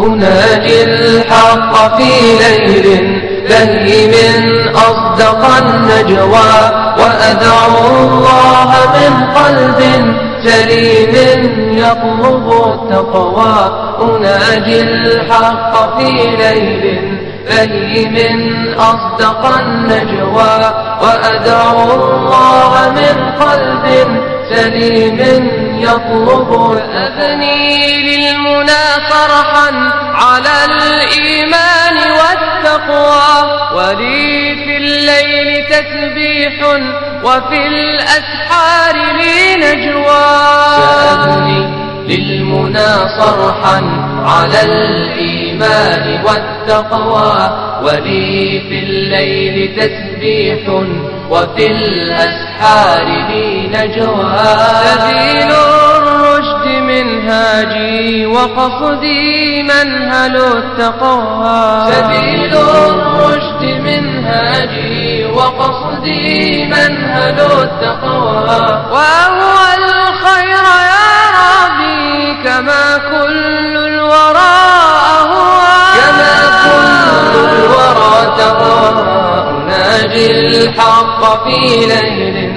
أناجي الحق في ليل من أصدق النجوى وأدعو الله من قلب سليم يطلب التقوى أناجي الحق في ليل من أصدق النجوى وأدعو الله من قلب سليم يطلب أبني للمنى فرحا على الإيمان والتقوى ولي في الليل تسبيح وفي الأسحار لي نجوى سأبني للمنى صرحا على الإيمان والتقوى ولي في الليل تسبيح وفي الأسحار لي نجوى سبيل الرشد منهاجي وقصدي منهل التقوى سبيل الرشد منهاجي وقصدي منهل التقوى وهو الخير يا ربي كما كل الورى أهوى كما كل الورى تقوى أناجي الحق في ليل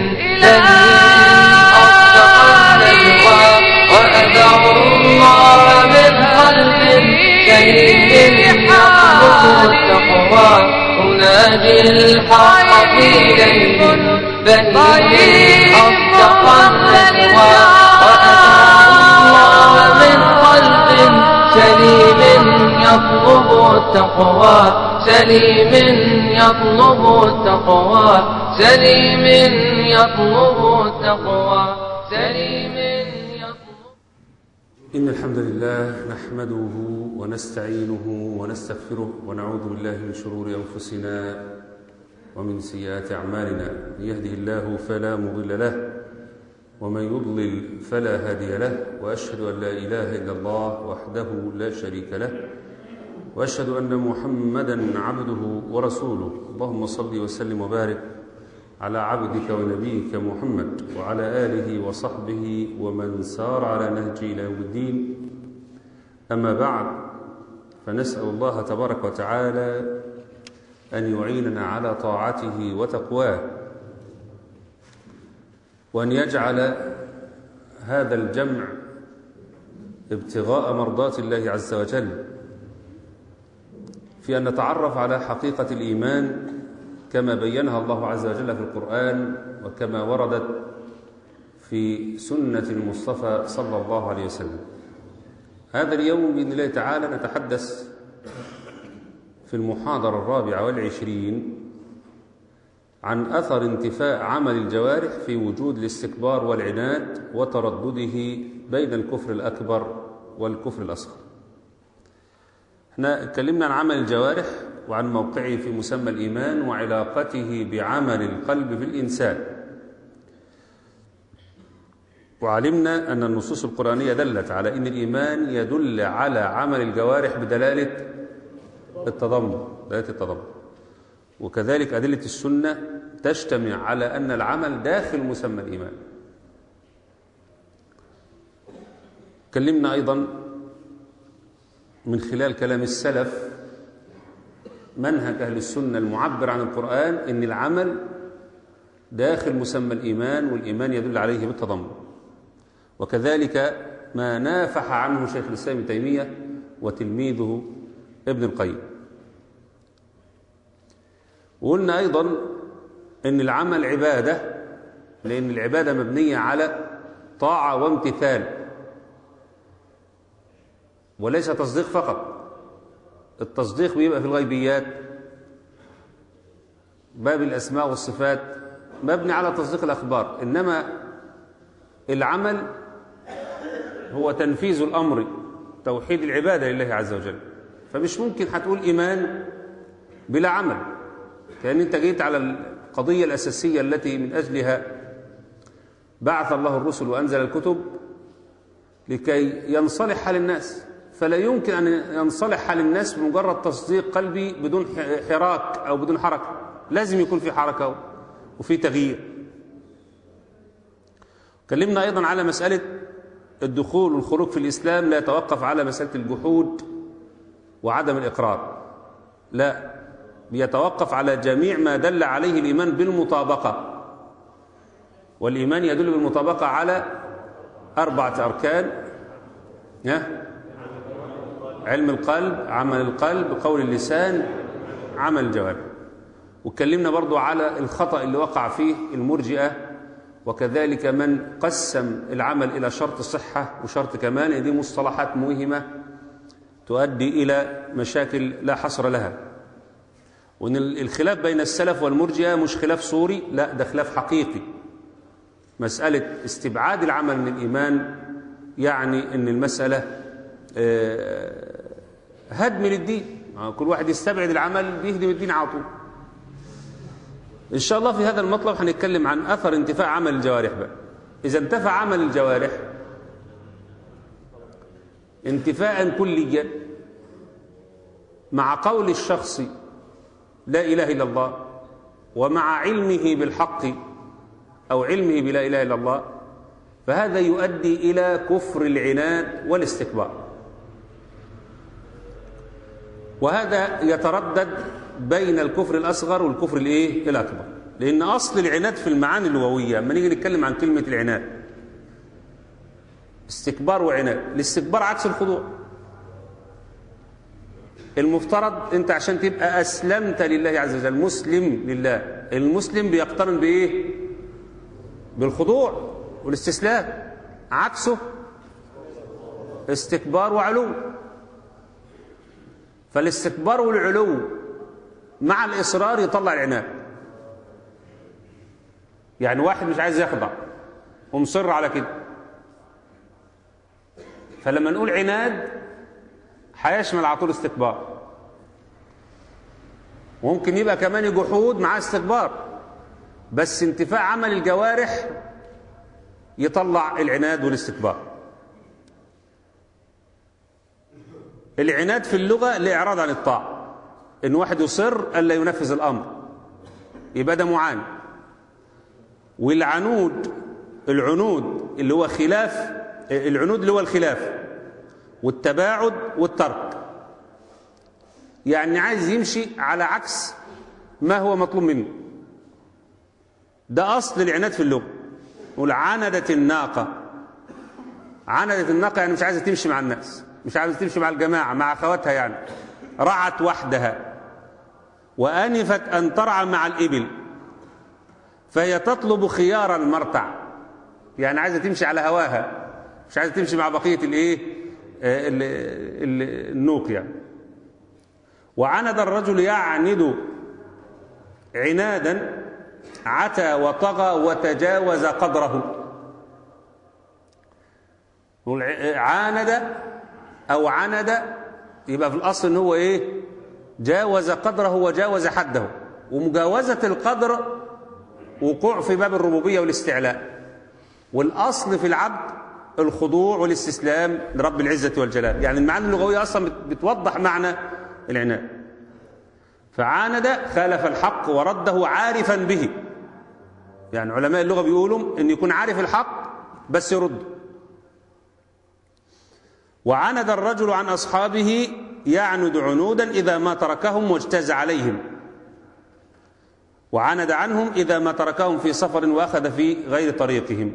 أصدق النجوى وأدعو الله من قلب سليم يطلب التقوى أناجي الحق في ليل بهيم أصدق النجوى وأدعو الله من قلب سليم يطلب التقوى سليم يطلب التقوى سليم يطلب التقوى سليم يطلب إن الحمد لله نحمده ونستعينه ونستغفره ونعوذ بالله من شرور أنفسنا ومن سيئات أعمالنا من يهده الله فلا مضل له ومن يضلل فلا هادي له وأشهد أن لا إله إلا الله وحده لا شريك له وأشهد أن محمدا عبده ورسوله اللهم صل وسلم وبارك على عبدك ونبيك محمد وعلى آله وصحبه ومن سار على نهجه إلى يوم الدين أما بعد فنسأل الله تبارك وتعالى أن يعيننا على طاعته وتقواه وأن يجعل هذا الجمع ابتغاء مرضات الله عز وجل في أن نتعرف على حقيقة الإيمان كما بينها الله عز وجل في القرآن وكما وردت في سنة المصطفى صلى الله عليه وسلم هذا اليوم بإذن الله تعالى نتحدث في المحاضرة الرابعة والعشرين عن أثر انتفاء عمل الجوارح في وجود الاستكبار والعناد وتردده بين الكفر الأكبر والكفر الأصغر احنا اتكلمنا عن عمل الجوارح وعن موقعه في مسمى الإيمان وعلاقته بعمل القلب في الإنسان وعلمنا أن النصوص القرآنية دلت على أن الإيمان يدل على عمل الجوارح بدلالة التضمن دلالة التضمن وكذلك أدلة السنة تجتمع على أن العمل داخل مسمى الإيمان تكلمنا أيضا من خلال كلام السلف منهج أهل السنة المعبر عن القرآن أن العمل داخل مسمى الإيمان والإيمان يدل عليه بالتضمن وكذلك ما نافح عنه شيخ الإسلام ابن تيمية وتلميذه ابن القيم وقلنا أيضا أن العمل عبادة لأن العبادة مبنية على طاعة وامتثال وليس تصديق فقط التصديق بيبقى في الغيبيات باب الأسماء والصفات مبني على تصديق الأخبار إنما العمل هو تنفيذ الأمر توحيد العبادة لله عز وجل فمش ممكن هتقول إيمان بلا عمل كأن أنت جيت على القضية الأساسية التي من أجلها بعث الله الرسل وأنزل الكتب لكي ينصلح حال الناس فلا يمكن أن ينصلح حال الناس بمجرد تصديق قلبي بدون حراك أو بدون حركة لازم يكون في حركة وفي تغيير كلمنا أيضا على مسألة الدخول والخروج في الإسلام لا يتوقف على مسألة الجحود وعدم الإقرار لا بيتوقف على جميع ما دل عليه الإيمان بالمطابقة والإيمان يدل بالمطابقة على أربعة أركان علم القلب عمل القلب قول اللسان عمل الجوارح واتكلمنا برضو على الخطأ اللي وقع فيه المرجئة وكذلك من قسم العمل إلى شرط صحة وشرط كمال دي مصطلحات موهمة تؤدي إلى مشاكل لا حصر لها وأن الخلاف بين السلف والمرجئة مش خلاف صوري لا ده خلاف حقيقي مسألة استبعاد العمل من الإيمان يعني أن المسألة هدم للدين كل واحد يستبعد العمل بيهدم الدين على طول إن شاء الله في هذا المطلب هنتكلم عن أثر انتفاع عمل الجوارح بقى إذا انتفع عمل الجوارح انتفاء كليا مع قول الشخص لا إله إلا الله ومع علمه بالحق أو علمه بلا إله إلا الله فهذا يؤدي إلى كفر العناد والاستكبار وهذا يتردد بين الكفر الأصغر والكفر الإيه؟ الأكبر لأن أصل العناد في المعاني اللغوية لما نيجي نتكلم عن كلمة العناد استكبار وعناد الاستكبار عكس الخضوع المفترض انت عشان تبقى اسلمت لله عز وجل مسلم لله المسلم بيقترن بايه بالخضوع والاستسلام عكسه استكبار وعلو فالاستكبار والعلو مع الاصرار يطلع العناد يعني واحد مش عايز يخضع ومصر على كده فلما نقول عناد هيشمل على طول استكبار ممكن يبقى كمان جحود مع استكبار بس انتفاع عمل الجوارح يطلع العناد والاستكبار العناد في اللغة الإعراض عن الطاعة إن واحد يصر ألا ينفذ الأمر يبقى ده معاند والعنود العنود اللي هو خلاف العنود اللي هو الخلاف والتباعد والترك يعني عايز يمشي على عكس ما هو مطلوب منه ده أصل العناد في اللغة نقول عندت الناقة عندت الناقة يعني مش عايزة تمشي مع الناس مش عايزة تمشي مع الجماعة مع أخواتها يعني رعت وحدها وأنفت أن ترعى مع الإبل فهي تطلب خيار المرتع يعني عايزة تمشي على هواها مش عايزة تمشي مع بقية الإيه النوق يعني وعند الرجل يعند عنادا عتى وطغى وتجاوز قدره عاند او عند يبقى في الاصل ان هو ايه جاوز قدره وجاوز حده ومجاوزه القدر وقوع في باب الربوبيه والاستعلاء والاصل في العبد الخضوع والاستسلام لرب العزه والجلال يعني المعاني اللغويه اصلا بتوضح معنى العناد فعاند خالف الحق ورده عارفا به يعني علماء اللغة بيقولوا ان يكون عارف الحق بس يرد وعند الرجل عن أصحابه يعند عنودا إذا ما تركهم واجتاز عليهم وعند عنهم إذا ما تركهم في سفر وأخذ في غير طريقهم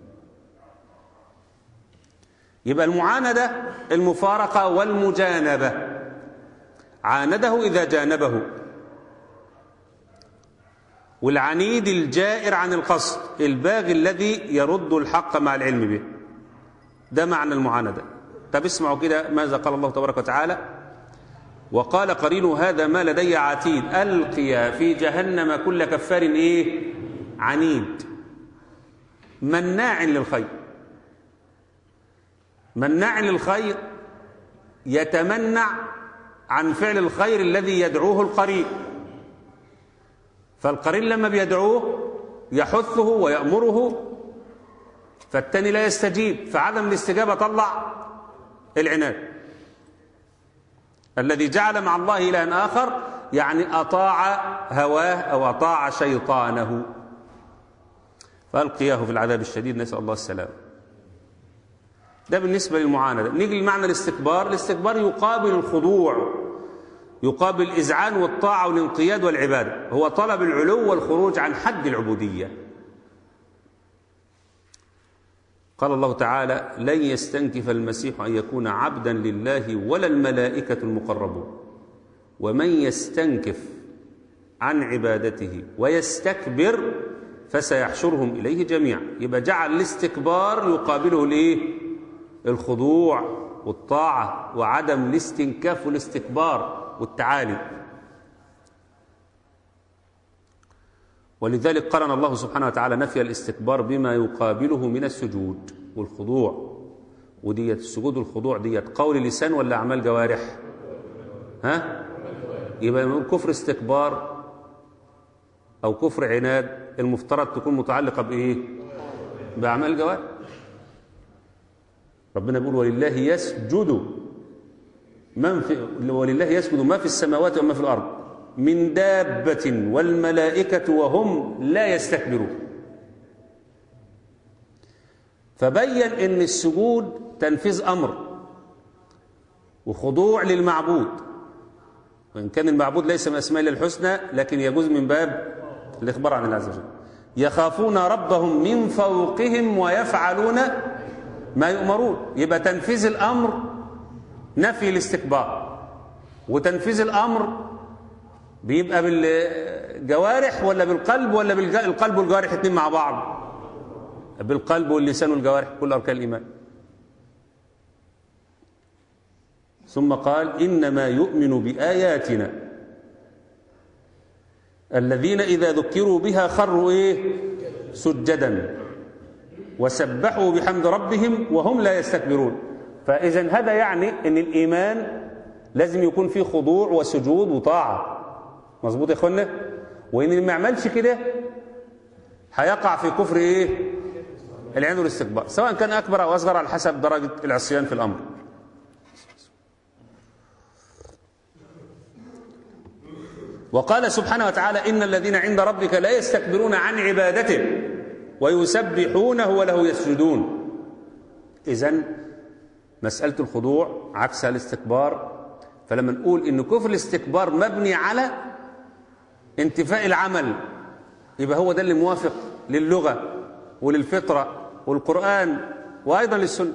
يبقى المعاندة المفارقة والمجانبة عانده إذا جانبه والعنيد الجائر عن القصد الباغي الذي يرد الحق مع العلم به ده معنى المعاندة طب اسمعوا كده ماذا قال الله تبارك وتعالى وقال قرين هذا ما لدي عتيد ألقيا في جهنم كل كفار إيه عنيد مناع للخير مناع للخير يتمنع عن فعل الخير الذي يدعوه القرين فالقرين لما بيدعوه يحثه ويأمره فالتاني لا يستجيب فعدم الاستجابة طلع العناد الذي جعل مع الله إلها آخر يعني أطاع هواه أو أطاع شيطانه فألقياه في العذاب الشديد نسأل الله السلام ده بالنسبة للمعاندة نيجي لمعنى الاستكبار الاستكبار يقابل الخضوع يقابل الإذعان والطاعة والانقياد والعبادة هو طلب العلو والخروج عن حد العبودية قال الله تعالى لن يستنكف المسيح أن يكون عبدا لله ولا الملائكة المقربون ومن يستنكف عن عبادته ويستكبر فسيحشرهم إليه جميعا يبقى جعل الاستكبار يقابله الايه الخضوع والطاعة وعدم الاستنكاف والاستكبار والتعالي ولذلك قرن الله سبحانه وتعالى نفي الاستكبار بما يقابله من السجود والخضوع وديت السجود والخضوع ديت قول لسان ولا أعمال جوارح ها يبقى نقول كفر استكبار أو كفر عناد المفترض تكون متعلقة بإيه بأعمال جوارح ربنا بيقول ولله يسجد من في ولله يسجد ما في السماوات وما في الأرض من دابة والملائكة وهم لا يستكبرون فبين ان السجود تنفيذ امر وخضوع للمعبود وان كان المعبود ليس من اسماء الله الحسنى لكن يجوز من باب الاخبار عن الله عز وجل يخافون ربهم من فوقهم ويفعلون ما يؤمرون يبقى تنفيذ الامر نفي الاستكبار وتنفيذ الامر بيبقى بالجوارح ولا بالقلب ولا بالقلب والجوارح الاثنين مع بعض بالقلب واللسان والجوارح كل اركان الايمان ثم قال انما يؤمن باياتنا الذين اذا ذكروا بها خروا ايه سجدا وسبحوا بحمد ربهم وهم لا يستكبرون فاذا هذا يعني ان الايمان لازم يكون فيه خضوع وسجود وطاعه مظبوط يا اخوانا وان اللي ما يعملش كده هيقع في كفر ايه العين والاستكبار سواء كان اكبر او اصغر على حسب درجه العصيان في الامر وقال سبحانه وتعالى ان الذين عند ربك لا يستكبرون عن عبادته ويسبحونه وله يسجدون اذا مساله الخضوع عكسها الاستكبار فلما نقول ان كفر الاستكبار مبني على انتفاء العمل يبقى هو ده اللي موافق للغة وللفطرة والقرآن وأيضا للسنة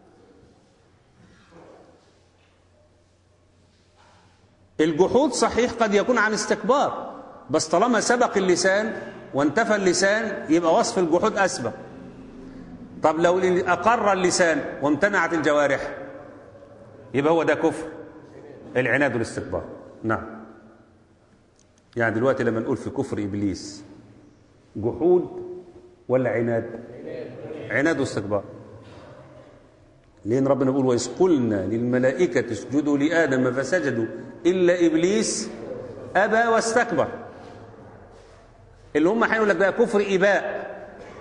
الجحود صحيح قد يكون عن استكبار بس طالما سبق اللسان وانتفى اللسان يبقى وصف الجحود أسبق طب لو أقر اللسان وامتنعت الجوارح يبقى هو ده كفر العناد والاستكبار نعم يعني دلوقتي لما نقول في كفر إبليس جحود ولا عناد عناد واستكبار لأن ربنا بيقول وإذ قلنا للملائكة اسجدوا لآدم فسجدوا إلا إبليس أبى واستكبر اللي هم هيقول لك بقى كفر إباء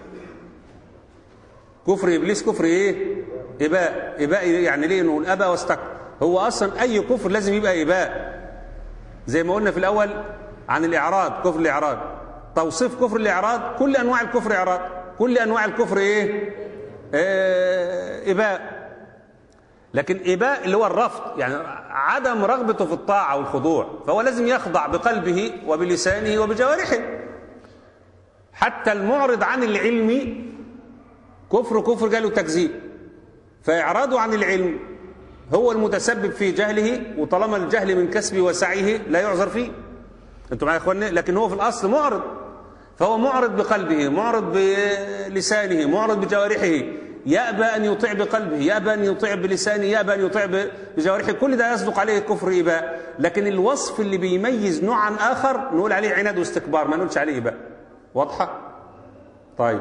كفر إبليس كفر إيه؟ إباء إباء يعني ليه نقول أبى واستكبر هو أصلا أي كفر لازم يبقى إباء زي ما قلنا في الأول عن الإعراض كفر الإعراض توصيف كفر الإعراض كل أنواع الكفر إعراض كل أنواع الكفر إيه آه إباء لكن إباء اللي هو الرفض يعني عدم رغبته في الطاعة والخضوع فهو لازم يخضع بقلبه وبلسانه وبجوارحه حتى المعرض عن العلم كفر كفر قالوا تكذيب فإعراضه عن العلم هو المتسبب في جهله وطالما الجهل من كسبه وسعيه لا يعذر فيه انتوا معايا يا اخوانا لكن هو في الاصل معرض فهو معرض بقلبه معرض بلسانه معرض بجوارحه يأبى أن يطيع بقلبه يأبى أن يطيع بلسانه يأبى أن يطيع بجوارحه كل ده يصدق عليه كفر إباء لكن الوصف اللي بيميز نوعا آخر نقول عليه عناد واستكبار ما نقولش عليه إباء واضحة؟ طيب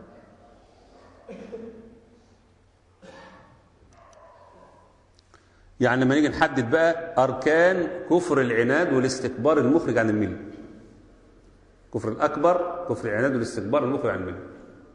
يعني لما نيجي نحدد بقى أركان كفر العناد والاستكبار المخرج عن الملة كفر الأكبر كفر العناد والاستكبار المخرج عن الملة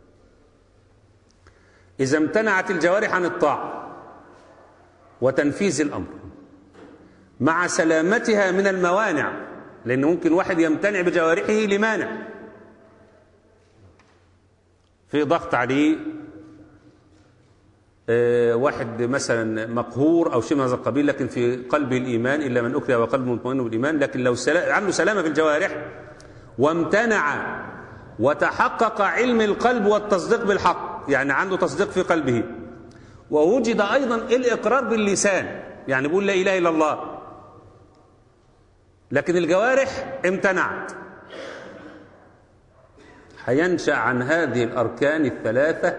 إذا امتنعت الجوارح عن الطاعة وتنفيذ الأمر مع سلامتها من الموانع لأن ممكن واحد يمتنع بجوارحه لمانع في ضغط عليه آه، واحد مثلا مقهور او شيء من هذا القبيل لكن في قلبه الايمان الا من اكره وقلبه مطمئن بالايمان لكن لو سلا- عنده سلامه في الجوارح وامتنع وتحقق علم القلب والتصديق بالحق يعني عنده تصديق في قلبه ووجد ايضا الاقرار باللسان يعني بيقول لا اله الا الله لكن الجوارح امتنعت هينشا عن هذه الاركان الثلاثه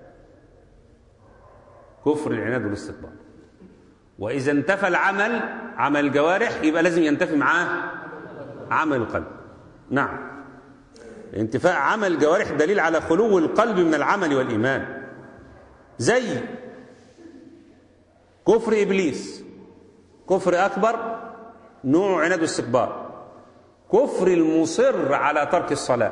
كفر العناد والاستكبار واذا انتفى العمل عمل الجوارح يبقى لازم ينتفي معاه عمل القلب نعم انتفاء عمل الجوارح دليل على خلو القلب من العمل والايمان زي كفر ابليس كفر اكبر نوع عناد واستكبار كفر المصر على ترك الصلاه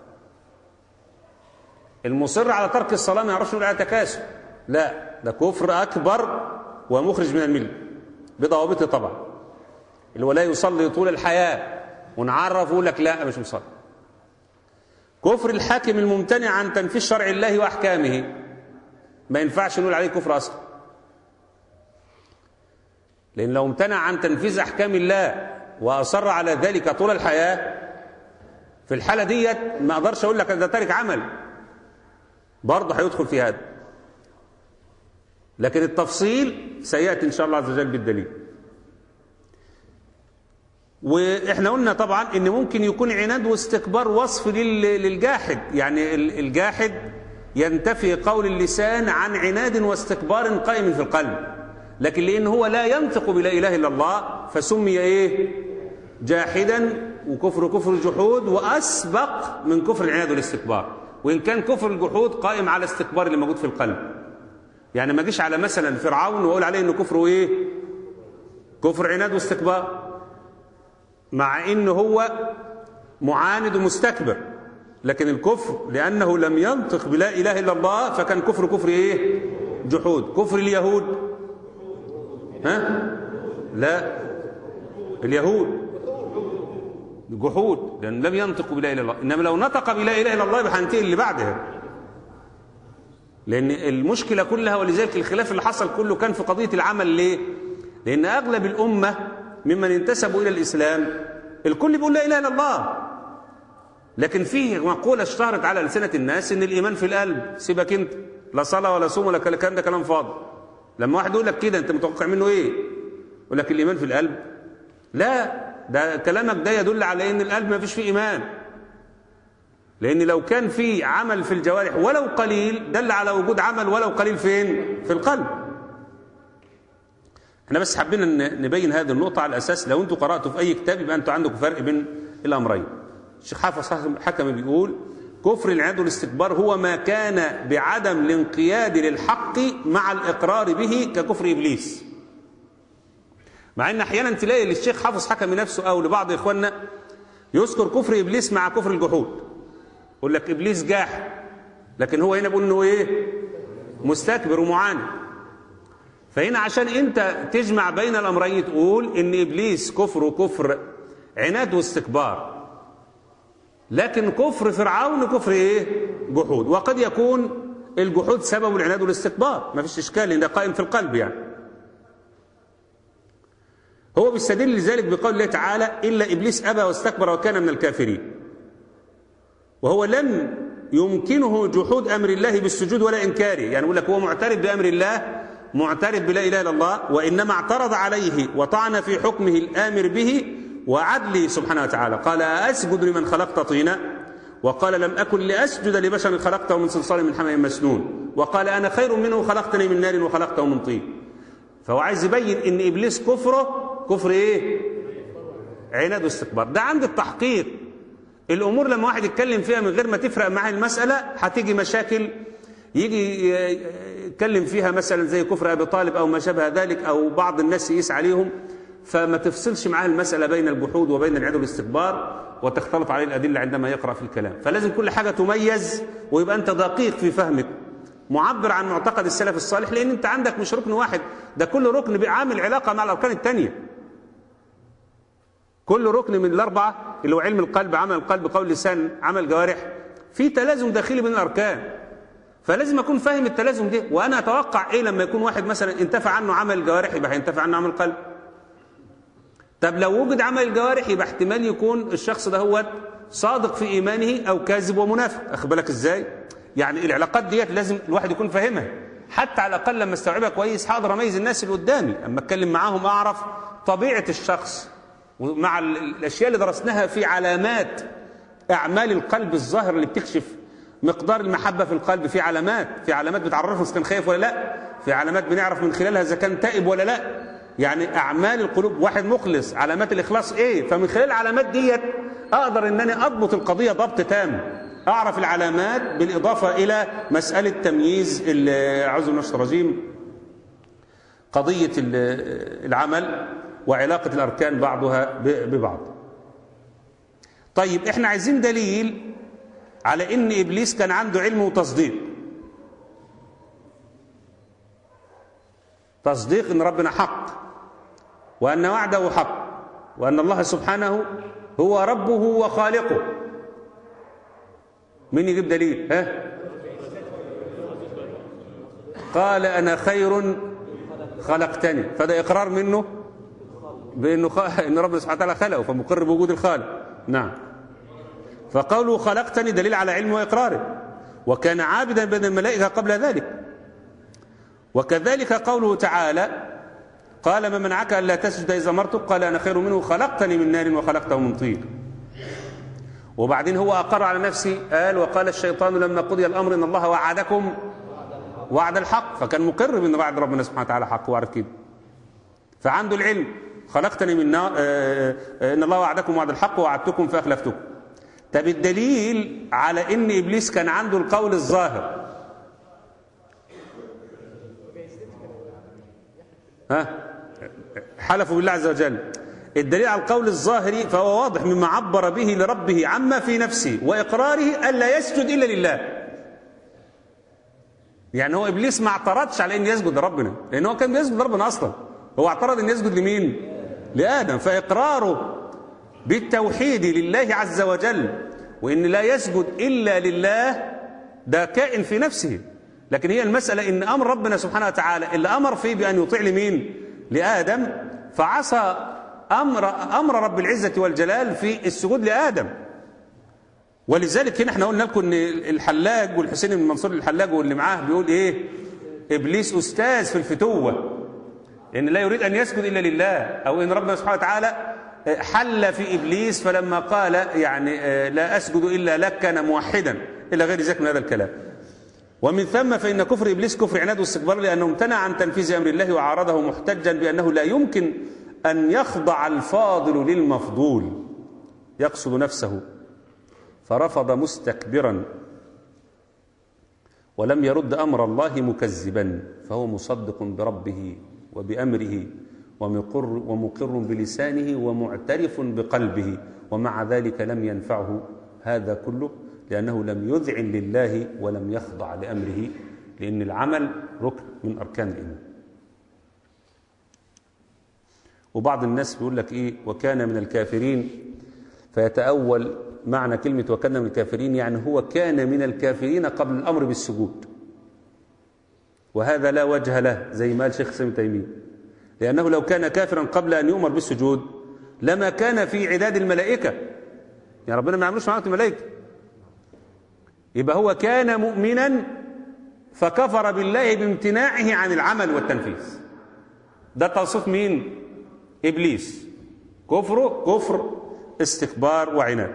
المصر على ترك الصلاه ما يعرفش يقول عليها تكاسل لا ده كفر اكبر ومخرج من المله بضوابطه طبعا اللي هو لا يصلي طول الحياه ونعرف يقول لك لا مش مصلي كفر الحاكم الممتنع عن تنفيذ شرع الله واحكامه ما ينفعش نقول عليه كفر اصلا لان لو امتنع عن تنفيذ احكام الله واصر على ذلك طول الحياه في الحاله ديت ما اقدرش اقول لك ده تارك عمل برضه هيدخل في هذا لكن التفصيل سياتي ان شاء الله عز وجل بالدليل واحنا قلنا طبعا ان ممكن يكون عناد واستكبار وصف لل- للجاحد يعني ال- الجاحد ينتفي قول اللسان عن عناد واستكبار قائم في القلب لكن لان هو لا ينطق بلا اله الا الله فسمي ايه جاحدا وكفر كفر الجحود واسبق من كفر العناد والاستكبار وان كان كفر الجحود قائم على استكبار اللي موجود في القلب يعني ما اجيش على مثلا فرعون واقول عليه انه كفره ايه كفر عناد واستكبار مع انه هو معاند ومستكبر لكن الكفر لانه لم ينطق بلا اله الا الله فكان كفر كفر ايه جحود كفر اليهود ها لا اليهود جحود لأن لم ينطقوا بلا إله إلا الله إنما لو نطق بلا إله إلا الله يبقى هننتقل اللي بعدها لأن المشكلة كلها ولذلك الخلاف اللي حصل كله كان في قضية العمل ليه؟ لأن أغلب الأمة ممن انتسبوا إلى الإسلام الكل بيقول لا إله إلا الله لكن فيه مقولة اشتهرت على لسنة الناس إن الإيمان في القلب سيبك أنت لا صلاة ولا صوم ولا كلام الكلام ده كلام فاضي لما واحد يقول لك كده أنت متوقع منه إيه؟ يقول لك الإيمان في القلب لا ده كلامك ده يدل على ان القلب ما فيش فيه ايمان لان لو كان في عمل في الجوارح ولو قليل دل على وجود عمل ولو قليل فين في القلب احنا بس حابين ان نبين هذه النقطه على اساس لو انتوا قراتوا في اي كتاب يبقى انتوا عندكم فرق بين الامرين الشيخ حافظ حكم بيقول كفر العناد والاستكبار هو ما كان بعدم الانقياد للحق مع الاقرار به ككفر ابليس مع ان احيانا تلاقي للشيخ حافظ حكم نفسه او لبعض اخواننا يذكر كفر ابليس مع كفر الجحود يقول لك ابليس جاحد لكن هو هنا بيقول انه ايه مستكبر ومعاند فهنا عشان انت تجمع بين الامرين تقول ان ابليس كفر وكفر عناد واستكبار لكن كفر فرعون كفر ايه جحود وقد يكون الجحود سبب العناد والاستكبار ما فيش اشكال لان ده قائم في القلب يعني هو بيستدل لذلك بقول الله تعالى إلا إبليس أبى واستكبر وكان من الكافرين وهو لم يمكنه جحود أمر الله بالسجود ولا إنكاره يعني يقول لك هو معترف بأمر الله معترف بلا إله إلا الله وإنما اعترض عليه وطعن في حكمه الآمر به وعدله سبحانه وتعالى قال أسجد لمن خلقت طينا وقال لم أكن لأسجد لبشر خلقته من صلصال من حمأ مسنون وقال أنا خير منه خلقتني من نار وخلقته من طين فهو عايز يبين ان ابليس كفره كفر ايه عناد واستكبار ده عند التحقيق الامور لما واحد يتكلم فيها من غير ما تفرق معاه المساله هتيجي مشاكل يجي يتكلم فيها مثلا زي كفر ابي طالب او ما شابه ذلك او بعض الناس يقيس عليهم فما تفصلش معاه المساله بين الجحود وبين العناد والاستكبار وتختلط عليه الادله عندما يقرا في الكلام فلازم كل حاجه تميز ويبقى انت دقيق في فهمك معبر عن معتقد السلف الصالح لان انت عندك مش ركن واحد ده كل ركن بيعامل علاقه مع الاركان الثانيه كل ركن من الاربعه اللي هو علم القلب عمل القلب قول لسان عمل جوارح في تلازم داخلي بين الاركان فلازم اكون فاهم التلازم ده وانا اتوقع ايه لما يكون واحد مثلا انتفع عنه عمل الجوارح يبقى هينتفع عنه عمل القلب طب لو وجد عمل الجوارح يبقى احتمال يكون الشخص ده هو صادق في ايمانه او كاذب ومنافق اخد بالك ازاي يعني العلاقات ديت لازم الواحد يكون فاهمها حتى على الاقل لما استوعبها كويس هقدر اميز الناس اللي قدامي اما اتكلم معاهم اعرف طبيعه الشخص ومع ال- الاشياء اللي درسناها في علامات اعمال القلب الظاهر اللي بتكشف مقدار المحبه في القلب في علامات في علامات بتعرفه اذا كان خايف ولا لا في علامات بنعرف من خلالها اذا كان تائب ولا لا يعني اعمال القلوب واحد مخلص علامات الاخلاص ايه فمن خلال العلامات ديت اقدر ان انا اضبط القضيه ضبط تام اعرف العلامات بالاضافه الى مساله تمييز ال- اعوذ بالله من الشيطان الرجيم قضيه ال- العمل وعلاقه الاركان بعضها ب- ببعض طيب احنا عايزين دليل على ان ابليس كان عنده علم وتصديق تصديق ان ربنا حق وان وعده حق وان الله سبحانه هو ربه وخالقه مين يجيب دليل ها قال انا خير خلقتني فده اقرار منه بانه خ... ان ربنا سبحانه وتعالى خلقه فمقر بوجود الخالق نعم فقوله خلقتني دليل على علمه واقراره وكان عابدا بين الملائكه قبل ذلك وكذلك قوله تعالى قال ما منعك الا تسجد اذا امرتك قال انا خير منه خلقتني من نار وخلقته من طين وبعدين هو اقر على نفسه قال وقال الشيطان لما قضي الامر ان الله وعدكم وعد الحق فكان مقر بان وعد ربنا سبحانه وتعالى حق وعرف كده فعنده العلم خلقتني من نار آه، آه، ان الله وعدكم وعد الحق ووعدتكم فاخلفتكم طب الدليل على ان ابليس كان عنده القول الظاهر ها حلفوا بالله عز وجل الدليل على القول الظاهري فهو واضح مما عبر به لربه عما في نفسه واقراره الا يسجد الا لله يعني هو ابليس ما اعترضش على ان يسجد لربنا لان هو كان بيسجد لربنا اصلا هو اعترض ان يسجد لمين لادم فاقراره بالتوحيد لله عز وجل وان لا يسجد الا لله ده كائن في نفسه لكن هي المساله ان امر ربنا سبحانه وتعالى اللي امر فيه بان يطيع لمين لادم فعصى امر امر رب العزه والجلال في السجود لادم ولذلك هنا احنا قلنا لكم ان الحلاج والحسين بن منصور الحلاج واللي معاه بيقول ايه ابليس استاذ في الفتوه ان لا يريد ان يسجد الا لله او ان ربنا سبحانه وتعالى حل في ابليس فلما قال يعني لا اسجد الا لك كان موحدا الى غير ذلك من هذا الكلام ومن ثم فان كفر ابليس كفر عناد واستكبار لانه امتنع عن تنفيذ امر الله وعارضه محتجا بانه لا يمكن ان يخضع الفاضل للمفضول يقصد نفسه فرفض مستكبرا ولم يرد امر الله مكذبا فهو مصدق بربه وبامره ومقر, ومقر بلسانه ومعترف بقلبه ومع ذلك لم ينفعه هذا كله لانه لم يذعن لله ولم يخضع لامره لان العمل ركن من اركان الايمان وبعض الناس بيقول لك ايه وكان من الكافرين فيتأول معنى كلمة وكان من الكافرين يعني هو كان من الكافرين قبل الأمر بالسجود وهذا لا وجه له زي ما قال شيخ سامي تيمية لأنه لو كان كافرا قبل أن يؤمر بالسجود لما كان في عداد الملائكة يعني ربنا ما يعملوش معاه الملائكة يبقى هو كان مؤمنا فكفر بالله بامتناعه عن العمل والتنفيذ ده توصيف مين إبليس كفره كفر استكبار وعناد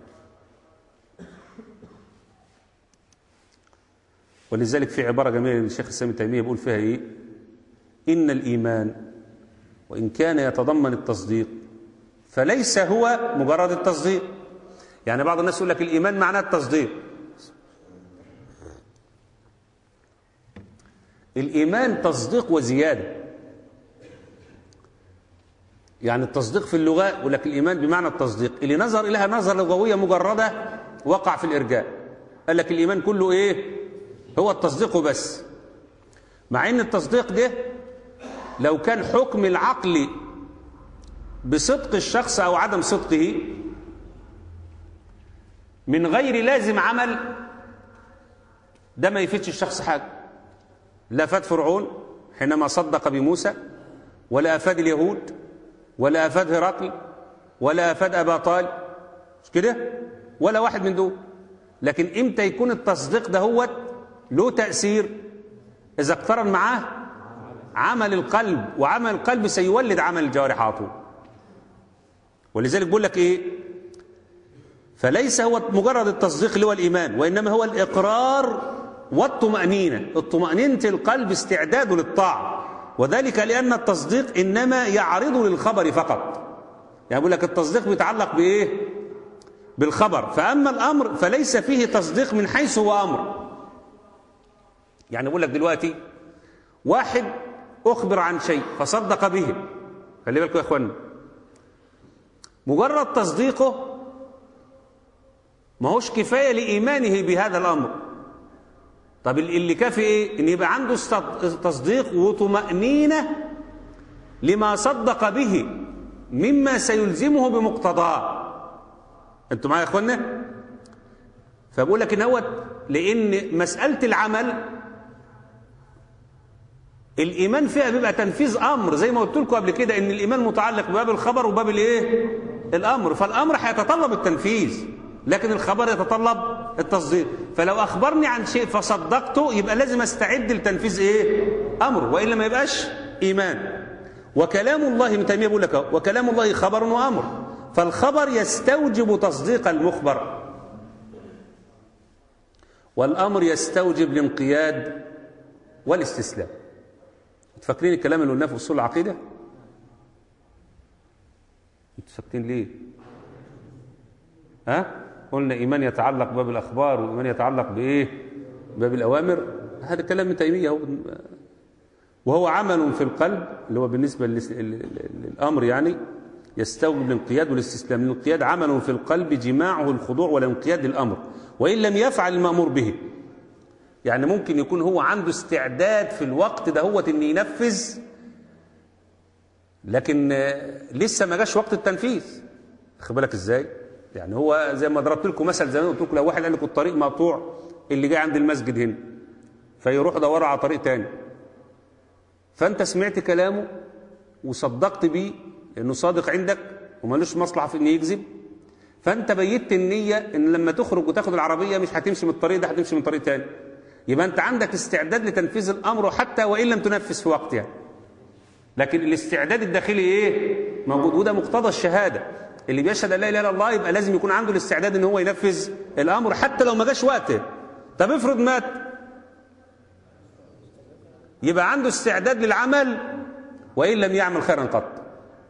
ولذلك في عبارة جميلة للشيخ السامي تيمية بيقول فيها إيه إن الإيمان وإن كان يتضمن التصديق فليس هو مجرد التصديق يعني بعض الناس يقول لك الإيمان معناه التصديق الإيمان تصديق وزيادة يعني التصديق في اللغة يقول لك الإيمان بمعنى التصديق اللي نظر إليها نظرة لغوية مجردة وقع في الإرجاء قال لك الإيمان كله إيه هو التصديق بس مع ان التصديق ده لو كان حكم العقل بصدق الشخص او عدم صدقه من غير لازم عمل ده ما يفيدش الشخص حاجة لا فاد فرعون حينما صدق بموسى ولا أفاد اليهود ولا أفاد هرقل ولا أفاد أبا طالب مش كده ولا واحد من دول لكن امتى يكون التصديق ده هو له تأثير إذا اقترن معاه عمل القلب وعمل القلب سيولد عمل الجوارح على طول ولذلك بيقول لك ايه فليس هو مجرد التصديق اللي هو الايمان وانما هو الاقرار والطمانينه الطمانينه القلب استعداده للطاعه وذلك لان التصديق انما يعرض للخبر فقط يعني بيقول لك التصديق بيتعلق بايه بالخبر فاما الامر فليس فيه تصديق من حيث هو امر يعني بيقول لك دلوقتي واحد اخبر عن شيء فصدق به خلي بالكم يا اخوانا مجرد تصديقه ما هوش كفاية لإيمانه بهذا الأمر طب اللي كافي إيه؟ إن يبقى عنده تصديق وطمأنينة لما صدق به مما سيلزمه بمقتضاه أنتم معايا يا إخوانا؟ فبقول لك إن هو لأن مسألة العمل الإيمان فيها بيبقى تنفيذ أمر زي ما قلت لكم قبل كده إن الإيمان متعلق بباب الخبر وباب الإيه؟ الأمر فالأمر هيتطلب التنفيذ لكن الخبر يتطلب التصديق فلو أخبرني عن شيء فصدقته يبقى لازم أستعد لتنفيذ إيه؟ أمر وإلا ما يبقاش إيمان وكلام الله ابن تيمية بيقول لك وكلام الله خبر وأمر فالخبر يستوجب تصديق المخبر والأمر يستوجب الانقياد والاستسلام فاكرين الكلام اللي قلناه في اصول العقيده انتوا ساكتين ليه ها قلنا ايمان يتعلق بباب الاخبار وايمان يتعلق بايه باب الاوامر هذا كلام ابن تيميه هو وهو عمل في القلب اللي هو بالنسبه للامر يعني يستوجب الانقياد والاستسلام الانقياد عمل في القلب جماعه الخضوع والانقياد للامر وان لم يفعل المامور به يعني ممكن يكون هو عنده استعداد في الوقت ده هو ان ينفذ لكن لسه ما جاش وقت التنفيذ خد بالك ازاي يعني هو زي ما ضربت لكم مثل زمان قلت لكم لو واحد قال لكم الطريق مقطوع اللي جاي عند المسجد هنا فيروح يدور على طريق تاني فانت سمعت كلامه وصدقت بيه لانه صادق عندك ومالوش مصلحه في انه يكذب فانت بيت النيه ان لما تخرج وتاخد العربيه مش هتمشي من الطريق ده هتمشي من طريق تاني يبقى انت عندك استعداد لتنفيذ الامر حتى وان لم تنفذ في وقتها يعني. لكن الاستعداد الداخلي ايه موجود وده مقتضى الشهاده اللي بيشهد ان لا اله الا الله يبقى لازم يكون عنده الاستعداد ان هو ينفذ الامر حتى لو ما جاش وقته طب افرض مات يبقى عنده استعداد للعمل وان لم يعمل خيرا قط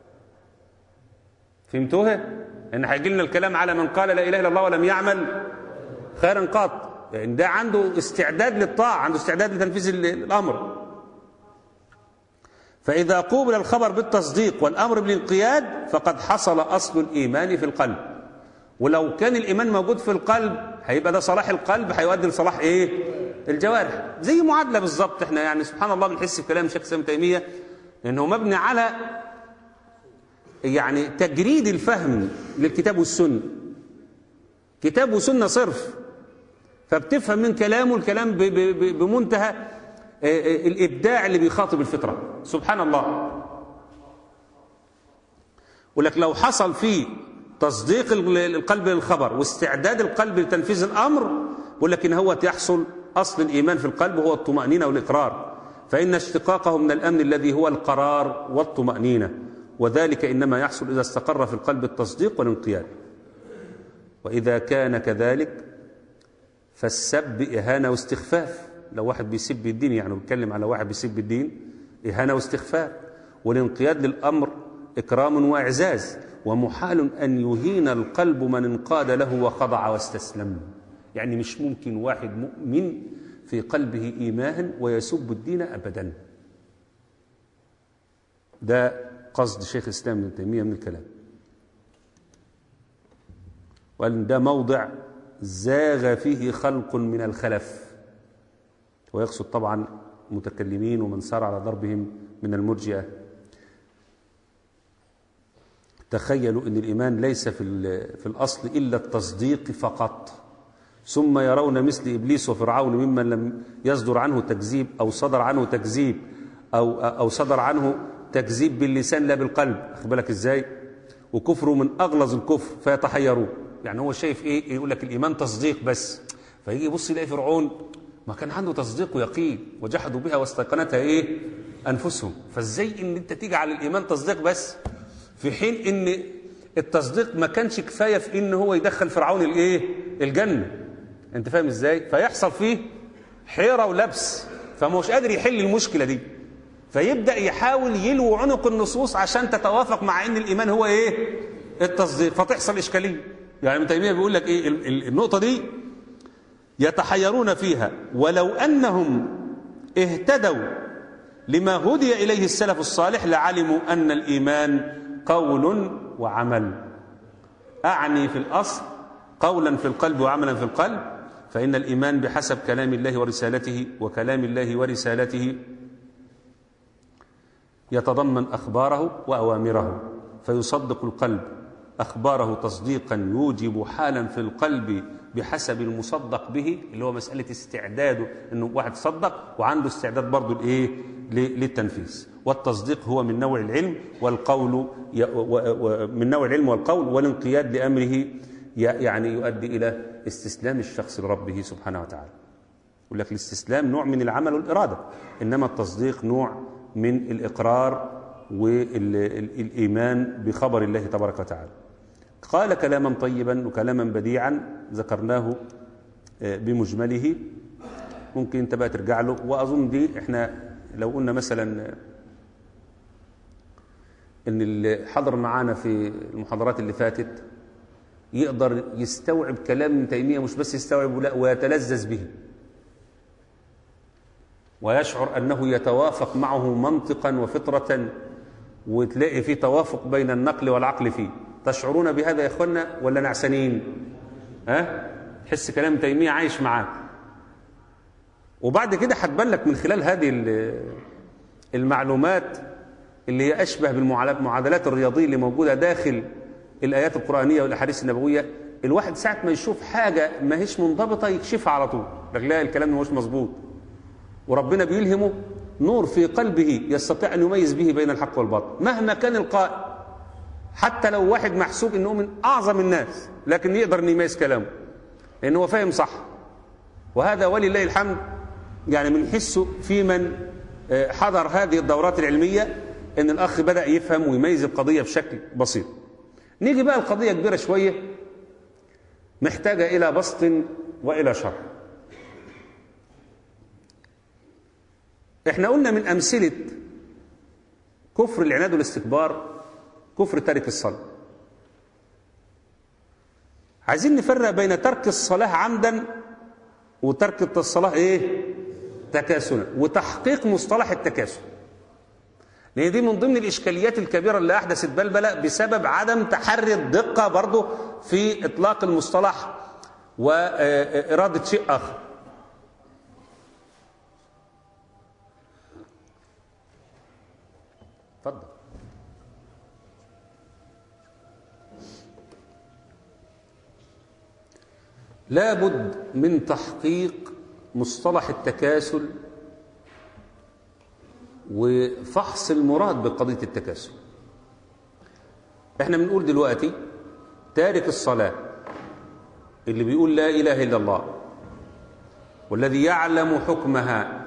فهمتوها ان هيجي لنا الكلام على من قال لا اله الا الله ولم يعمل خيرا قط يعني ده عنده استعداد للطاعة عنده استعداد لتنفيذ الأمر فإذا قوبل الخبر بالتصديق والأمر بالانقياد فقد حصل أصل الإيمان في القلب ولو كان الإيمان موجود في القلب هيبقى ده صلاح القلب هيؤدي لصلاح إيه؟ الجوارح زي معادلة بالظبط احنا يعني سبحان الله بنحس بكلام شيخ سام تيمية إنه مبني على يعني تجريد الفهم للكتاب والسنة كتاب وسنة صرف فبتفهم من كلامه الكلام بمنتهى الإبداع اللي بيخاطب الفطرة سبحان الله ولك لو حصل فيه تصديق القلب للخبر واستعداد القلب لتنفيذ الأمر ولكن هو يحصل أصل الإيمان في القلب هو الطمأنينة والإقرار فإن اشتقاقه من الأمن الذي هو القرار والطمأنينة وذلك إنما يحصل إذا استقر في القلب التصديق والانقياد وإذا كان كذلك فالسب إهانة واستخفاف لو واحد بيسب الدين يعني بيتكلم على واحد بيسب الدين إهانة واستخفاف والانقياد للأمر إكرام وإعزاز ومحال أن يهين القلب من انقاد له وخضع واستسلم يعني مش ممكن واحد مؤمن في قلبه إيمان ويسب الدين أبدا ده قصد شيخ الإسلام ابن تيمية من الكلام وقال ده موضع زاغ فيه خلق من الخلف ويقصد طبعا متكلمين ومن سار على ضربهم من المرجئة تخيلوا أن الإيمان ليس في, في الأصل إلا التصديق فقط ثم يرون مثل إبليس وفرعون ممن لم يصدر عنه تكذيب أو صدر عنه تكذيب أو, أو صدر عنه تكذيب باللسان لا بالقلب أخد بالك إزاي وكفره من أغلظ الكفر فيتحيرون يعني هو شايف إيه يقول لك الإيمان تصديق بس فيجي يبص يلاقي فرعون ما كان عنده تصديق ويقين وجحدوا بها واستيقنتها إيه أنفسهم فإزاي إن أنت تيجي على الإيمان تصديق بس في حين إن التصديق ما كانش كفاية في إن هو يدخل فرعون الإيه الجنة أنت فاهم إزاي فيحصل فيه حيرة ولبس فما هوش قادر يحل المشكلة دي فيبدأ يحاول يلوي عنق النصوص عشان تتوافق مع ان الايمان هو ايه التصديق فتحصل اشكاليه يعني ابن تيميه بيقول لك ايه النقطه دي يتحيرون فيها ولو انهم اهتدوا لما هدي اليه السلف الصالح لعلموا ان الايمان قول وعمل اعني في الاصل قولا في القلب وعملا في القلب فان الايمان بحسب كلام الله ورسالته وكلام الله ورسالته يتضمن أخباره وأوامره فيصدق القلب أخباره تصديقا يوجب حالا في القلب بحسب المصدق به اللي هو مسألة استعداده أنه واحد صدق وعنده استعداد برضه لإيه للتنفيذ والتصديق هو من نوع العلم والقول من نوع العلم والقول والانقياد لأمره يعني يؤدي إلى استسلام الشخص لربه سبحانه وتعالى يقول لك الاستسلام نوع من العمل والإرادة إنما التصديق نوع من الإقرار والإيمان بخبر الله تبارك وتعالى قال كلاما طيبا وكلاما بديعا ذكرناه بمجمله ممكن انت بقى ترجع له واظن دي احنا لو قلنا مثلا ان اللي حضر معانا في المحاضرات اللي فاتت يقدر يستوعب كلام ابن تيميه مش بس يستوعب لا ويتلذذ به ويشعر أنه يتوافق معه منطقا وفطرة وتلاقي في توافق بين النقل والعقل فيه تشعرون بهذا يا اخوانا ولا نعسانين ها تحس كلام تيمية عايش معاك وبعد كده هتبان لك من خلال هذه المعلومات اللي هي أشبه بالمعادلات الرياضية اللي موجودة داخل الآيات القرآنية والأحاديث النبوية الواحد ساعة ما يشوف حاجة ما هيش منضبطة يكشفها على طول لك لا الكلام ما هوش مظبوط وربنا بيلهمه نور في قلبه يستطيع أن يميز به بين الحق والباطل مهما كان القائل حتى لو واحد محسوب أنه من أعظم الناس لكن يقدر أن يميز كلامه لأنه هو فاهم صح وهذا ولله الحمد يعني من حسه في من حضر هذه الدورات العلمية أن الأخ بدأ يفهم ويميز القضية بشكل بسيط نيجي بقى القضية كبيرة شوية محتاجة إلى بسط وإلى شرح احنا قلنا من أمثلة كفر العناد والاستكبار كفر تارك الصلاة عايزين نفرق بين ترك الصلاة عمدا وترك الصلاة ايه تكاسلا وتحقيق مصطلح التكاسل لان دي من ضمن الاشكاليات الكبيره اللي احدثت بلبله بسبب عدم تحري الدقه برضه في اطلاق المصطلح واراده شيء اخر اتفضل لابد من تحقيق مصطلح التكاسل وفحص المراد بقضية التكاسل احنا بنقول دلوقتي تارك الصلاة اللي بيقول لا إله إلا الله والذي يعلم حكمها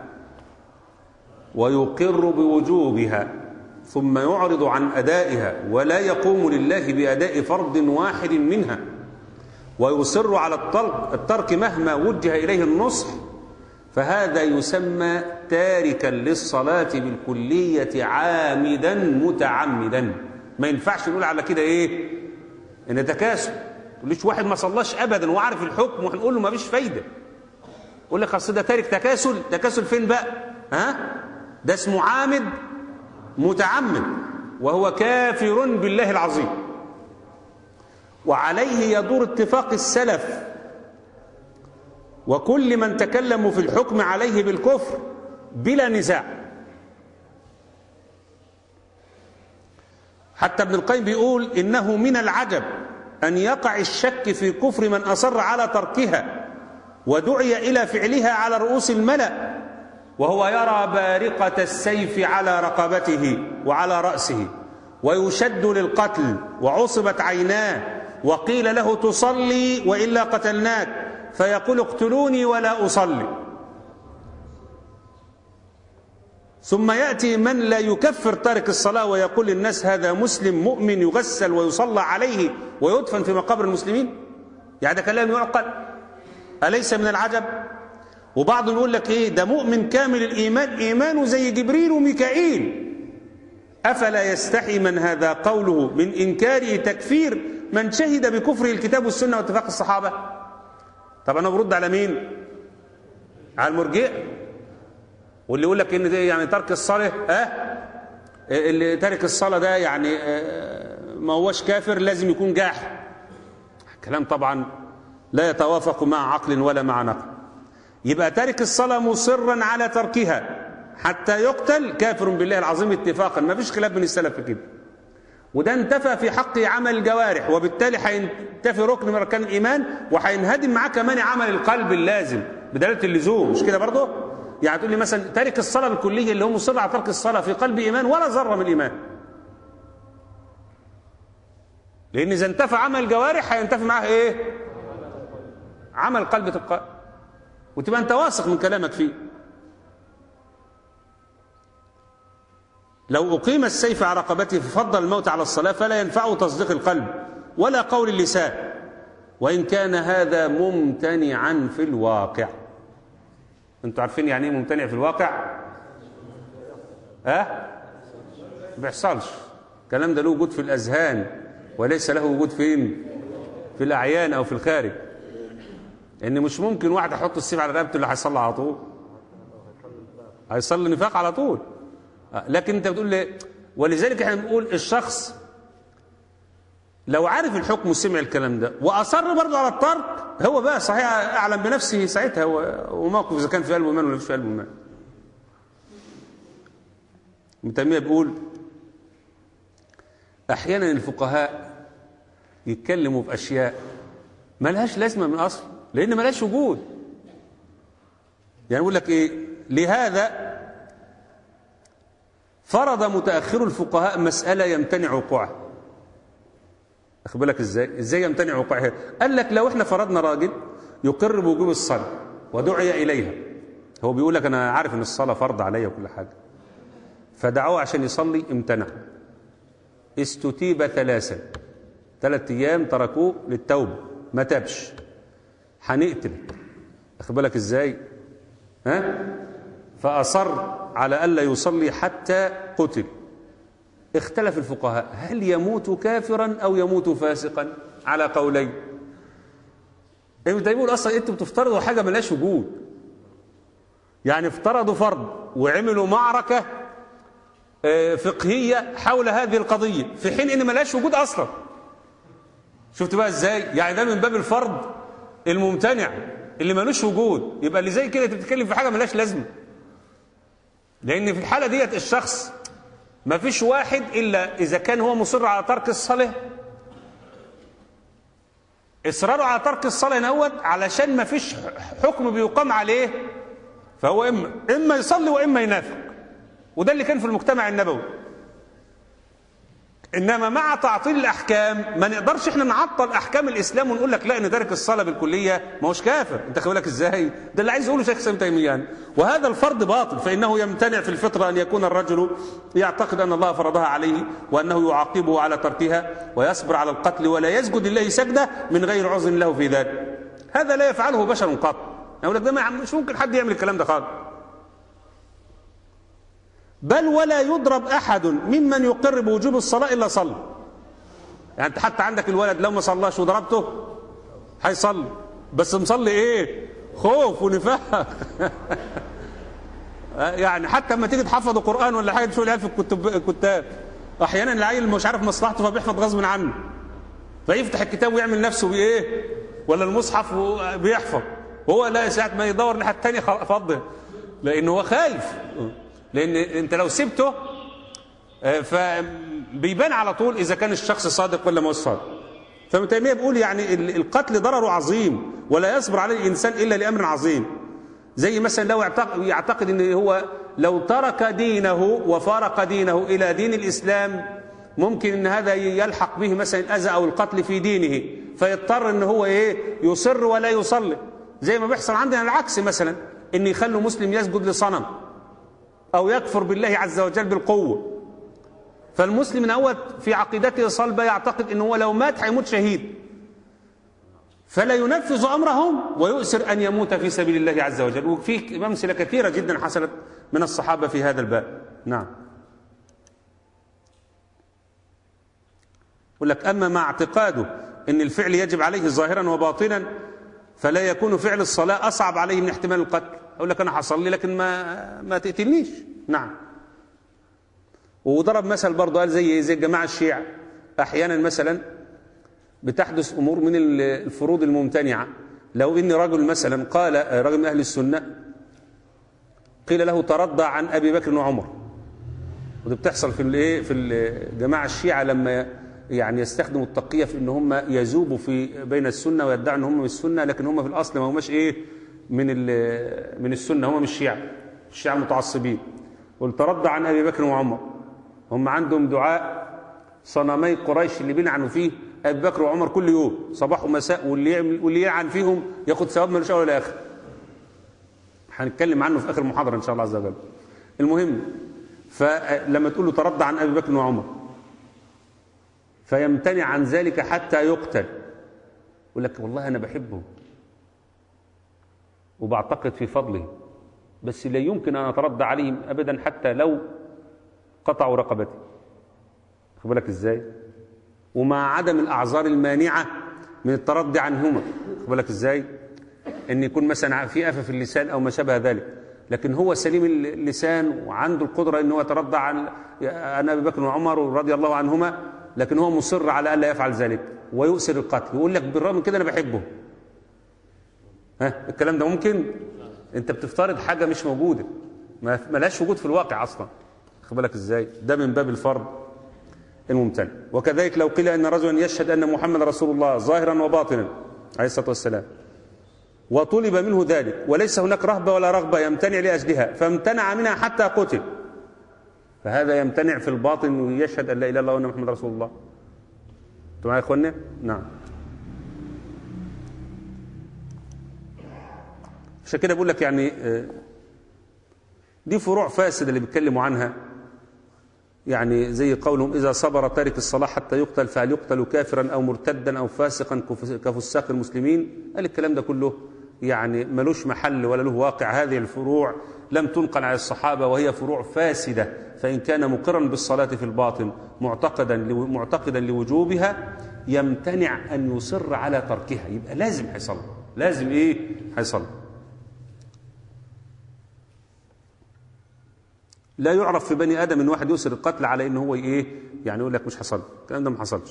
ويقر بوجوبها ثم يعرض عن أدائها ولا يقوم لله بأداء فرض واحد منها ويصر على الترك مهما وجه إليه النصح فهذا يسمى تاركا للصلاة بالكلية عامدا متعمدا ما ينفعش نقول على كده ايه ان تكاسل تقوليش واحد ما صلاش ابدا وعارف الحكم وهنقول له ما فيش فايده يقول لك اصل ده تارك تكاسل تكاسل فين بقى ها ده اسمه عامد متعمد وهو كافر بالله العظيم وعليه يدور اتفاق السلف وكل من تكلموا في الحكم عليه بالكفر بلا نزاع حتى ابن القيم بيقول إنه من العجب أن يقع الشك في كفر من أصر على تركها ودعي إلى فعلها على رؤوس الملأ وهو يرى بارقة السيف على رقبته وعلى رأسه ويشد للقتل وعصبت عيناه وقيل له تصلي وإلا قتلناك فيقول اقتلوني ولا أصلي ثم يأتي من لا يكفر تارك الصلاة ويقول للناس هذا مسلم مؤمن يغسل ويصلى عليه ويدفن في مقابر المسلمين يعني ده كلام يعقل أليس من العجب وبعضهم يقول لك ايه ده مؤمن كامل الإيمان إيمانه زي جبريل وميكائيل أفلا يستحي من هذا قوله من إنكاره تكفير من شهد بكفره الكتاب والسنة واتفاق الصحابة طب أنا برد على مين على المرجئ واللي يقول لك ان ده يعني ترك الصلاه اه اللي تارك الصلاه ده يعني آه ما هوش كافر لازم يكون جاحد كلام طبعا لا يتوافق مع عقل ولا مع نقل يبقى تارك الصلاه مصرا على تركها حتى يقتل كافر بالله العظيم اتفاقا ما فيش خلاف بين السلف في كده وده انتفى في حق عمل الجوارح وبالتالي هينتفي ركن من اركان الايمان وهينهدم معاه كمان عمل القلب اللازم بدلاله اللزوم مش كده برضه يعني تقول لي مثلا تارك الصلاه الكليه اللي هو مصر على ترك الصلاه في قلب ايمان ولا ذره من الايمان لان اذا انتفى عمل الجوارح هينتفي معاه ايه عمل قلب تلقائي وتبقى انت واثق من كلامك فيه لو أقيم السيف على رقبته ففضل الموت على الصلاة فلا ينفعه تصديق القلب ولا قول اللسان وإن كان هذا ممتنعا في الواقع انتوا عارفين يعني ايه ممتنع في الواقع ها أه؟ بيحصلش الكلام ده له وجود في الأذهان وليس له وجود فين في الأعيان أو في الخارج ان مش ممكن واحد يحط السيف على رقبته اللي هيصلي على طول هيصلي نفاق على طول لكن انت بتقول لي ولذلك احنا بنقول الشخص لو عارف الحكم وسمع الكلام ده واصر برضه على الترك هو بقى صحيح اعلم بنفسه ساعتها وموقف اذا كان في قلبه ايمان ولا مش في قلبه ايمان ابن تيميه بيقول احيانا الفقهاء يتكلموا في اشياء ملهاش لازمه من اصل لان ملهاش وجود يعني يقول لك ايه لهذا فرض متأخر الفقهاء مسألة يمتنع وقوعها أخذ بالك إزاي إزاي يمتنع وقوعها قال لك لو إحنا فرضنا راجل يقر بوجوب الصلاة ودعي إليها هو بيقول لك أنا عارف إن الصلاة فرض عليا وكل حاجة فدعوه عشان يصلي امتنع استتيب ثلاثا ثلاث أيام تركوه للتوبة ما تابش هنقتل أخذ بالك إزاي ها فأصر على ألا يصلي حتى قتل اختلف الفقهاء هل يموت كافرا أو يموت فاسقا على قولين ابن تيميه يقول أصلا أنتوا بتفترضوا حاجة ملاش وجود يعني افترضوا فرض وعملوا معركة فقهية حول هذه القضية في حين إن ملاش وجود أصلا شفت بقى إزاي يعني ده من باب الفرض الممتنع اللي ملوش وجود يبقى اللي زي كده تتكلم في حاجة ملاش لازمه لأن في الحالة ديت الشخص ما فيش واحد إلا إذا كان هو مصر على ترك الصلاة إصراره على ترك الصلاة نوت علشان ما فيش حكم بيقام عليه فهو إما, إما يصلي وإما ينافق وده اللي كان في المجتمع النبوي إنما مع تعطيل الأحكام ما نقدرش إحنا نعطل أحكام الإسلام ونقول لك لا إن تارك الصلاة بالكلية ما هوش كافر أنت خلي بالك إزاي ده اللي عايز يقوله شيخ سامي تيمية يعني وهذا الفرض باطل فإنه يمتنع في الفطرة أن يكون الرجل يعتقد أن الله فرضها عليه وأنه يعاقبه على تركها ويصبر على القتل ولا يسجد لله سجدة من غير عذر له في ذلك هذا لا يفعله بشر قط أقول لك ده مش ممكن حد يعمل الكلام ده خالص بل ولا يضرب أحد ممن يقر بوجوب الصلاة إلا صلى يعني أنت حتى عندك الولد لو ما صلاش وضربته هيصلي بس مصلي إيه خوف ونفاق يعني حتى لما تيجي تحفظ قرآن ولا حاجة تشوف العيال في الكتب الكتاب أحيانا العيل مش عارف مصلحته فبيحفظ غصب عنه فيفتح الكتاب ويعمل نفسه بإيه ولا المصحف بيحفظ وهو لا ساعة ما يدور ناحية التانية فضه لأنه هو خايف لان انت لو سبته فبيبان على طول اذا كان الشخص صادق ولا مش صادق فابن تيميه بيقول يعني ال- القتل ضرره عظيم ولا يصبر عليه الانسان الا لامر عظيم زي مثلا لو يعتقد, يعتقد ان هو لو ترك دينه وفارق دينه الى دين الاسلام ممكن ان هذا يلحق به مثلا الاذى او القتل في دينه فيضطر ان هو ايه يصر ولا يصلي زي ما بيحصل عندنا العكس مثلا ان يخلوا مسلم يسجد لصنم او يكفر بالله عز وجل بالقوه فالمسلم من اول في عقيدته صلبه يعتقد ان هو لو مات هيموت شهيد فلا ينفذ امرهم ويؤسر ان يموت في سبيل الله عز وجل وفي امثله كثيره جدا حصلت من الصحابه في هذا الباب نعم يقول لك اما مع اعتقاده ان الفعل يجب عليه ظاهرا وباطنا فلا يكون فعل الصلاه اصعب عليه من احتمال القتل اقول لك انا هصلي لكن ما ما تقتلنيش نعم وضرب مثل برضه قال زي زي الجماعه الشيعة احيانا مثلا بتحدث امور من الفروض الممتنعه لو ان رجل مثلا قال رجل من اهل السنه قيل له ترضى عن ابي بكر وعمر ودي بتحصل في الايه في الجماعه الشيعه لما يعني يستخدموا التقيه في ان هم يذوبوا في بين السنه ويدعوا ان هم من السنه لكن هم في الاصل ما هماش ايه من من السنه هم مش شيعه الشيعه متعصبين قل ترضى عن ابي بكر وعمر هم عندهم دعاء صنمي قريش اللي بيلعنوا فيه ابي بكر وعمر كل يوم صباح ومساء واللي يعمل واللي يلعن فيهم ياخد ثواب ملوش اول ولا اخر هنتكلم عنه في اخر المحاضره ان شاء الله عز وجل المهم فلما تقول له ترضى عن ابي بكر وعمر فيمتنع عن ذلك حتى يقتل يقول لك والله انا بحبه وبعتقد في فضله بس لا يمكن ان اترضى عليهم ابدا حتى لو قطعوا رقبتي خد بالك ازاي ومع عدم الاعذار المانعه من الترضي عنهما خد بالك ازاي ان يكون مثلا في افه في اللسان او ما شابه ذلك لكن هو سليم اللسان وعنده القدره ان هو يترضى عن عن ابي بكر وعمر رضي الله عنهما لكن هو مصر على الا يفعل ذلك ويؤسر القتل يقول لك بالرغم من كده انا بحبه ها الكلام ده ممكن انت بتفترض حاجه مش موجوده ما لهاش وجود في الواقع اصلا خد بالك ازاي ده من باب الفرض الممتنع وكذلك لو قيل ان رجلا يشهد ان محمد رسول الله ظاهرا وباطنا عليه الصلاه والسلام وطلب منه ذلك وليس هناك رهبه ولا رغبه يمتنع لاجلها فامتنع منها حتى قتل فهذا يمتنع في الباطن ويشهد ان لا اله الا الله وان محمد رسول الله انتوا معايا يا اخوانا نعم عشان كده بقول لك يعني دي فروع فاسده اللي بيتكلموا عنها يعني زي قولهم إذا صبر تارك الصلاة حتى يقتل فهل يقتل كافرا أو مرتدا أو فاسقا كفساق المسلمين قال الكلام ده كله يعني ملوش محل ولا له واقع هذه الفروع لم تنقل على الصحابة وهي فروع فاسدة فإن كان مقرا بالصلاة في الباطن معتقدا معتقدا لوجوبها يمتنع أن يصر على تركها يبقى لازم هيصلي لازم إيه هيصلي لا يعرف في بني ادم ان واحد يؤسر القتل على ان هو ايه يعني يقول لك مش حصل الكلام ده ما حصلش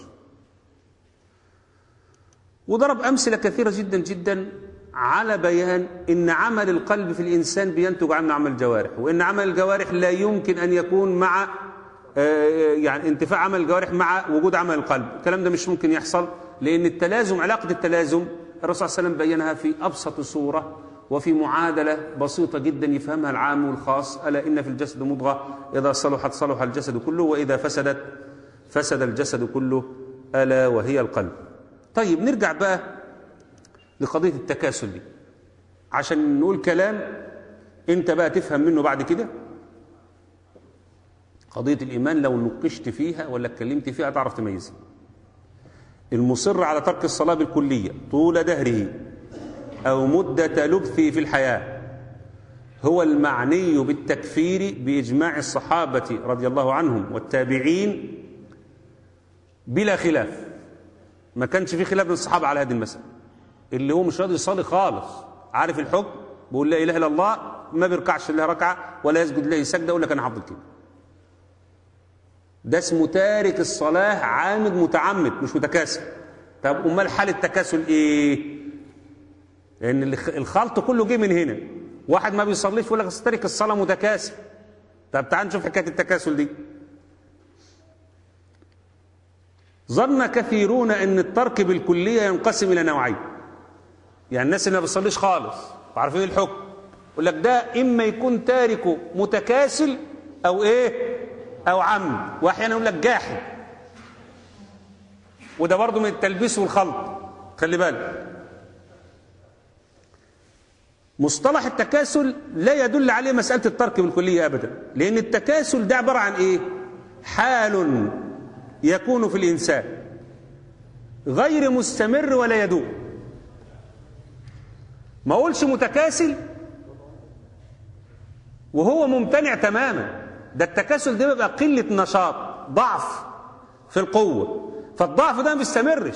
وضرب امثله كثيره جدا جدا على بيان ان عمل القلب في الانسان بينتج عنه عمل الجوارح وان عمل الجوارح لا يمكن ان يكون مع يعني انتفاع عمل الجوارح مع وجود عمل القلب الكلام ده مش ممكن يحصل لان التلازم علاقه التلازم الرسول صلى الله عليه وسلم بينها في ابسط صوره وفي معادلة بسيطة جدا يفهمها العام والخاص ألا إن في الجسد مضغة إذا صلحت صلح الجسد كله وإذا فسدت فسد الجسد كله ألا وهي القلب طيب نرجع بقى لقضية التكاسل دي عشان نقول كلام أنت بقى تفهم منه بعد كده قضية الإيمان لو نقشت فيها ولا اتكلمت فيها تعرف تميزها المصر على ترك الصلاة بالكلية طول دهره أو مدة لبثه في الحياة هو المعني بالتكفير بإجماع الصحابة رضي الله عنهم والتابعين بلا خلاف ما كانش في خلاف بين الصحابة على هذه المسألة اللي هو مش راضي يصلي خالص عارف الحكم بيقول لا إله إلا الله ما بيركعش إلا ركعة ولا يسجد له سجدة يقول لك أنا هفضل كده ده اسمه تارك الصلاة عامد متعمد مش متكاسل طب أمال حال التكاسل إيه؟ لان الخلط كله جه من هنا واحد ما بيصليش يقول لك تارك الصلاه متكاسل طب تعال نشوف حكايه التكاسل دي ظن كثيرون ان الترك بالكليه ينقسم الى نوعين يعني الناس اللي ما بتصليش خالص وعارفين الحكم يقول لك ده اما يكون تاركه متكاسل او ايه او عم واحيانا يقول لك جاحد وده برضه من التلبيس والخلط خلي بالك مصطلح التكاسل لا يدل عليه مسألة الترك بالكلية أبدا لأن التكاسل ده عبارة عن إيه حال يكون في الإنسان غير مستمر ولا يدوم ما أقولش متكاسل وهو ممتنع تماما ده التكاسل ده بيبقى قلة نشاط ضعف في القوة فالضعف ده ما بيستمرش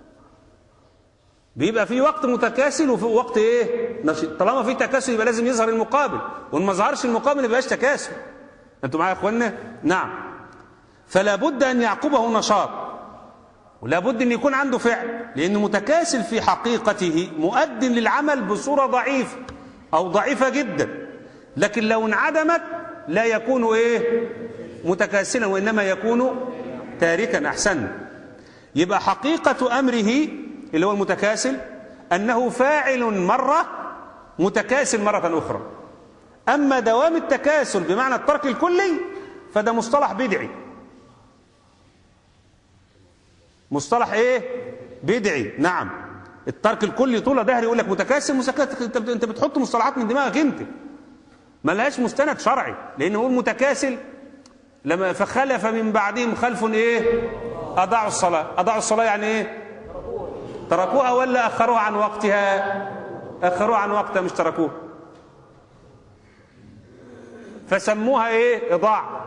بيبقى في وقت متكاسل وفي وقت ايه نشيط طالما في تكاسل يبقى لازم يظهر المقابل وان ما ظهرش المقابل ما يبقاش تكاسل انتوا معايا يا اخوانا نعم فلا بد ان يعقبه نشاط ولا بد ان يكون عنده فعل لانه متكاسل في حقيقته مؤد للعمل بصوره ضعيفه او ضعيفه جدا لكن لو انعدمت لا يكون ايه متكاسلا وانما يكون تاركا احسن يبقى حقيقه امره اللي هو المتكاسل أنه فاعل مرة متكاسل مرة أخرى أما دوام التكاسل بمعنى الترك الكلي فده مصطلح بدعي مصطلح ايه بدعي نعم الترك الكلي طول دهر يقول لك متكاسل متكاسل انت انت بتحط مصطلحات من دماغك انت ما لهاش مستند شرعي لان هو متكاسل لما فخلف من بعدهم خلف ايه اضاعوا الصلاه اضاعوا الصلاه يعني ايه تركوها ولا أخروها عن وقتها أخروها عن وقتها مش تركوها فسموها إيه إضاع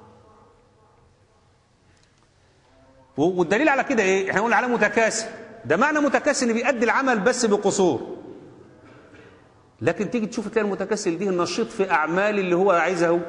والدليل على كده إيه احنا قلنا على متكاسل ده معنى متكاسل إن بيأدي العمل بس بقصور لكن تيجي تشوف تلاقي المتكاسل دي النشيط في أعمال اللي هو عايزها هو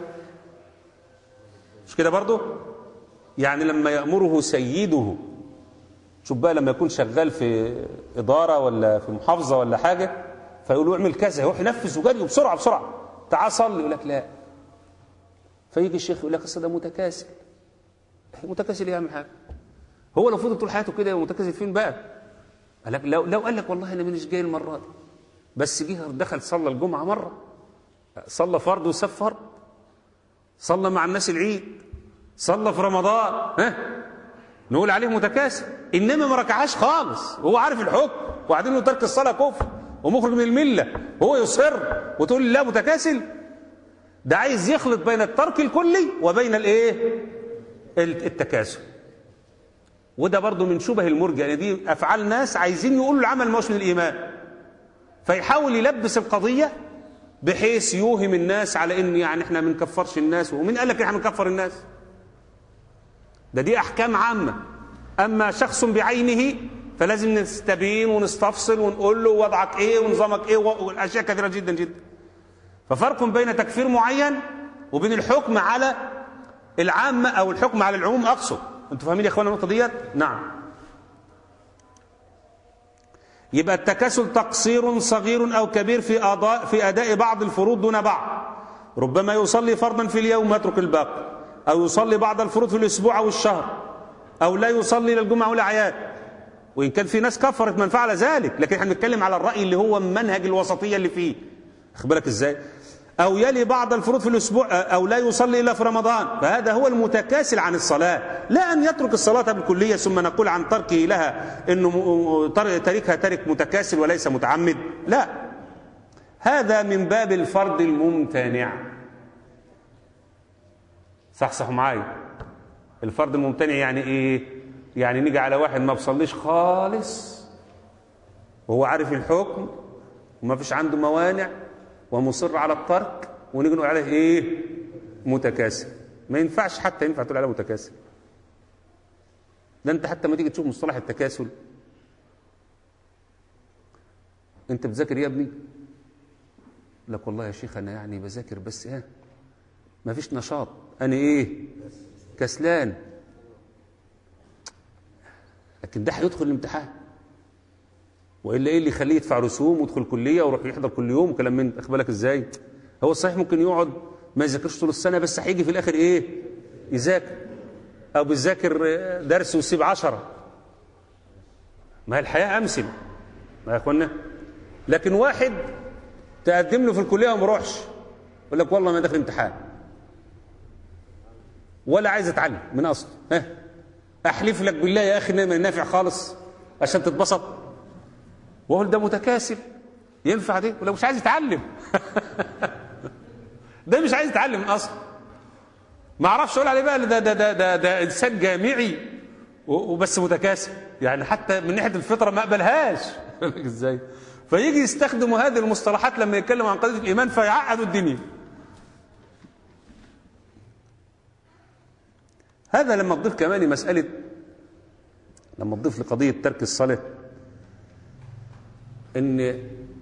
مش كده برضه يعني لما يأمره سيده شوف بقى لما يكون شغال في إدارة ولا في محافظة ولا حاجة فيقول له اعمل كذا يروح ينفذ وجري بسرعة بسرعة تعال صلي يقول لك لا فيجي الشيخ يقول لك اصل ده متكاسل متكاسل يعمل حاجة هو لو فضل طول حياته كده متكاسل فين بقى قال لك لو, لو قال لك والله انا مش جاي المرة دي بس جه دخل صلى الجمعة مرة صلى فرض وساب فرض صلى مع الناس العيد صلى في رمضان ها نقول عليه متكاسل انما ما ركعهاش خالص وهو عارف الحكم وبعدين له ترك الصلاه كفر ومخرج من المله وهو يصر وتقول لي لا متكاسل ده عايز يخلط بين الترك الكلي وبين الايه التكاسل وده برضه من شبه المرجع يعني دي افعال ناس عايزين يقولوا العمل ما هوش من الايمان فيحاول يلبس القضيه بحيث يوهم الناس على ان يعني احنا ما بنكفرش الناس ومين قال لك احنا بنكفر الناس ده دي أحكام عامة أما شخص بعينه فلازم نستبين ونستفصل ونقول له وضعك إيه ونظامك إيه والأشياء كثيرة جدا جدا ففرق بين تكفير معين وبين الحكم على العامة أو الحكم على العموم أقصد أنتوا فاهمين يا إخوانا النقطة ديت؟ نعم يبقى التكاسل تقصير صغير أو كبير في أداء, في أداء بعض الفروض دون بعض ربما يصلي فرضا في اليوم ويترك الباقي أو يصلي بعض الفروض في الأسبوع أو الشهر أو لا يصلي للجمعة والأعياد وإن كان في ناس كفرت من فعل ذلك لكن احنا بنتكلم على الرأي اللي هو منهج الوسطية اللي فيه أخبرك إزاي أو يلي بعض الفروض في الأسبوع أو لا يصلي إلا في رمضان فهذا هو المتكاسل عن الصلاة لا أن يترك الصلاة بالكلية ثم نقول عن تركه لها أنه تاركها تارك متكاسل وليس متعمد لا هذا من باب الفرض الممتنع صح صح معايا الفرض الممتنع يعني ايه يعني نيجي على واحد ما بيصليش خالص وهو عارف الحكم وما فيش عنده موانع ومصر على الترك ونيجي نقول عليه ايه متكاسل ما ينفعش حتى ينفع تقول عليه متكاسل ده انت حتى ما تيجي تشوف مصطلح التكاسل انت بتذاكر يا ابني لك والله يا شيخ انا يعني بذاكر بس ايه ما فيش نشاط انا ايه كسلان لكن ده هيدخل الامتحان والا ايه اللي يخليه يدفع رسوم ويدخل كليه ويروح يحضر كل يوم وكلام من اخد بالك ازاي هو صحيح ممكن يقعد ما يذاكرش طول السنه بس هيجي في الاخر ايه يذاكر أو بتذاكر درس ويسيب عشرة ما هي الحياة أمثل ما يا أخوانا لكن واحد تقدم له في الكلية وما يروحش يقول لك والله ما داخل امتحان ولا عايز اتعلم من اصله ها احلف لك بالله يا اخي انما نافع خالص عشان تتبسط واقول ده متكاسل ينفع ده ولا مش عايز يتعلم ده مش عايز يتعلم اصلا ما اعرفش اقول عليه بقى ده ده ده ده, ده انسان جامعي وبس متكاسل يعني حتى من ناحيه الفطره ما اقبلهاش ازاي فيجي يستخدموا هذه المصطلحات لما يتكلموا عن قضيه الايمان فيعقدوا الدنيا هذا لما تضيف كمان مسألة لما تضيف لقضية ترك الصلاة إن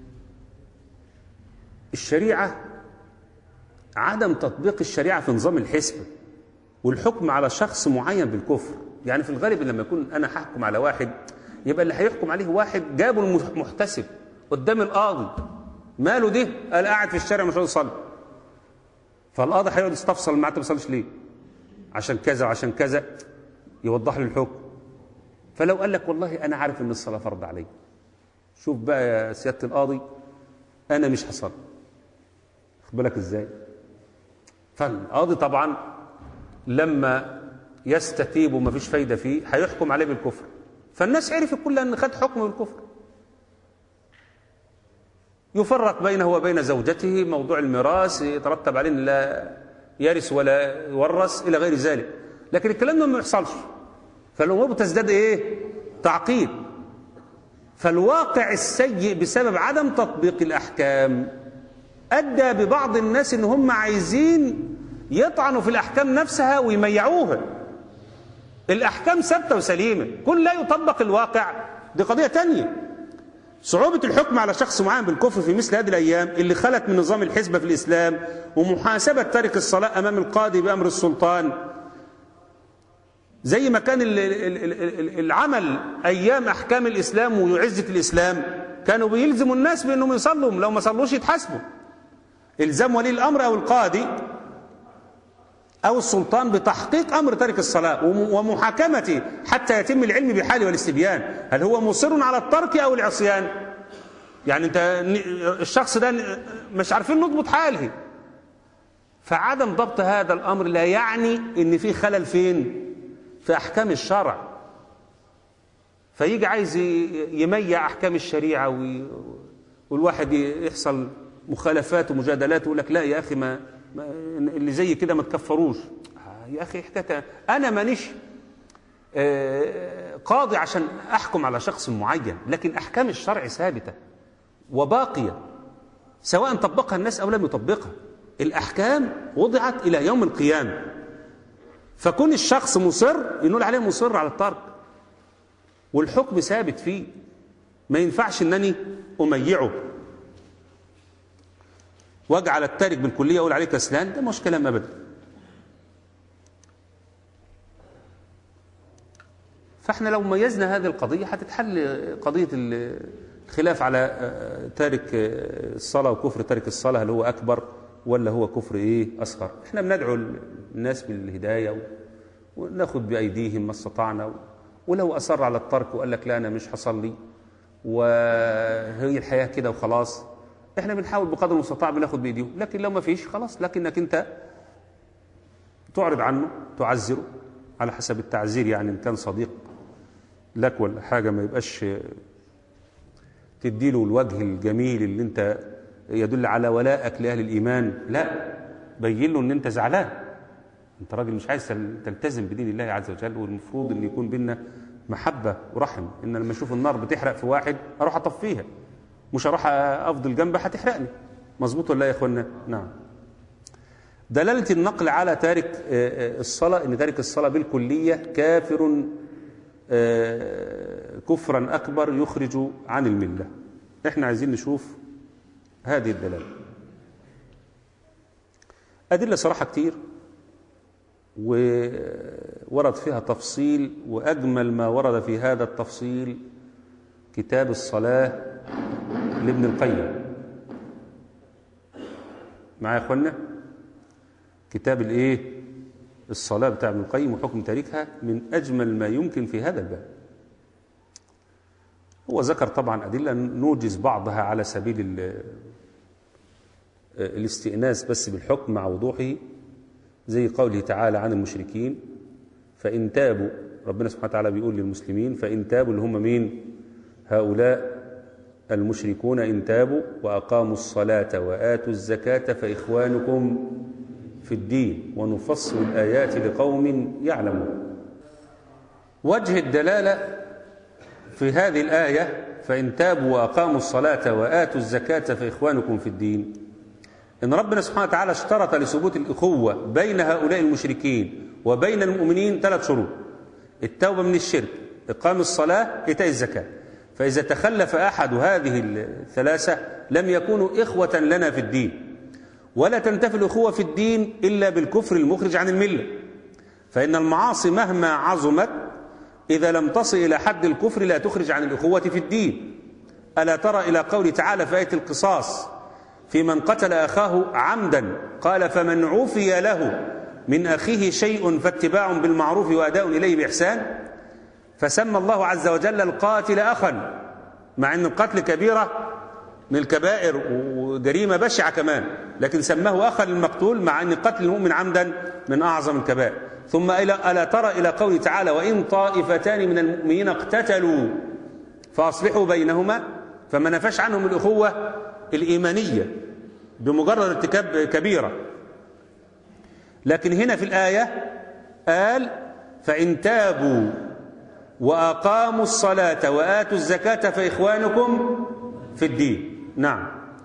الشريعة عدم تطبيق الشريعة في نظام الحسب والحكم على شخص معين بالكفر يعني في الغالب لما يكون أنا هحكم على واحد يبقى اللي هيحكم عليه واحد جابه المحتسب قدام القاضي ماله ده قال قاعد في الشارع مش راضي يصلي فالقاضي هيقعد يستفصل معاه انت ما بتصليش ليه عشان كذا وعشان كذا يوضح له الحكم فلو قال لك والله انا عارف ان الصلاه فرض علي شوف بقى يا سياده القاضي انا مش هصلي خد بالك ازاي فالقاضي طبعا لما يستتيب وما فيش فايده فيه هيحكم عليه بالكفر فالناس عرفت كلها ان خد حكم بالكفر يفرق بينه وبين زوجته موضوع الميراث يترتب عليه ان لا يرث ولا يورث الى غير ذلك لكن الكلام ده ما يحصلش فالامور بتزداد ايه تعقيد فالواقع السيء بسبب عدم تطبيق الاحكام ادى ببعض الناس ان هم عايزين يطعنوا في الاحكام نفسها ويميعوها الاحكام ثابته وسليمه كل لا يطبق الواقع دي قضيه تانية صعوبة الحكم على شخص معين بالكفر في مثل هذه الأيام اللي خلت من نظام الحزبة في الإسلام ومحاسبة تارك الصلاة أمام القاضي بأمر السلطان زي ما كان العمل أيام أحكام الإسلام وعزة الإسلام كانوا بيلزموا الناس بأنهم يصلوا لو ما صلوش يتحاسبوا إلزام ولي الأمر أو القاضي أو السلطان بتحقيق أمر تارك الصلاة ومحاكمته حتى يتم العلم بحاله والاستبيان هل هو مصر على الترك أو العصيان يعني أنت الشخص ده مش عارفين نضبط حاله فعدم ضبط هذا الأمر لا يعني أن في خلل فين في أحكام الشرع فيجي عايز يميع أحكام الشريعة والواحد يحصل مخالفات ومجادلات ويقول لك لا يا أخي ما اللي زي كده ما تكفروش يا اخي حكايه انا مانيش قاضي عشان احكم على شخص معين لكن احكام الشرع ثابته وباقيه سواء طبقها الناس او لم يطبقها الاحكام وضعت الى يوم القيامه فكون الشخص مصر ينقول عليه مصر على الترك والحكم ثابت فيه ما ينفعش انني اميعه واجعل التارك بالكليه اقول عليه كسلان ده مش كلام ابدا فاحنا لو ميزنا هذه القضيه هتتحل قضيه الخلاف على تارك الصلاه وكفر تارك الصلاه هل هو اكبر ولا هو كفر ايه اصغر احنا بندعو الناس بالهدايه وناخد بايديهم ما استطعنا ولو اصر على الترك وقال لك لا انا مش هصلي وهي الحياه كده وخلاص احنا بنحاول بقدر المستطاع بناخد بايديهم لكن لو ما فيش خلاص لكنك انت تعرض عنه تعزره على حسب التعزير يعني ان كان صديق لك ولا حاجه ما يبقاش تديله الوجه الجميل اللي انت يدل على ولائك لاهل الايمان لا بين له ان انت زعلان انت راجل مش عايز تلتزم بدين الله عز وجل والمفروض ان يكون بينا محبه ورحم ان لما اشوف النار بتحرق في واحد اروح اطفيها مش هروح افضل جنبها هتحرقني مظبوط ولا لا يا اخوانا نعم دلالة النقل على تارك الصلاة ان تارك الصلاة بالكلية كافر كفرا اكبر يخرج عن الملة احنا عايزين نشوف هذه الدلالة أدلة صراحة كتير وورد فيها تفصيل وأجمل ما ورد في هذا التفصيل كتاب الصلاة لابن القيم معايا يا اخوانا كتاب الايه الصلاة بتاع ابن القيم وحكم تاركها من أجمل ما يمكن في هذا الباب هو ذكر طبعا أدلة نوجز بعضها على سبيل ال- الاستئناس بس بالحكم مع وضوحه زي قوله تعالى عن المشركين فإن تابوا ربنا سبحانه وتعالى بيقول للمسلمين فإن تابوا اللي هم مين هؤلاء المشركون إن تابوا وأقاموا الصلاة وآتوا الزكاة فإخوانكم في الدين ونفصل الآيات لقوم يعلمون وجه الدلالة في هذه الآية فإن تابوا وأقاموا الصلاة وآتوا الزكاة فإخوانكم في الدين إن ربنا سبحانه وتعالى اشترط لثبوت الإخوة بين هؤلاء المشركين وبين المؤمنين ثلاث شروط التوبة من الشرك إقام الصلاة إيتاء الزكاة فإذا تخلف أحد هذه الثلاثة لم يكونوا إخوة لنا في الدين ولا تنتفي الأخوة في الدين إلا بالكفر المخرج عن الملة فإن المعاصي مهما عظمت إذا لم تصل إلى حد الكفر لا تخرج عن الأخوة في الدين ألا ترى إلى قول تعالى في آية القصاص في من قتل أخاه عمدا قال فمن عفي له من أخيه شيء فاتباع بالمعروف وأداء إليه بإحسان فسمى الله عز وجل القاتل أخا مع أن القتل كبيرة من الكبائر وجريمة بشعة كمان لكن سماه أخا للمقتول مع أن قتل المؤمن عمدا من أعظم الكبائر ثم إلى ألا ترى إلى قوله تعالى وإن طائفتان من المؤمنين اقتتلوا فأصلحوا بينهما فما نفش عنهم الأخوة الإيمانية بمجرد ارتكاب كبيرة لكن هنا في الآية قال فإن تابوا وأقاموا الصلاة وآتوا الزكاة فإخوانكم في الدين نعم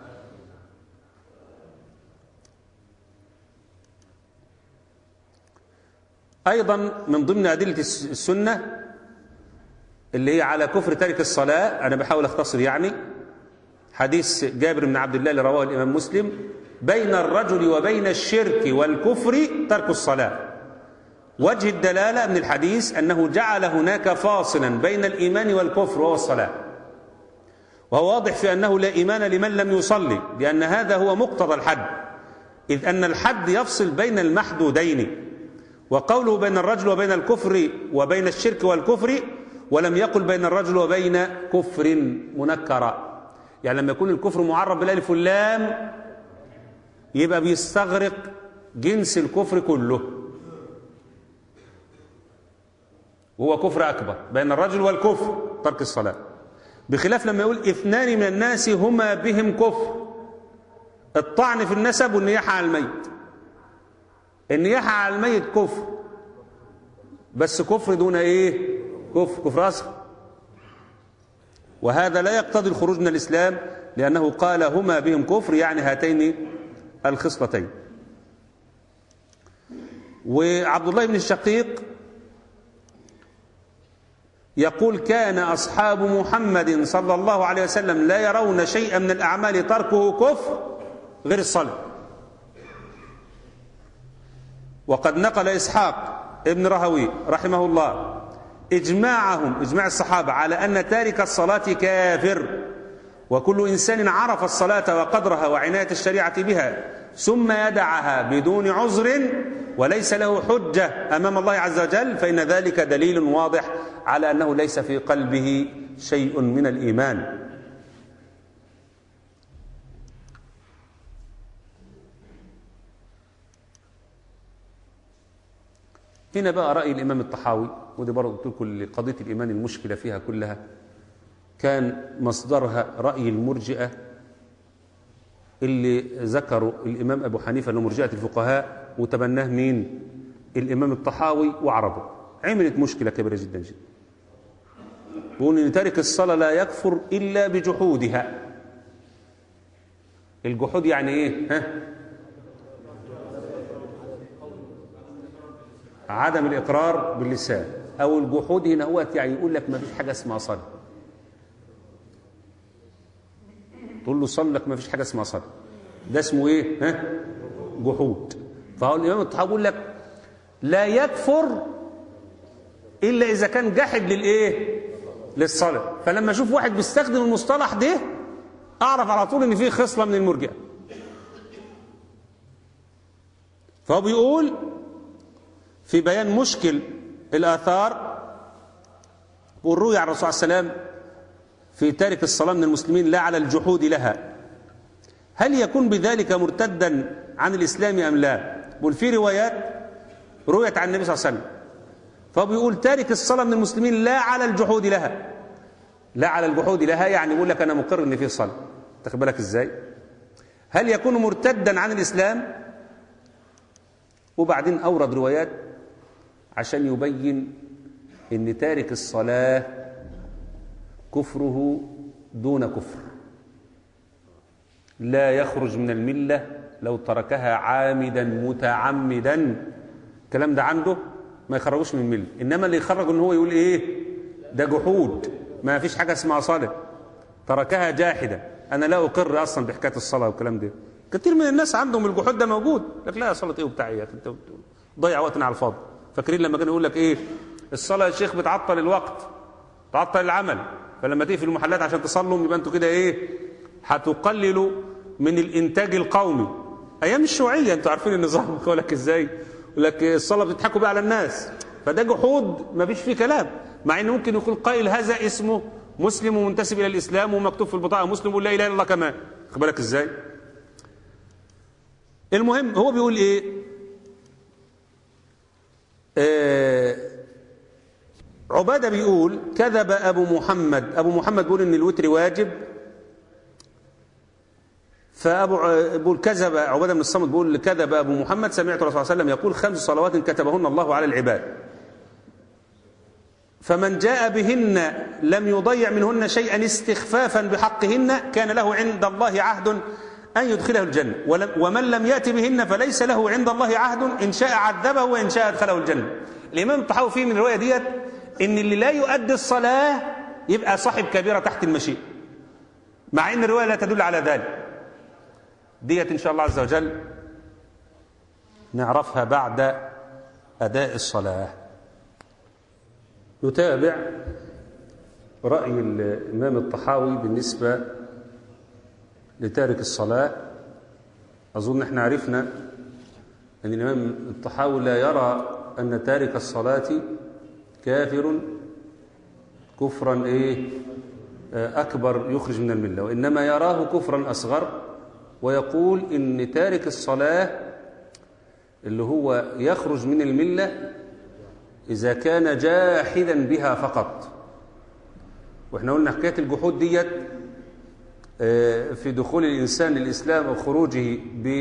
أيضا من ضمن أدلة السنة اللي هي على كفر تارك الصلاة أنا بحاول أختصر يعني حديث جابر بن عبد الله اللي رواه الإمام مسلم بين الرجل وبين الشرك والكفر ترك الصلاة وجه الدلالة من الحديث أنه جعل هناك فاصلا بين الإيمان والكفر وهو الصلاة وهو واضح في أنه لا إيمان لمن لم يصلي لأن هذا هو مقتضى الحد إذ أن الحد يفصل بين المحدودين وقوله بين الرجل وبين الكفر وبين الشرك والكفر ولم يقل بين الرجل وبين كفر منكرا يعني لما يكون الكفر معرب بالالف واللام يبقى بيستغرق جنس الكفر كله وهو كفر أكبر بين الرجل والكفر ترك الصلاة بخلاف لما يقول اثنان من الناس هما بهم كفر الطعن في النسب والنياحة على الميت النياحة على الميت كفر بس كفر دون ايه كفر كفر أصغر وهذا لا يقتضي الخروج من الإسلام لأنه قال هما بهم كفر يعني هاتين الخصلتين وعبد الله بن الشقيق يقول كان أصحاب محمد صلى الله عليه وسلم لا يرون شيئا من الأعمال تركه كفر غير الصلاة وقد نقل إسحاق ابن رهوي رحمه الله إجماعهم إجماع الصحابة على أن تارك الصلاة كافر وكل إنسان عرف الصلاة وقدرها وعناية الشريعة بها ثم يدعها بدون عذر وليس له حجة أمام الله عز وجل فإن ذلك دليل واضح على أنه ليس في قلبه شيء من الإيمان هنا بقى رأي الإمام الطحاوي ودي برضه قلت لكم قضية الإيمان المشكلة فيها كلها كان مصدرها رأي المرجئة اللي ذكروا الإمام أبو حنيفة أنه مرجئة الفقهاء وتبناه مين الإمام الطحاوي وعربه عملت مشكلة كبيرة جدا جدا بيقول إن تارك الصلاة لا يكفر إلا بجحودها الجحود يعني إيه ها؟ عدم الإقرار باللسان أو الجحود هنا هو يعني يقول لك ما فيش حاجة اسمها صلاة تقول له صل لك ما فيش حاجة اسمها صلاة ده اسمه إيه ها جحود فهو الإمام الطحاوي بيقول لك لا يكفر إلا إذا كان جحد للإيه للصلاة فلما أشوف واحد بيستخدم المصطلح ده أعرف على طول إن فيه خصلة من المرجئة فهو بيقول في بيان مشكل الآثار والروي عن الرسول صلى الله عليه وسلم في تارك الصلاة من المسلمين لا على الجحود لها هل يكون بذلك مرتدا عن الإسلام أم لا بقول في روايات رويت عن النبي صلى الله عليه وسلم فهو بيقول تارك الصلاة من المسلمين لا على الجحود لها لا على الجحود لها يعني يقول لك أنا مقر إن في صلاة تاخد بالك إزاي هل يكون مرتدا عن الإسلام وبعدين أورد روايات عشان يبين إن تارك الصلاة كفره دون كفر لا يخرج من الملة لو تركها عامدا متعمدا الكلام ده عنده ما يخرجوش من الملة إنما اللي يخرج إن هو يقول إيه ده جحود ما فيش حاجة اسمها صلاة تركها جاحدا أنا لا أقر أصلا بحكاية الصلاة والكلام ده كتير من الناس عندهم الجحود ده موجود لك لا صلاة إيه وبتاع إيه أنت ضيع وقتنا على الفاضي فاكرين لما كانوا يقول لك إيه الصلاة يا شيخ بتعطل الوقت تعطل العمل فلما تيجي في المحلات عشان تصلوا يبقى انتوا كده ايه هتقللوا من الانتاج القومي ايام الشيوعيه انتوا عارفين النظام يقول لك ازاي يقول لك الصلاه بتضحكوا بقى على الناس فده جحود ما فيش فيه كلام مع ان ممكن يقول قائل هذا اسمه مسلم ومنتسب الى الاسلام ومكتوب في البطاقه مسلم ولا اله الا الله كمان خد بالك ازاي المهم هو بيقول ايه آه عبادة بيقول كذب أبو محمد أبو محمد بيقول إن الوتر واجب فأبو بيقول كذب عبادة بن الصمت بيقول كذب أبو محمد سمعت الرسول صلى الله عليه وسلم يقول خمس صلوات كتبهن الله على العباد فمن جاء بهن لم يضيع منهن شيئا استخفافا بحقهن كان له عند الله عهد أن يدخله الجنة ومن لم يأتي بهن فليس له عند الله عهد إن شاء عذبه وإن شاء أدخله الجنة الإمام الطحاوي فيه من الرواية ديت ان اللي لا يؤدي الصلاة يبقى صاحب كبيرة تحت المشيئة مع ان الرواية لا تدل على ذلك ديت ان شاء الله عز وجل نعرفها بعد أداء الصلاة نتابع رأي الإمام الطحاوي بالنسبة لتارك الصلاة أظن احنا عرفنا أن الإمام الطحاوي لا يرى أن تارك الصلاة كافر كفرا ايه اكبر يخرج من المله وانما يراه كفرا اصغر ويقول ان تارك الصلاه اللي هو يخرج من المله اذا كان جاحدا بها فقط واحنا قلنا حكايه الجحود ديت في دخول الانسان للاسلام او خروجه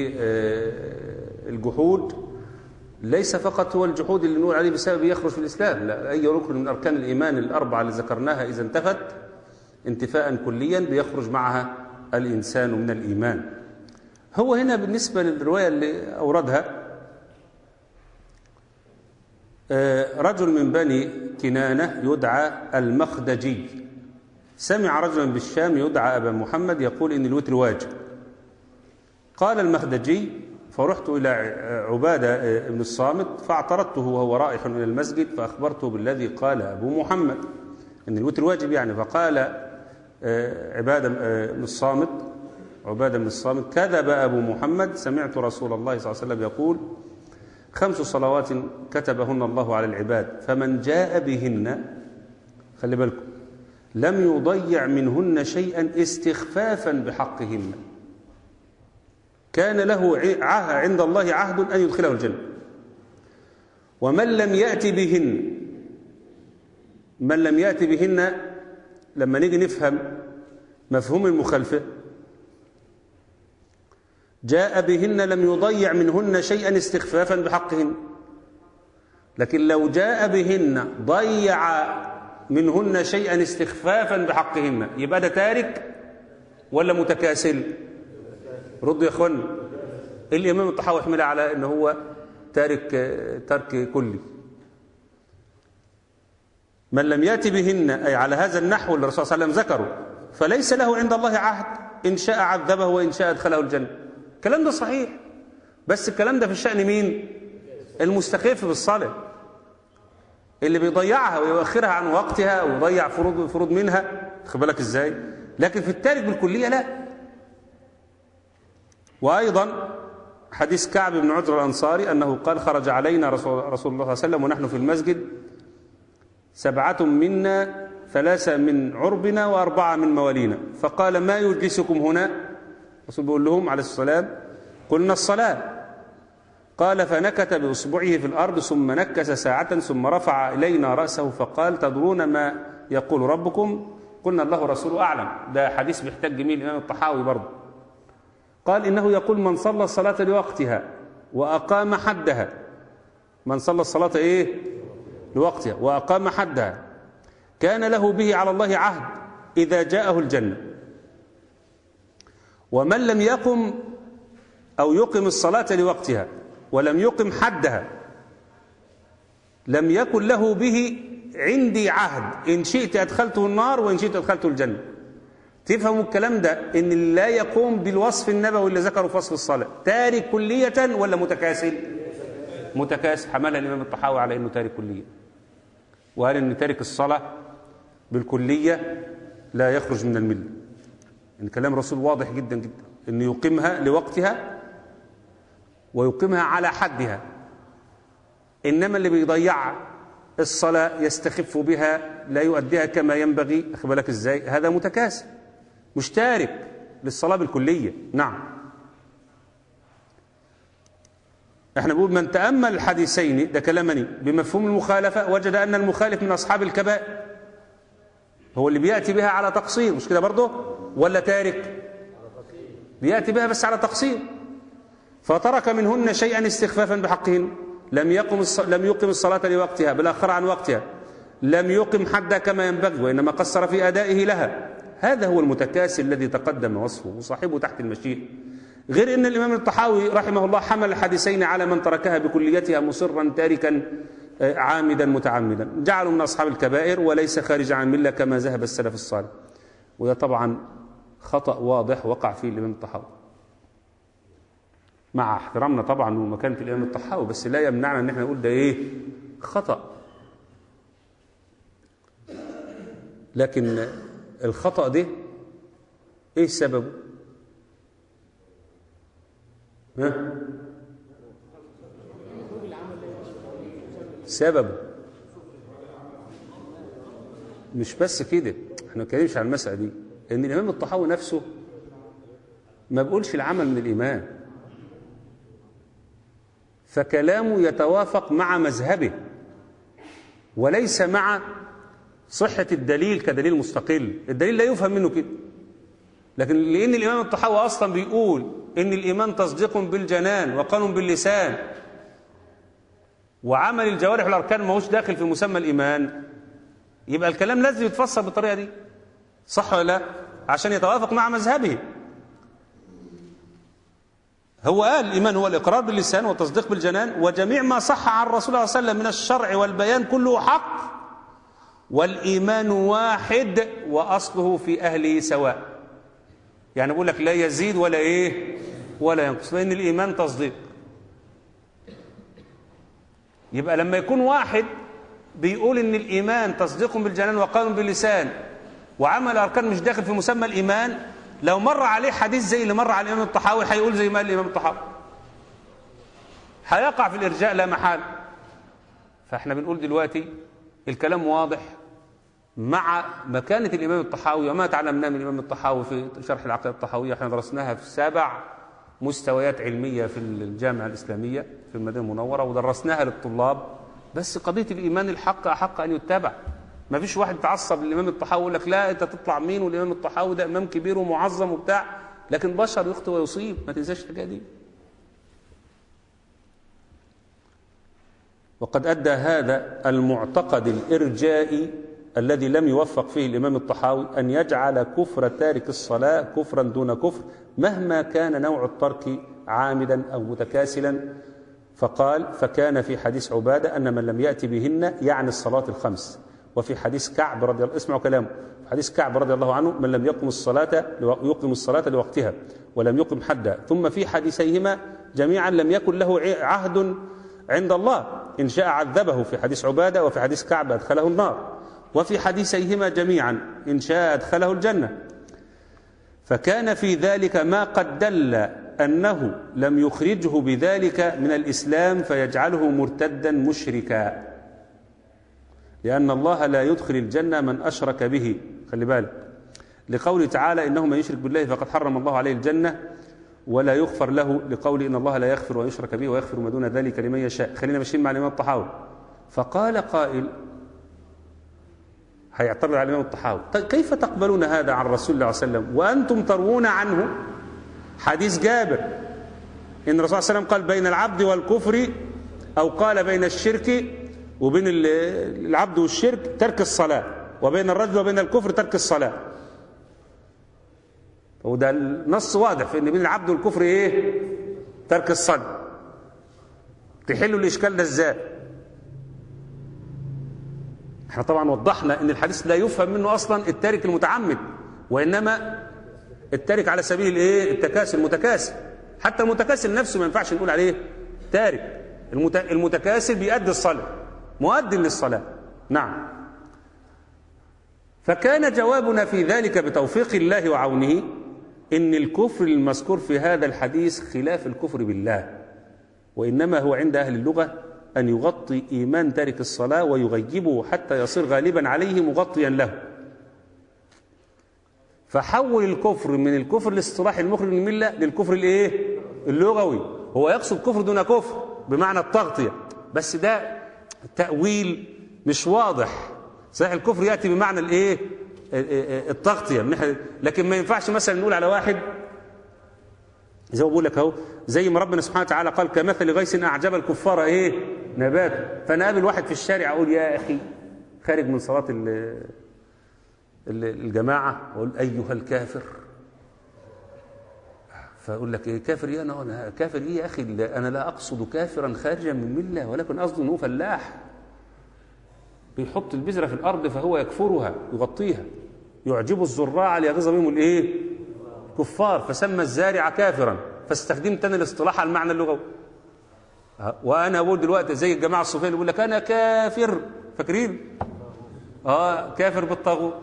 بالجحود ليس فقط هو الجحود اللي نقول عليه بسبب يخرج في الإسلام لا أي ركن من أركان الإيمان الأربعة اللي ذكرناها إذا انتفت انتفاء كليا بيخرج معها الإنسان من الإيمان هو هنا بالنسبة للرواية اللي أوردها رجل من بني كنانة يدعى المخدجي سمع رجلا بالشام يدعى أبا محمد يقول إن الوتر واجب قال المخدجي فرحت إلى عبادة بن الصامت فاعترضته وهو رائح إلى المسجد فأخبرته بالذي قال أبو محمد أن الوتر واجب يعني فقال عبادة بن الصامت عبادة بن الصامت كذب أبو محمد سمعت رسول الله صلى الله عليه وسلم يقول خمس صلوات كتبهن الله على العباد فمن جاء بهن خلي بالكم لم يضيع منهن شيئا استخفافا بحقهن كان له عند الله عهد أن يدخله الجنة ومن لم يأتي بهن من لم يأتي بهن لما نيجي نفهم مفهوم المخالفة جاء بهن لم يضيع منهن شيئا استخفافا بحقهن لكن لو جاء بهن ضيع منهن شيئا استخفافا بحقهن يبقى ده تارك ولا متكاسل ردوا يا اخوانا الامام الطحاوي يحملها على ان هو تارك ترك كلي من لم ياتي بهن اي على هذا النحو اللي الرسول صلى الله عليه وسلم ذكره فليس له عند الله عهد ان شاء عذبه وان شاء ادخله الجنه الكلام ده صحيح بس الكلام ده في شان مين المستخف بالصلاه اللي بيضيعها ويؤخرها عن وقتها ويضيع فروض فروض منها خد بالك ازاي لكن في التارك بالكليه لا وايضا حديث كعب بن عجر الأنصاري أنه قال خرج علينا رسول, رسول الله صلى الله عليه وسلم ونحن في المسجد سبعة منا ثلاثة من عربنا وأربعة من موالينا فقال ما يجلسكم هنا الرسول بيقول لهم عليه الصلاة والسلام قلنا الصلاة قال فنكت بإصبعه في الأرض ثم نكس ساعة ثم رفع إلينا رأسه فقال تدرون ما يقول ربكم قلنا الله رسوله أعلم ده حديث بيحتاج جميل الإمام الطحاوي برضه قال إنه يقول من صلى الصلاة لوقتها وأقام حدها من صلى الصلاة إيه لوقتها وأقام حدها كان له به على الله عهد إذا جاءه الجنة ومن لم يقم أو يقم الصلاة لوقتها ولم يقم حدها لم يكن له به عندي عهد إن شئت أدخلته النار وإن شئت أدخلته الجنة تفهموا الكلام ده إن لا يقوم بالوصف النبوي اللي ذكره في وصف الصلاة تارك كلية ولا متكاسل متكاسل حملها الإمام الطحاوي على إنه تارك كلية وقال إن تارك الصلاة بالكلية لا يخرج من الملة إن كلام الرسول واضح جدا جدا إن يقيمها لوقتها ويقيمها على حدها إنما اللي بيضيع الصلاة يستخف بها لا يؤديها كما ينبغي أخي بالك إزاي هذا متكاسل مش تارك للصلاة بالكلية نعم احنا بنقول من تأمل الحديثين ده كلامني بمفهوم المخالفة وجد أن المخالف من أصحاب الكبائر هو اللي بيأتي بها على تقصير مش كده برضه ولا تارك بيأتي بها بس على تقصير فترك منهن شيئا استخفافا بحقهن لم يقم الص... لم يقم الصلاة لوقتها بل أخر عن وقتها لم يقم حدا كما ينبغي وإنما قصر في أدائه لها هذا هو المتكاسل الذي تقدم وصفه وصاحبه تحت المشيئة غير أن الإمام الطحاوي رحمه الله حمل الحديثين على من تركها بكليتها مصرا تاركا عامدا متعمدا جعلوا من أصحاب الكبائر وليس خارجا عن ملة كما ذهب السلف الصالح وده طبعا خطأ واضح وقع فيه الإمام الطحاوي مع احترامنا طبعا ومكانة الإمام الطحاوي بس لا يمنعنا ان احنا نقول ده ايه خطأ لكن الخطأ ده ايه سببه ها سببه مش بس كده احنا ما بنتكلمش عن المسألة دي ان الإمام الطحاوي نفسه ما بيقولش العمل من الإيمان فكلامه يتوافق مع مذهبه وليس مع صحة الدليل كدليل مستقل الدليل لا يفهم منه كده لكن لأن الإمام الطحاوي أصلا بيقول إن الإيمان تصديق بالجنان وقول باللسان وعمل الجوارح والأركان ما هوش داخل في مسمى الإيمان يبقى الكلام لازم يتفسر بالطريقة دي صح ولا لا عشان يتوافق مع مذهبه هو قال الإيمان هو الإقرار باللسان والتصديق بالجنان وجميع ما صح عن الرسول صلى الله عليه وسلم من الشرع والبيان كله حق والإيمان واحد وأصله في أهله سواء يعني بقول لك لا يزيد ولا إيه ولا ينقص لأن الإيمان تصديق يبقى لما يكون واحد بيقول إن الإيمان تصديق بالجنان وقول باللسان وعمل أركان مش داخل في مسمى الإيمان لو مر عليه حديث زي اللي مر على الإمام الطحاوي هيقول زي ما قال الإمام الطحاوي هيقع في الإرجاء لا محال فاحنا بنقول دلوقتي الكلام واضح مع مكانة الإمام الطحاوي وما تعلمناه من الإمام الطحاوي في شرح العقيدة الطحاوية احنا درسناها في سبع مستويات علمية في الجامعة الإسلامية في المدينة المنورة ودرسناها للطلاب بس قضية الإيمان الحق أحق أن يتبع ما فيش واحد تعصب للإمام الطحاوي يقول لك لا أنت تطلع مين والإمام الطحاوي ده إمام كبير ومعظم وبتاع لكن بشر يخطئ ويصيب ما تنساش الحاجة دي وقد أدى هذا المعتقد الإرجائي الذي لم يوفق فيه الإمام الطحاوي أن يجعل كفر تارك الصلاة كفرا دون كفر مهما كان نوع الترك عامدا أو متكاسلا فقال فكان في حديث عبادة أن من لم يأتي بهن يعني الصلاة الخمس وفي حديث كعب رضي الله اسمعوا كلامه حديث كعب رضي الله عنه من لم يقم الصلاة يقم الصلاة لوقتها ولم يقم حدا ثم في حديثيهما جميعا لم يكن له عهد عند الله إن شاء عذبه في حديث عبادة وفي حديث كعب أدخله النار وفي حديثيهما جميعا إن شاء أدخله الجنة فكان في ذلك ما قد دل أنه لم يخرجه بذلك من الإسلام فيجعله مرتدا مشركا لأن الله لا يدخل الجنة من أشرك به خلي بالك لقوله تعالى إنه من يشرك بالله فقد حرم الله عليه الجنة ولا يغفر له لقول إن الله لا يغفر وأن يشرك به ويغفر ما دون ذلك لمن يشاء خلينا ماشيين مع الإمام الطحاوي فقال قائل هيعترض على الإمام الطحاوي طيب كيف تقبلون هذا عن رسول الله صلى الله عليه وسلم وأنتم تروون عنه حديث جابر إن الرسول صلى الله عليه وسلم قال بين العبد والكفر أو قال بين الشرك وبين العبد والشرك ترك الصلاة وبين الرجل وبين الكفر ترك الصلاة وده النص واضح في ان بين العبد والكفر ايه ترك الصلاة تحلوا الاشكال ده ازاي احنا طبعا وضحنا ان الحديث لا يفهم منه اصلا التارك المتعمد وانما التارك على سبيل الايه التكاسل المتكاسل حتى المتكاسل نفسه ما ينفعش نقول عليه تارك المتكاسل بيؤدي الصلاه مؤد للصلاه نعم فكان جوابنا في ذلك بتوفيق الله وعونه ان الكفر المذكور في هذا الحديث خلاف الكفر بالله وانما هو عند اهل اللغه ان يغطي ايمان تارك الصلاه ويغيبه حتى يصير غالبا عليه مغطيا له فحول الكفر من الكفر الاصطلاحي المخرج من المله للكفر الايه اللغوي هو يقصد كفر دون كفر بمعنى التغطيه بس ده تاويل مش واضح صحيح الكفر ياتي بمعنى الايه التغطيه من ناحيه لكن ما ينفعش مثلا نقول على واحد زي ما بقول لك اهو زي ما ربنا سبحانه وتعالى قال كمثل غيث اعجب الكفار ايه نباته فانا اقابل واحد في الشارع اقول يا اخي خارج من صلاه الجماعه واقول ايها الكافر فاقول لك ايه كافر ايه انا انا كافر ايه يا اخي انا لا اقصد كافرا خارجا من مله ولكن قصدي انه فلاح بيحط البذره في الارض فهو يكفرها يغطيها يعجب الزراع ليغيظ بهم الايه كفار فسمى الزارع كافرا فاستخدمت انا الاصطلاح على المعنى اللغوي وانا اقول دلوقتي زي الجماعه الصوفيه اللي يقول لك انا كافر فاكرين اه كافر بالطاغوت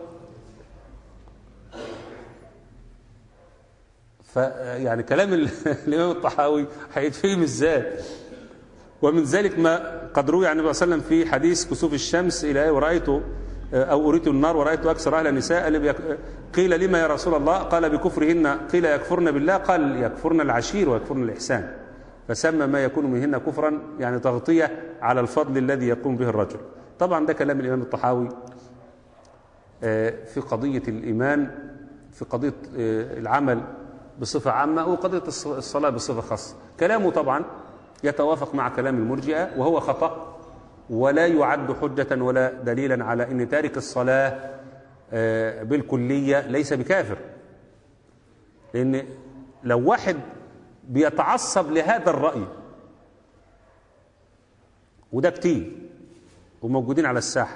فيعني كلام الامام الطحاوي هيتفهم ازاي ومن ذلك ما قد روي عن النبي صلى الله عليه وسلم في حديث كسوف الشمس الى ورايت او اريت النار ورايت اكثر اهل النساء قيل لما يا رسول الله قال بكفرهن قيل يكفرن بالله قال يكفرن العشير ويكفرن الاحسان فسمى ما يكون منهن كفرا يعني تغطيه على الفضل الذي يقوم به الرجل طبعا ده كلام الامام الطحاوي في قضيه الايمان في قضيه العمل بصفه عامه وقضيه الصلاه بصفه خاصه كلامه طبعا يتوافق مع كلام المرجئه وهو خطأ ولا يعد حجة ولا دليلا على أن تارك الصلاة بالكلية ليس بكافر لأن لو واحد بيتعصب لهذا الرأي وده كتير وموجودين على الساحة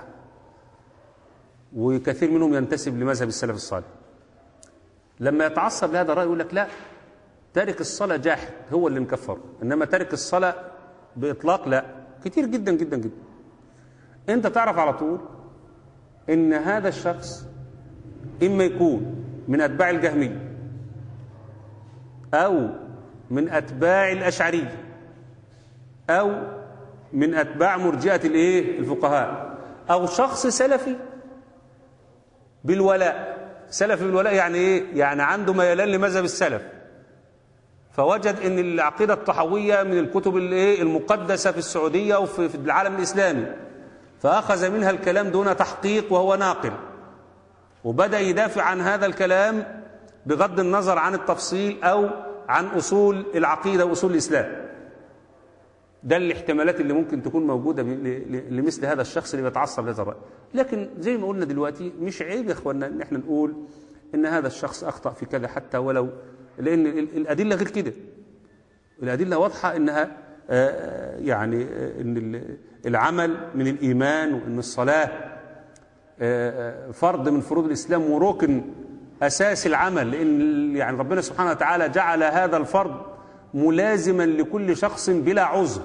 وكثير منهم ينتسب لمذهب السلف الصالح لما يتعصب لهذا الرأي يقول لك لا تارك الصلاة جاحد هو اللي مكفر إنما تارك الصلاة بإطلاق لا كتير جدا جدا جدا أنت تعرف على طول إن هذا الشخص إما يكون من أتباع الجهمية أو من أتباع الأشعرية أو من أتباع مرجئة الإيه الفقهاء أو شخص سلفي بالولاء سلفي بالولاء يعني إيه يعني عنده ميلان لمذهب السلف فوجد ان العقيده الطحويه من الكتب المقدسه في السعوديه وفي العالم الاسلامي فاخذ منها الكلام دون تحقيق وهو ناقل وبدا يدافع عن هذا الكلام بغض النظر عن التفصيل او عن اصول العقيده واصول الاسلام ده الاحتمالات اللي ممكن تكون موجوده لمثل هذا الشخص اللي بيتعصب لهذا الراي لكن زي ما قلنا دلوقتي مش عيب يا اخوانا ان احنا نقول ان هذا الشخص اخطا في كذا حتى ولو لأن الأدلة غير كده الأدلة واضحة إنها يعني إن العمل من الإيمان وإن الصلاة فرض من فروض الإسلام وركن أساس العمل لأن يعني ربنا سبحانه وتعالى جعل هذا الفرض ملازما لكل شخص بلا عذر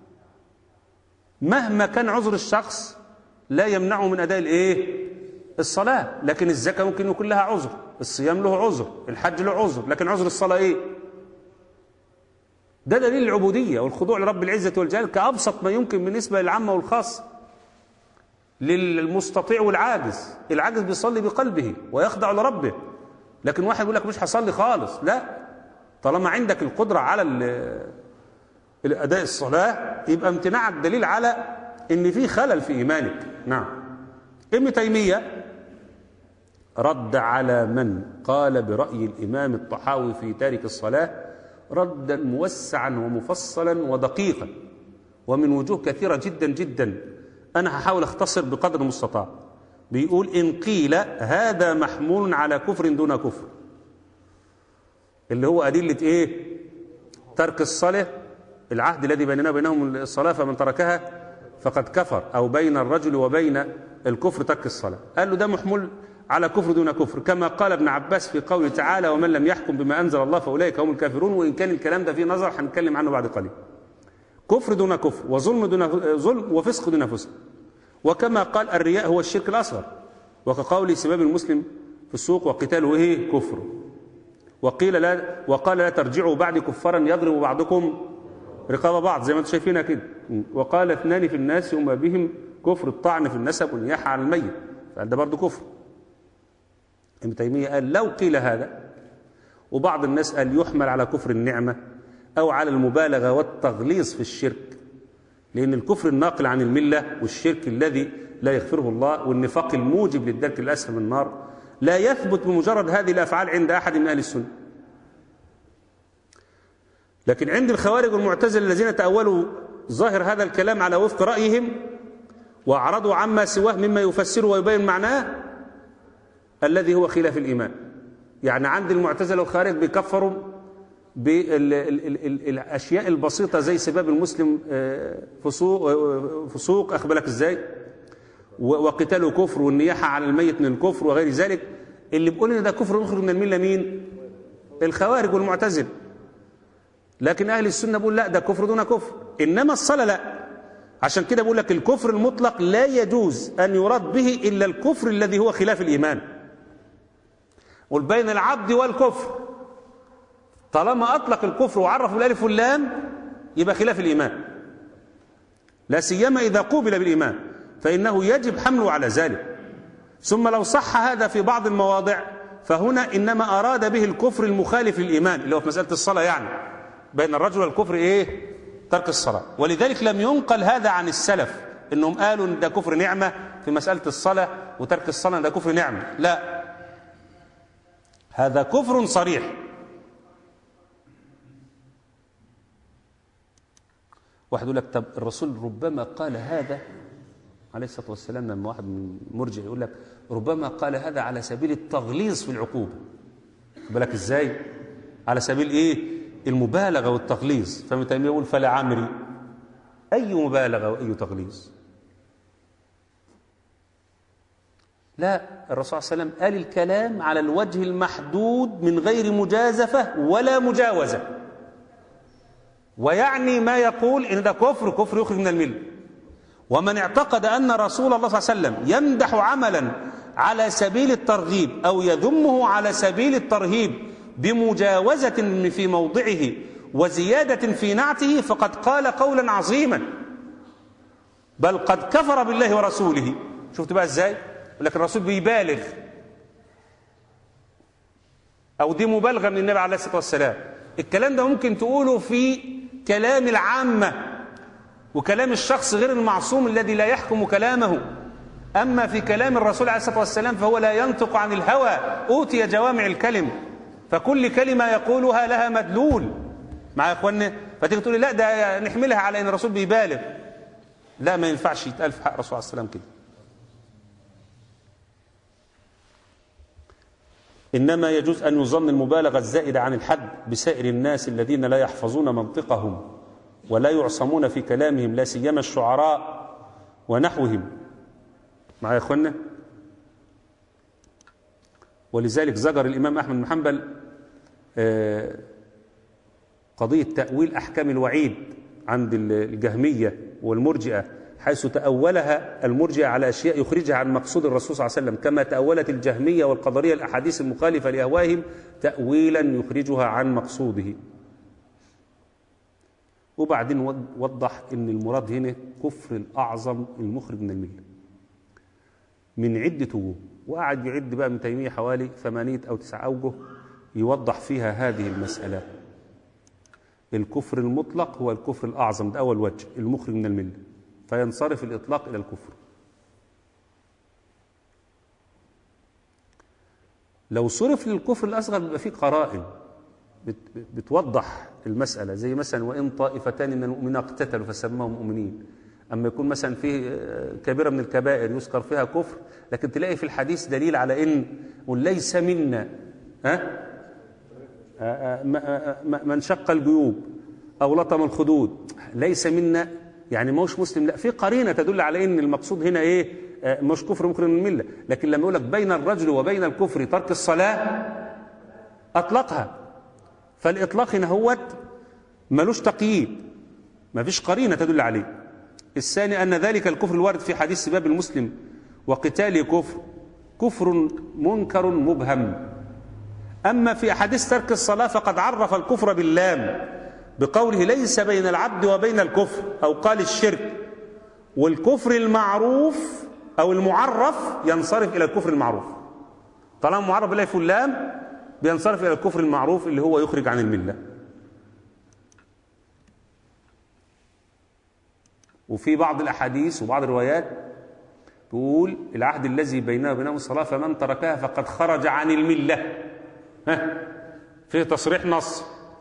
مهما كان عذر الشخص لا يمنعه من أداء الإيه؟ الصلاة لكن الزكاة ممكن يكون لها عذر الصيام له عذر الحج له عذر لكن عذر الصلاة ايه ده دليل العبودية والخضوع لرب العزة والجلال كأبسط ما يمكن بالنسبة للعامة والخاصة للمستطيع والعاجز العاجز بيصلي بقلبه ويخضع لربه لكن واحد يقول لك مش هصلي خالص لا طالما عندك القدرة على أداء الصلاة يبقى امتناعك دليل على ان في خلل في ايمانك نعم ابن تيمية رد على من قال برأي الإمام الطحاوي في تارك الصلاة ردا موسعا ومفصلا ودقيقا ومن وجوه كثيرة جدا جدا أنا هحاول أختصر بقدر المستطاع بيقول إن قيل هذا محمول على كفر دون كفر اللي هو أدلة إيه ترك الصلاة العهد الذي بيننا وبينهم الصلاة فمن تركها فقد كفر أو بين الرجل وبين الكفر ترك الصلاة قال له ده محمول على كفر دون كفر كما قال ابن عباس في قوله تعالى ومن لم يحكم بما أنزل الله فأولئك هم الكافرون وإن كان الكلام ده فيه نظر هنتكلم عنه بعد قليل كفر دون كفر وظلم دون ظلم وفسق دون فسق وكما قال الرياء هو الشرك الأصغر وكقول سباب المسلم في السوق وقتاله ايه كفر وقيل لا وقال لا ترجعوا بعد كفارا يضرب بعضكم رقاب بعض زي ما انتم شايفينها كده وقال اثنان في الناس وما بهم كفر الطعن في النسب والنياحة على الميت فقال ده برضه كفر ابن تيمية قال لو قيل هذا وبعض الناس قال يحمل على كفر النعمة أو على المبالغة والتغليظ في الشرك لأن الكفر الناقل عن الملة والشرك الذي لا يغفره الله والنفاق الموجب للدرك الأسفل من النار لا يثبت بمجرد هذه الأفعال عند أحد من أهل السنة لكن عند الخوارج والمعتزله الذين تأولوا ظاهر هذا الكلام على وفق رأيهم وأعرضوا عما سواه مما يفسر ويبين معناه الذي هو خلاف الإيمان يعني عند المعتزله والخوارج بيكفروا بالاشياء البسيطه زي سباب المسلم فسوق فسوق اخبرك ازاي وقتاله كفر والنياحه على الميت من الكفر وغير ذلك اللي بيقول ان ده كفر يخرج من المله مين الخوارج والمعتزله لكن اهل السنه بيقول لا ده كفر دون كفر انما الصلاه لا عشان كده بقول لك الكفر المطلق لا يجوز ان يراد به الا الكفر الذي هو خلاف الايمان قل بين العبد والكفر طالما أطلق الكفر وعرف الألف واللام يبقى خلاف الإيمان لا سيما إذا قوبل بالإيمان فإنه يجب حمله على ذلك ثم لو صح هذا في بعض المواضع فهنا إنما أراد به الكفر المخالف للإيمان اللي هو في مسألة الصلاة يعني بين الرجل والكفر إيه ترك الصلاة ولذلك لم ينقل هذا عن السلف إنهم قالوا إن ده كفر نعمة في مسألة الصلاة وترك الصلاة ده كفر نعمة لا هذا كفر صريح واحد يقول لك طب الرسول ربما قال هذا عليه الصلاة والسلام لما واحد من مرجع يقول لك ربما قال هذا على سبيل التغليظ في العقوبة بالك ازاي على سبيل ايه المبالغة والتغليظ فابن تيمية يقول فلا عمري أي مبالغة وأي تغليظ لا الرسول صلى الله عليه وسلم قال الكلام على الوجه المحدود من غير مجازفة ولا مجاوزة ويعني ما يقول إن ده كفر كفر يخرج من الملة ومن اعتقد أن رسول الله صلى الله عليه وسلم يمدح عملا على سبيل الترغيب أو يذمه على سبيل الترهيب بمجاوزة في موضعه وزيادة في نعته فقد قال قولا عظيما بل قد كفر بالله ورسوله شفت بقى ازاي لكن الرسول بيبالغ أو دي مبالغة من النبي عليه الصلاة والسلام الكلام ده ممكن تقوله في كلام العامة وكلام الشخص غير المعصوم الذي لا يحكم كلامه أما في كلام الرسول عليه الصلاة والسلام فهو لا ينطق عن الهوى أوتي جوامع الكلم فكل كلمة يقولها لها مدلول مع إخواننا فتيجي تقول لا ده نحملها على أن الرسول بيبالغ لا ما ينفعش يتقال في حق الرسول عليه السلام كده إنما يجوز أن يظن المبالغة الزائدة عن الحد بسائر الناس الذين لا يحفظون منطقهم ولا يعصمون في كلامهم لا سيما الشعراء ونحوهم مع يا إخوانا ولذلك زجر الإمام أحمد بن حنبل قضية تأويل أحكام الوعيد عند الجهمية والمرجئة حيث تأولها المرجئة على أشياء يخرجها عن مقصود الرسول صلى الله عليه وسلم كما تأولت الجهمية والقدرية الأحاديث المخالفة لأهوائهم تأويلا يخرجها عن مقصوده وبعدين ود- وضح ان المراد هنا كفر الاعظم المخرج من المله من عده وجوه وقعد يعد بقى ابن تيميه حوالي ثمانيه او تسع اوجه يوضح فيها هذه المساله الكفر المطلق هو الكفر الاعظم ده اول وجه المخرج من المله فينصرف الاطلاق الى الكفر لو صرف للكفر الاصغر بيبقى فيه قرائن بت- بتوضح المسألة زي مثلا وإن طائفتان من المؤمنين اقتتلوا فسماهم مؤمنين أما يكون مثلا فيه آه، كبيرة من الكبائر يذكر فيها كفر لكن تلاقي في الحديث دليل على إن وليس منا ها آه، آه، م- آه، م- من شق الجيوب أو لطم الخدود ليس منا يعني ما هوش مسلم لا في قرينة تدل على إن المقصود هنا إيه آه، مش كفر ممكن من الملة لكن لما يقول لك بين الرجل وبين الكفر ترك الصلاة أطلقها فالإطلاق هنا هوت ملوش تقييد ما فيش قرينة تدل عليه الثاني أن ذلك الكفر الوارد في حديث سباب المسلم وقتاله كفر كفر منكر مبهم أما في أحاديث ترك الصلاة فقد عرف الكفر باللام بقوله ليس بين العبد وبين الكفر أو قال الشرك والكفر المعروف أو المعرف ينصرف إلى الكفر المعروف طالما معرف بالله فلان بينصرف إلى الكفر المعروف اللي هو يخرج عن الملة وفي بعض الأحاديث وبعض الروايات تقول العهد الذي بيننا وبينهم الصلاة فمن تركها فقد خرج عن الملة ها في تصريح نص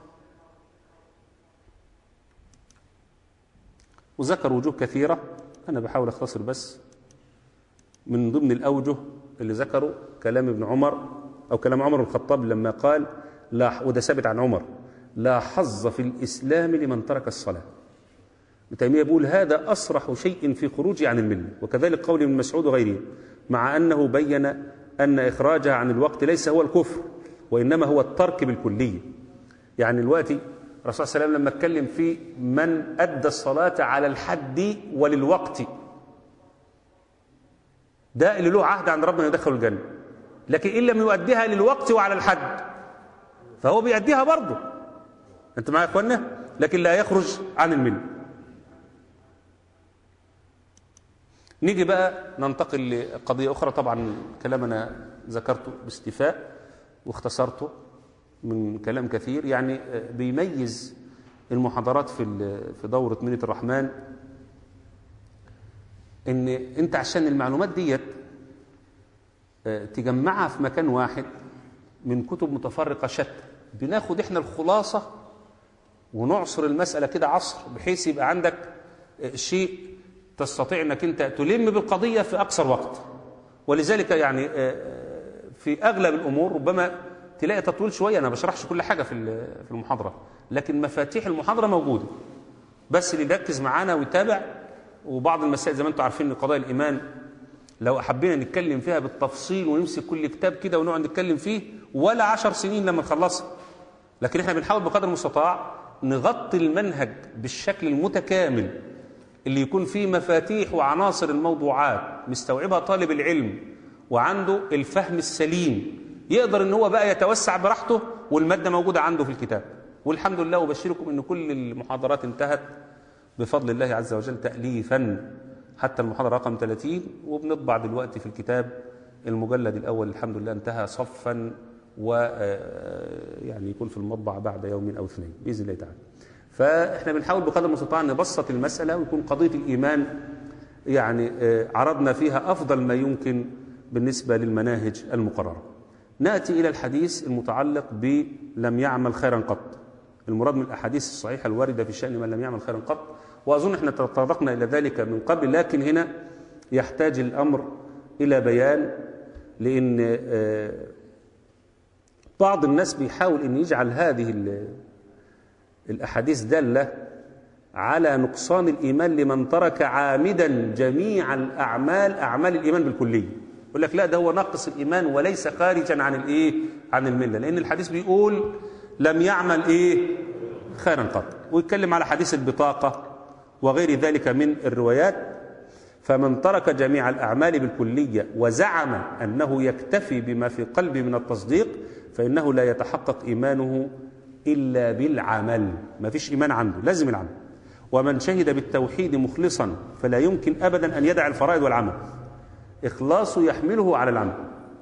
وذكر وجوه كثيرة أنا بحاول أختصر بس من ضمن الأوجه اللي ذكروا كلام ابن عمر أو كلام عمر بن الخطاب لما قال لا وده ثابت عن عمر لا حظ في الإسلام لمن ترك الصلاة ابن تيمية يقول هذا أصرح شيء في خروجه عن الملة وكذلك قول ابن مسعود وغيره مع أنه بين أن إخراجها عن الوقت ليس هو الكفر وإنما هو الترك بالكلية يعني دلوقتي الرسول صلى الله عليه وسلم لما اتكلم في من أدى الصلاة على الحد وللوقت ده اللي له عهد عند ربنا يدخل الجنة لكن إن لم يؤديها للوقت وعلى الحد فهو بيأديها برضه أنت معايا يا إخوانا لكن لا يخرج عن الملة نيجي بقى ننتقل لقضية أخرى طبعا كلام أنا ذكرته باستيفاء واختصرته من كلام كثير يعني بيميز المحاضرات في في دورة منية الرحمن ان انت عشان المعلومات ديت تجمعها في مكان واحد من كتب متفرقة شتى بناخد احنا الخلاصة ونعصر المسألة كده عصر بحيث يبقى عندك شيء تستطيع انك انت تلم بالقضية في اقصر وقت ولذلك يعني في اغلب الامور ربما تلاقي تطويل شوية انا بشرحش كل حاجة في في المحاضرة لكن مفاتيح المحاضرة موجودة بس اللي يركز معانا ويتابع وبعض المسائل زي ما انتم عارفين ان قضايا الايمان لو حبينا نتكلم فيها بالتفصيل ونمسك كل كتاب كده ونقعد نتكلم فيه ولا عشر سنين لما نخلصها لكن احنا بنحاول بقدر المستطاع نغطي المنهج بالشكل المتكامل اللي يكون فيه مفاتيح وعناصر الموضوعات مستوعبها طالب العلم وعنده الفهم السليم يقدر ان هو بقى يتوسع براحته والماده موجوده عنده في الكتاب والحمد لله وبشركم ان كل المحاضرات انتهت بفضل الله عز وجل تأليفا حتى المحاضرة رقم 30 وبنطبع دلوقتي في الكتاب المجلد الأول الحمد لله انتهى صفا و يعني يكون في المطبعة بعد يوم أو اثنين بإذن الله تعالى فإحنا بنحاول بقدر المستطاع نبسط المسألة ويكون قضية الإيمان يعني عرضنا فيها أفضل ما يمكن بالنسبة للمناهج المقررة نأتي إلى الحديث المتعلق بلم يعمل خيرا قط المراد من الأحاديث الصحيحة الواردة في شأن من لم يعمل خيرا قط وأظن احنا تطرقنا إلى ذلك من قبل لكن هنا يحتاج الأمر إلى بيان لأن بعض الناس بيحاول أن يجعل هذه الأحاديث دالة على نقصان الإيمان لمن ترك عامدا جميع الأعمال أعمال الإيمان بالكلية يقول لك لا ده هو ناقص الإيمان وليس خارجا عن الإيه عن الملة لأن الحديث بيقول لم يعمل إيه خيرا قط ويتكلم على حديث البطاقة وغير ذلك من الروايات فمن ترك جميع الأعمال بالكلية وزعم أنه يكتفي بما في قلبه من التصديق فإنه لا يتحقق إيمانه إلا بالعمل ما فيش إيمان عنده لازم العمل ومن شهد بالتوحيد مخلصا فلا يمكن أبدا أن يدع الفرائض والعمل إخلاصه يحمله على العمل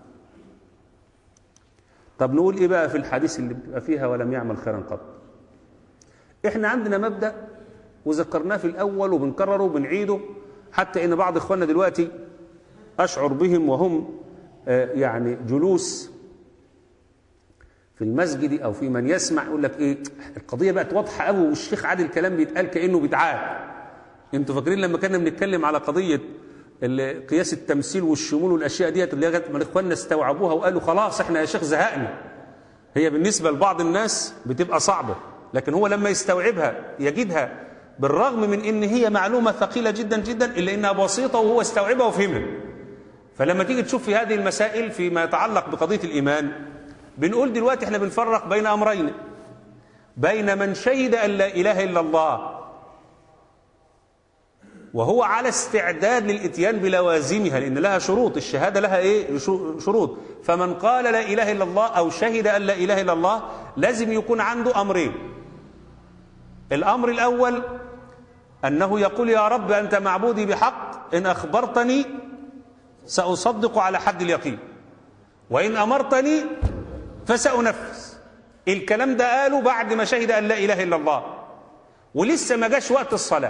طب نقول إيه بقى في الحديث اللي بتبقى فيها ولم يعمل خيرا قط إحنا عندنا مبدأ وذكرناه في الأول وبنكرره وبنعيده حتى إن بعض إخواننا دلوقتي أشعر بهم وهم آه، يعني جلوس في المسجد او في من يسمع يقول لك ايه القضيه بقت واضحه قوي والشيخ عادل الكلام بيتقال كانه بيتعاد انتوا فاكرين لما كنا بنتكلم على قضيه ال- قياس التمثيل والشمول والاشياء ديت اللي لغايه ما اخواننا استوعبوها وقالوا خلاص احنا يا شيخ زهقنا هي بالنسبه لبعض الناس بتبقى صعبه لكن هو لما يستوعبها يجدها بالرغم من ان هي معلومه ثقيله جدا جدا الا انها بسيطه وهو استوعبها وفهمها فلما تيجي تشوف في هذه المسائل فيما يتعلق بقضيه الايمان بنقول دلوقتي احنا بنفرق بين امرين بين من شهد ان لا اله الا الله وهو على استعداد للاتيان بلوازمها لان لها شروط الشهاده لها ايه شو- شروط فمن قال لا اله الا الله او شهد ان لا اله الا الله لازم يكون عنده امرين الامر الاول انه يقول يا رب انت معبودي بحق ان اخبرتني ساصدق على حد اليقين وان امرتني فسأنفذ الكلام ده قاله بعد ما شهد أن لا إله إلا الله ولسه ما جاش وقت الصلاة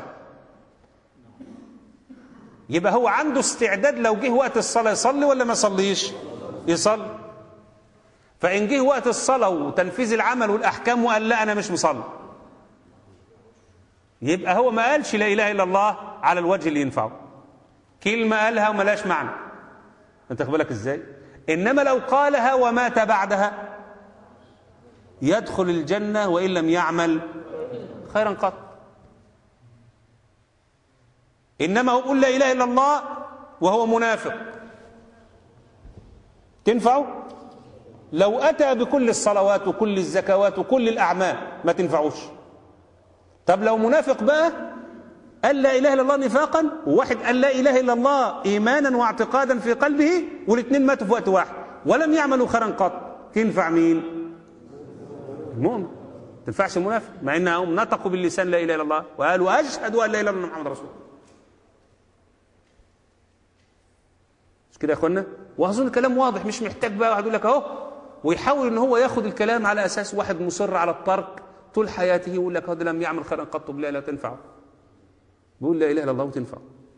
يبقى هو عنده استعداد لو جه وقت الصلاة يصلي ولا ما يصليش يصلي فإن جه وقت الصلاة وتنفيذ العمل والأحكام وقال لا أنا مش مصلي يبقى هو ما قالش لا إله إلا الله على الوجه اللي ينفعه كلمة قالها وملاش معنى أنت خد بالك إزاي إنما لو قالها ومات بعدها يدخل الجنة وإن لم يعمل خيرا قط إنما هو يقول لا إله إلا الله وهو منافق تنفعه لو أتى بكل الصلوات وكل الزكوات وكل الأعمال ما تنفعوش طب لو منافق بقى قال لا إله إلا الله نفاقا وواحد قال لا إله إلا الله إيمانا واعتقادا في قلبه والاثنين ماتوا في وقت واحد ولم يعملوا خيرا قط تنفع مين المؤمن تنفعش المنافق مع انهم نطقوا باللسان لا اله الا الله وقالوا اشهد ان لا اله الا الله محمد رسول الله مش كده يا اخوانا واظن الكلام واضح مش محتاج بقى واحد يقول لك اهو ويحاول ان هو ياخد الكلام على اساس واحد مصر على الترك طول حياته يقول لك هذا لم يعمل خيرا قط لا لا تنفعه بيقول لا اله الا الله وتنفع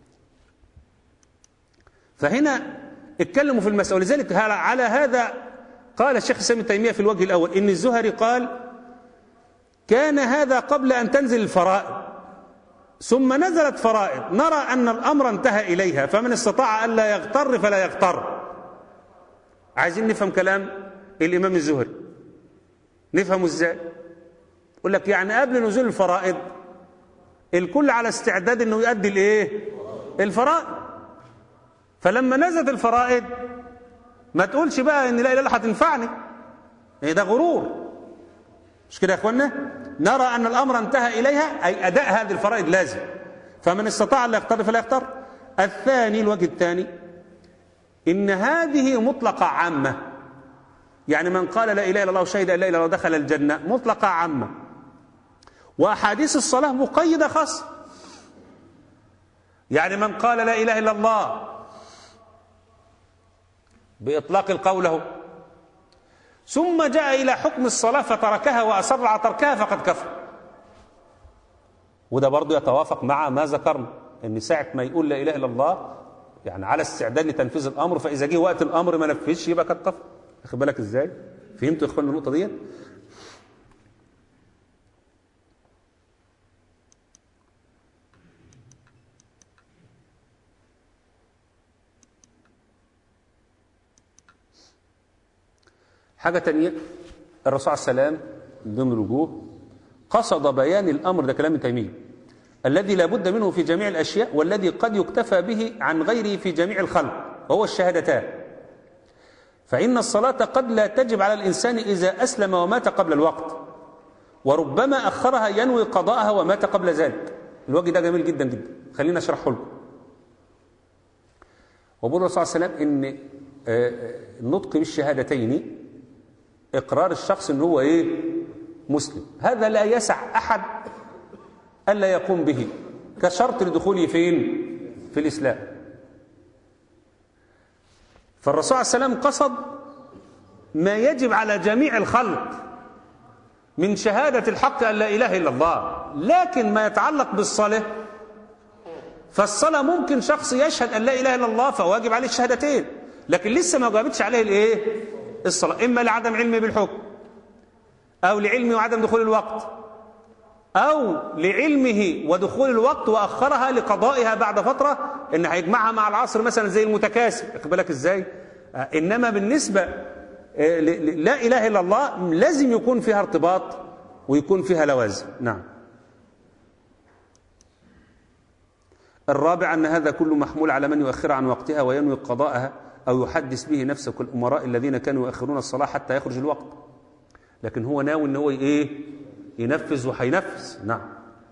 فهنا اتكلموا في المسألة ولذلك على هذا قال الشيخ الإسلام ابن تيمية في الوجه الأول إن الزهري قال كان هذا قبل أن تنزل الفرائض ثم نزلت فرائض نرى أن الأمر انتهى إليها فمن استطاع أن لا يغتر فلا يغتر عايزين نفهم كلام الإمام الزهري نفهمه إزاي يقول لك يعني قبل نزول الفرائض الكل على استعداد انه يؤدي الايه الفرائض فلما نزلت الفرائض ما تقولش بقى ان لا اله الا الله هتنفعني يعني ده غرور مش كده يا اخوانا نرى ان الامر انتهى اليها اي اداء هذه الفرائض لازم فمن استطاع ان لا يختار فلا يختار الثاني الوجه الثاني ان هذه مطلقه عامه يعني من قال لا اله الا الله وشهد ان لا اله الا الله دخل الجنه مطلقه عامه واحاديث الصلاه مقيده خاصه يعني من قال لا اله الا الله باطلاق القول له ثم جاء الى حكم الصلاه فتركها واصر على تركها فقد كفر وده برضه يتوافق مع ما ذكرنا ان ساعه ما يقول لا اله الا الله يعني على استعداد لتنفيذ الامر فاذا جه وقت الامر ما نفذش يبقى قد كفر واخد بالك ازاي فهمتوا يا اخوانا النقطه ديت حاجة تانية الرسول عليه السلام من ضمن الوجوه قصد بيان الأمر ده كلام تيمية الذي لا بد منه في جميع الأشياء والذي قد يكتفى به عن غيره في جميع الخلق وهو الشهادتان فإن الصلاة قد لا تجب على الإنسان إذا أسلم ومات قبل الوقت وربما أخرها ينوي قضاءها ومات قبل ذلك الوجه ده جميل جدا جدا خلينا أشرحه لكم وبقول الرسول صلى الله عليه وسلم إن النطق بالشهادتين إقرار الشخص إن هو إيه مسلم هذا لا يسع أحد ألا يقوم به كشرط لدخوله فين في الإسلام فالرسول عليه السلام قصد ما يجب على جميع الخلق من شهادة الحق أن لا إله إلا الله لكن ما يتعلق بالصلاة فالصلاة ممكن شخص يشهد أن لا إله إلا الله فواجب عليه الشهادتين لكن لسه ما جابتش عليه الإيه الصلاة إما لعدم علمه بالحكم أو لعلمه وعدم دخول الوقت أو لعلمه ودخول الوقت وأخرها لقضائها بعد فترة إن هيجمعها مع العصر مثلا زي المتكاسل واخد بالك إزاي إنما بالنسبة لا إله إلا الله لازم يكون فيها ارتباط ويكون فيها لوازم نعم الرابع أن هذا كله محمول على من يؤخر عن وقتها وينوي قضاءها أو يحدث به نفسه كالأمراء الذين كانوا يؤخرون الصلاة حتى يخرج الوقت لكن هو ناوي ان هو ايه ينفذ وهينفذ نعم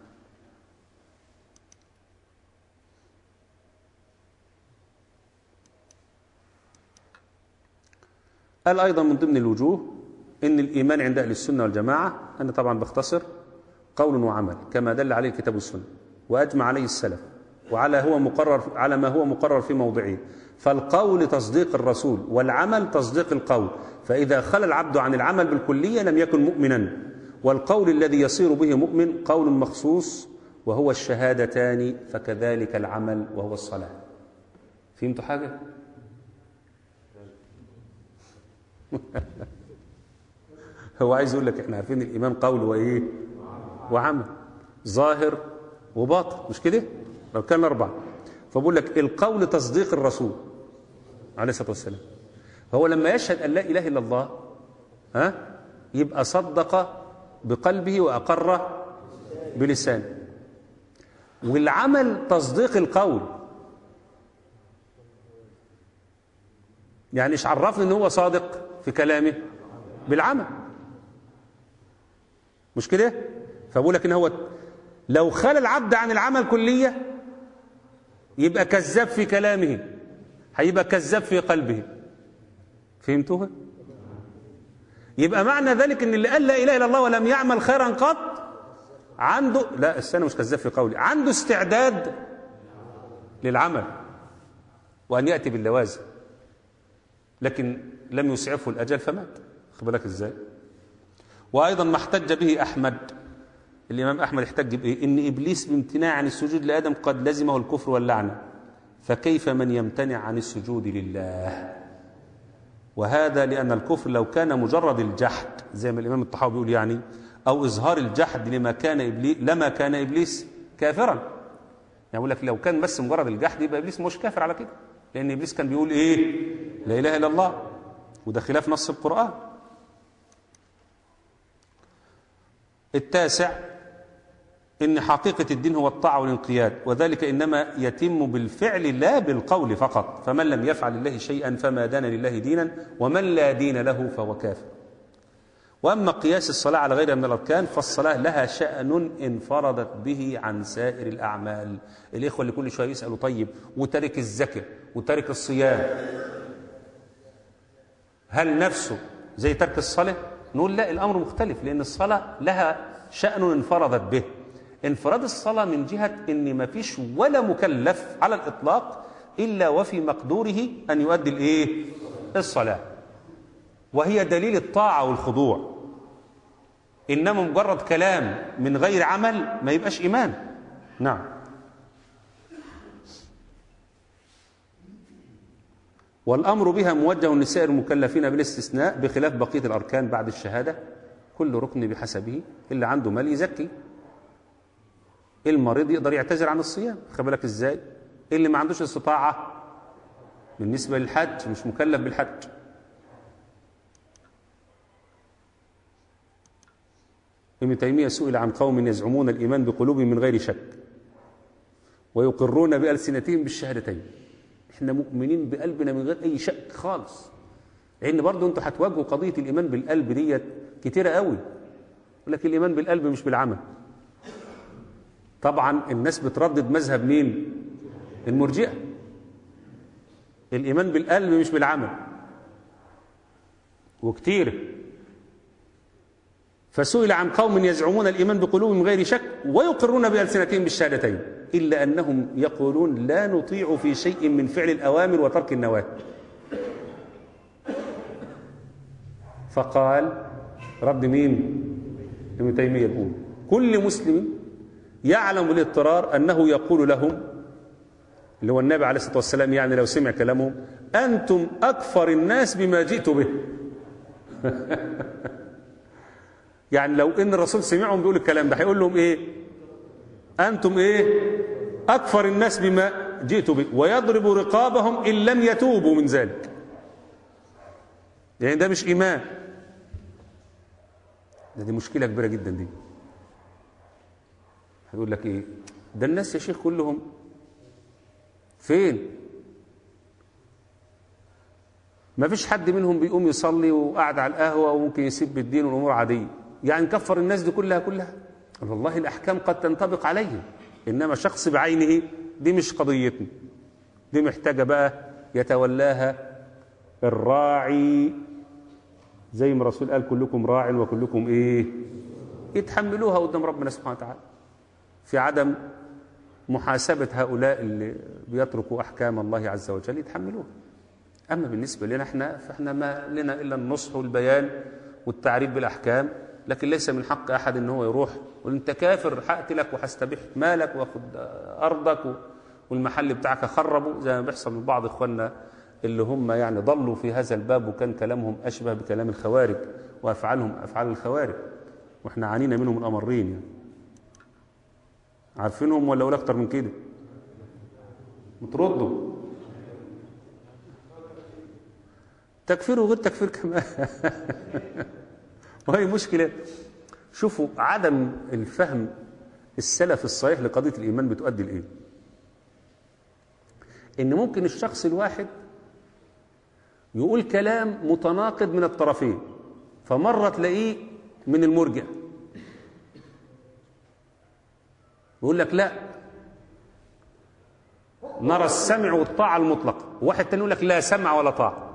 قال ايضا من ضمن الوجوه ان الايمان عند اهل السنه والجماعه انا طبعا بختصر قول وعمل كما دل عليه الكتاب والسنه واجمع عليه السلف وعلى هو مقرر على ما هو مقرر في موضعه فالقول تصديق الرسول والعمل تصديق القول فإذا خلى العبد عن العمل بالكلية لم يكن مؤمنا والقول الذي يصير به مؤمن قول مخصوص وهو الشهادتان فكذلك العمل وهو الصلاة فهمتوا حاجة؟ هو عايز يقول لك احنا عارفين الإيمان قول وإيه؟ وعمل ظاهر وباطن مش كده؟ لو كان أربعة فبقول لك القول تصديق الرسول عليه الصلاة والسلام فهو لما يشهد أن لا إله إلا الله ها يبقى صدق بقلبه وأقر بلسانه والعمل تصديق القول يعني ايش عرفني ان هو صادق في كلامه بالعمل مش كده فبقول لك ان هو لو خلى العبد عن العمل كليه يبقى كذاب في كلامه هيبقى كذاب في قلبه فهمتوها يبقى معنى ذلك ان اللي قال لا اله الا الله ولم يعمل خيرا قط عنده لا السنه مش كذاب في قولي عنده استعداد للعمل وان ياتي باللوازم لكن لم يسعفه الاجل فمات خد بالك ازاي وايضا ما احتج به احمد الامام احمد احتج بايه ان ابليس بامتناع عن السجود لادم قد لزمه الكفر واللعنه فكيف من يمتنع عن السجود لله وهذا لأن الكفر لو كان مجرد الجحد زي ما الإمام الطحاوي بيقول يعني أو إظهار الجحد لما كان إبليس لما كان إبليس كافرا يعني يقول لك لو كان بس مجرد الجحد يبقى إبليس مش كافر على كده لأن إبليس كان بيقول إيه لا إله إلا الله وده خلاف نص القرآن التاسع إن حقيقة الدين هو الطاعة والانقياد وذلك إنما يتم بالفعل لا بالقول فقط فمن لم يفعل لله شيئا فما دان لله دينا ومن لا دين له فهو كافر وأما قياس الصلاة على غيرها من الأركان فالصلاة لها شأن انفردت به عن سائر الأعمال الإخوة اللي كل شوية يسألوا طيب وترك الزكاة وترك الصيام هل نفسه زي ترك الصلاة نقول لا الأمر مختلف لأن الصلاة لها شأن انفردت به انفراد الصلاة من جهة ان ما فيش ولا مكلف على الإطلاق إلا وفي مقدوره أن يؤدي الإيه؟ الصلاة وهي دليل الطاعة والخضوع إنما مجرد كلام من غير عمل ما يبقاش إيمان نعم والأمر بها موجه لسائر المكلفين بالاستثناء بخلاف بقية الأركان بعد الشهادة كل ركن بحسبه اللي عنده مال يزكي المريض يقدر يعتذر عن الصيام خد بالك ازاي اللي ما عندوش استطاعه بالنسبه للحج مش مكلف بالحج ابن تيميه سئل عن قوم يزعمون الايمان بقلوبهم من غير شك ويقرون بالسنتهم بالشهادتين احنا مؤمنين بقلبنا من غير اي شك خالص لان برضه انتوا هتواجهوا قضيه الايمان بالقلب ديت كتيره قوي يقول لك الايمان بالقلب مش بالعمل طبعا الناس بتردد مذهب مين المرجئه الايمان بالقلب مش بالعمل وكتير فسئل عن قوم يزعمون الإيمان بقلوبهم غير شك ويقرون بألسنتهم بالشهادتين إلا أنهم يقولون لا نطيع في شيء من فعل الأوامر وترك النواهي فقال رد مين ابن تيمية يقول كل مسلم يعلم بالاضطرار أنه يقول لهم اللي هو النبي عليه الصلاة والسلام يعني لو سمع كلامهم أنتم أكفر الناس بما جئت به يعني لو ان الرسول سمعهم بيقول الكلام ده هيقول لهم ايه انتم ايه اكفر الناس بما جئت به ويضرب رقابهم ان لم يتوبوا من ذلك يعني ده مش ايمان ده دي مشكله كبيره جدا دي هيقول لك ايه ده الناس يا شيخ كلهم فين ما فيش حد منهم بيقوم يصلي وقاعد على القهوه وممكن يسيب الدين والامور عاديه يعني كفر الناس دي كلها كلها والله الأحكام قد تنطبق عليهم إنما شخص بعينه دي مش قضيتنا دي محتاجة بقى يتولاها الراعي زي ما الرسول قال كلكم راع وكلكم إيه يتحملوها قدام ربنا سبحانه وتعالى في عدم محاسبة هؤلاء اللي بيتركوا أحكام الله عز وجل يتحملوها أما بالنسبة لنا احنا فاحنا ما لنا إلا النصح والبيان والتعريف بالأحكام لكن ليس من حق أحد ان هو يروح يقول أنت كافر هقتلك وهستبيح مالك واخد أرضك والمحل بتاعك خربه زي ما بيحصل من بعض إخواننا اللي هم يعني ضلوا في هذا الباب وكان كلامهم أشبه بكلام الخوارج وأفعالهم أفعال الخوارج وإحنا عانينا منهم الأمرين يعني. عارفينهم ولا أقول أكتر من كده متردوا تكفير وغير تكفير كمان وهي مشكلة شوفوا عدم الفهم السلف الصحيح لقضية الإيمان بتؤدي لإيه إن ممكن الشخص الواحد يقول كلام متناقض من الطرفين فمرة تلاقيه من المرجع يقول لك لا نرى السمع والطاعة المطلقة واحد تاني يقول لك لا سمع ولا طاعة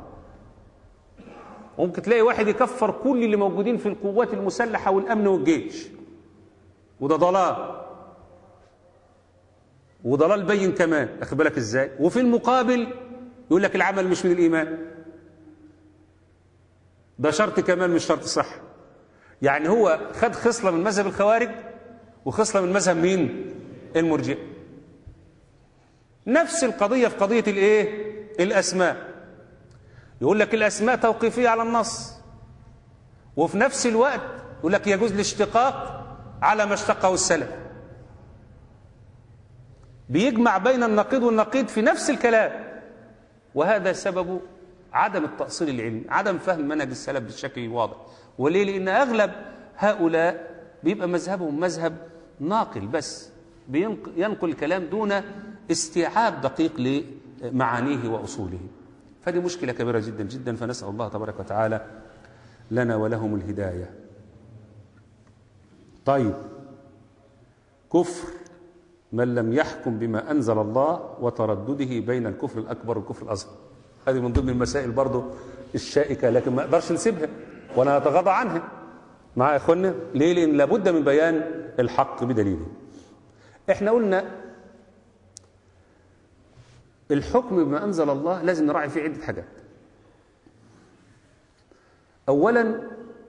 ممكن تلاقي واحد يكفر كل اللي موجودين في القوات المسلحة والأمن والجيش وده ضلال وضلال بين كمان أخد بالك إزاي وفي المقابل يقول لك العمل مش من الإيمان ده شرط كمان مش شرط صح يعني هو خد خصلة من مذهب الخوارج وخصلة من مذهب مين المرجئ نفس القضية في قضية الايه الأسماء يقول لك الأسماء توقيفية على النص وفي نفس الوقت يقول لك يجوز الاشتقاق على ما اشتقه السلف بيجمع بين النقيض والنقيض في نفس الكلام وهذا سبب عدم التأصيل العلمي عدم فهم منهج السلف بالشكل الواضح وليه لأن أغلب هؤلاء بيبقى مذهبهم مذهب ناقل بس ينقل الكلام دون استيعاب دقيق لمعانيه وأصوله فدي مشكلة كبيرة جدا جدا فنسأل الله تبارك وتعالى لنا ولهم الهداية طيب كفر من لم يحكم بما أنزل الله وتردده بين الكفر الأكبر والكفر الأصغر هذه من ضمن المسائل برضو الشائكة لكن ما أقدرش نسيبها ولا نتغاضى عنها مع إخواننا ليه لأن لابد من بيان الحق بدليله احنا قلنا الحكم بما أنزل الله لازم نراعي فيه عدة حاجات أولا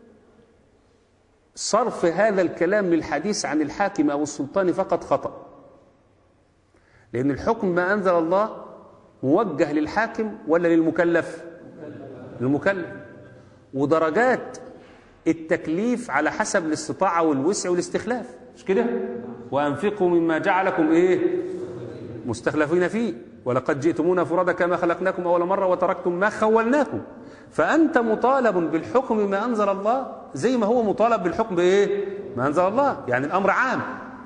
صرف هذا الكلام للحديث عن الحاكم أو السلطان فقط خطأ لأن الحكم ما أنزل الله موجه للحاكم ولا للمكلف للمكلف ودرجات التكليف على حسب الاستطاعة والوسع والاستخلاف مش كده وأنفقوا مما جعلكم إيه مستخلفين فيه ولقد جئتمونا فرادى كما خلقناكم أول مرة وتركتم ما خولناكم فأنت مطالب بالحكم ما أنزل الله زي ما هو مطالب بالحكم بإيه ما أنزل الله يعني الأمر عام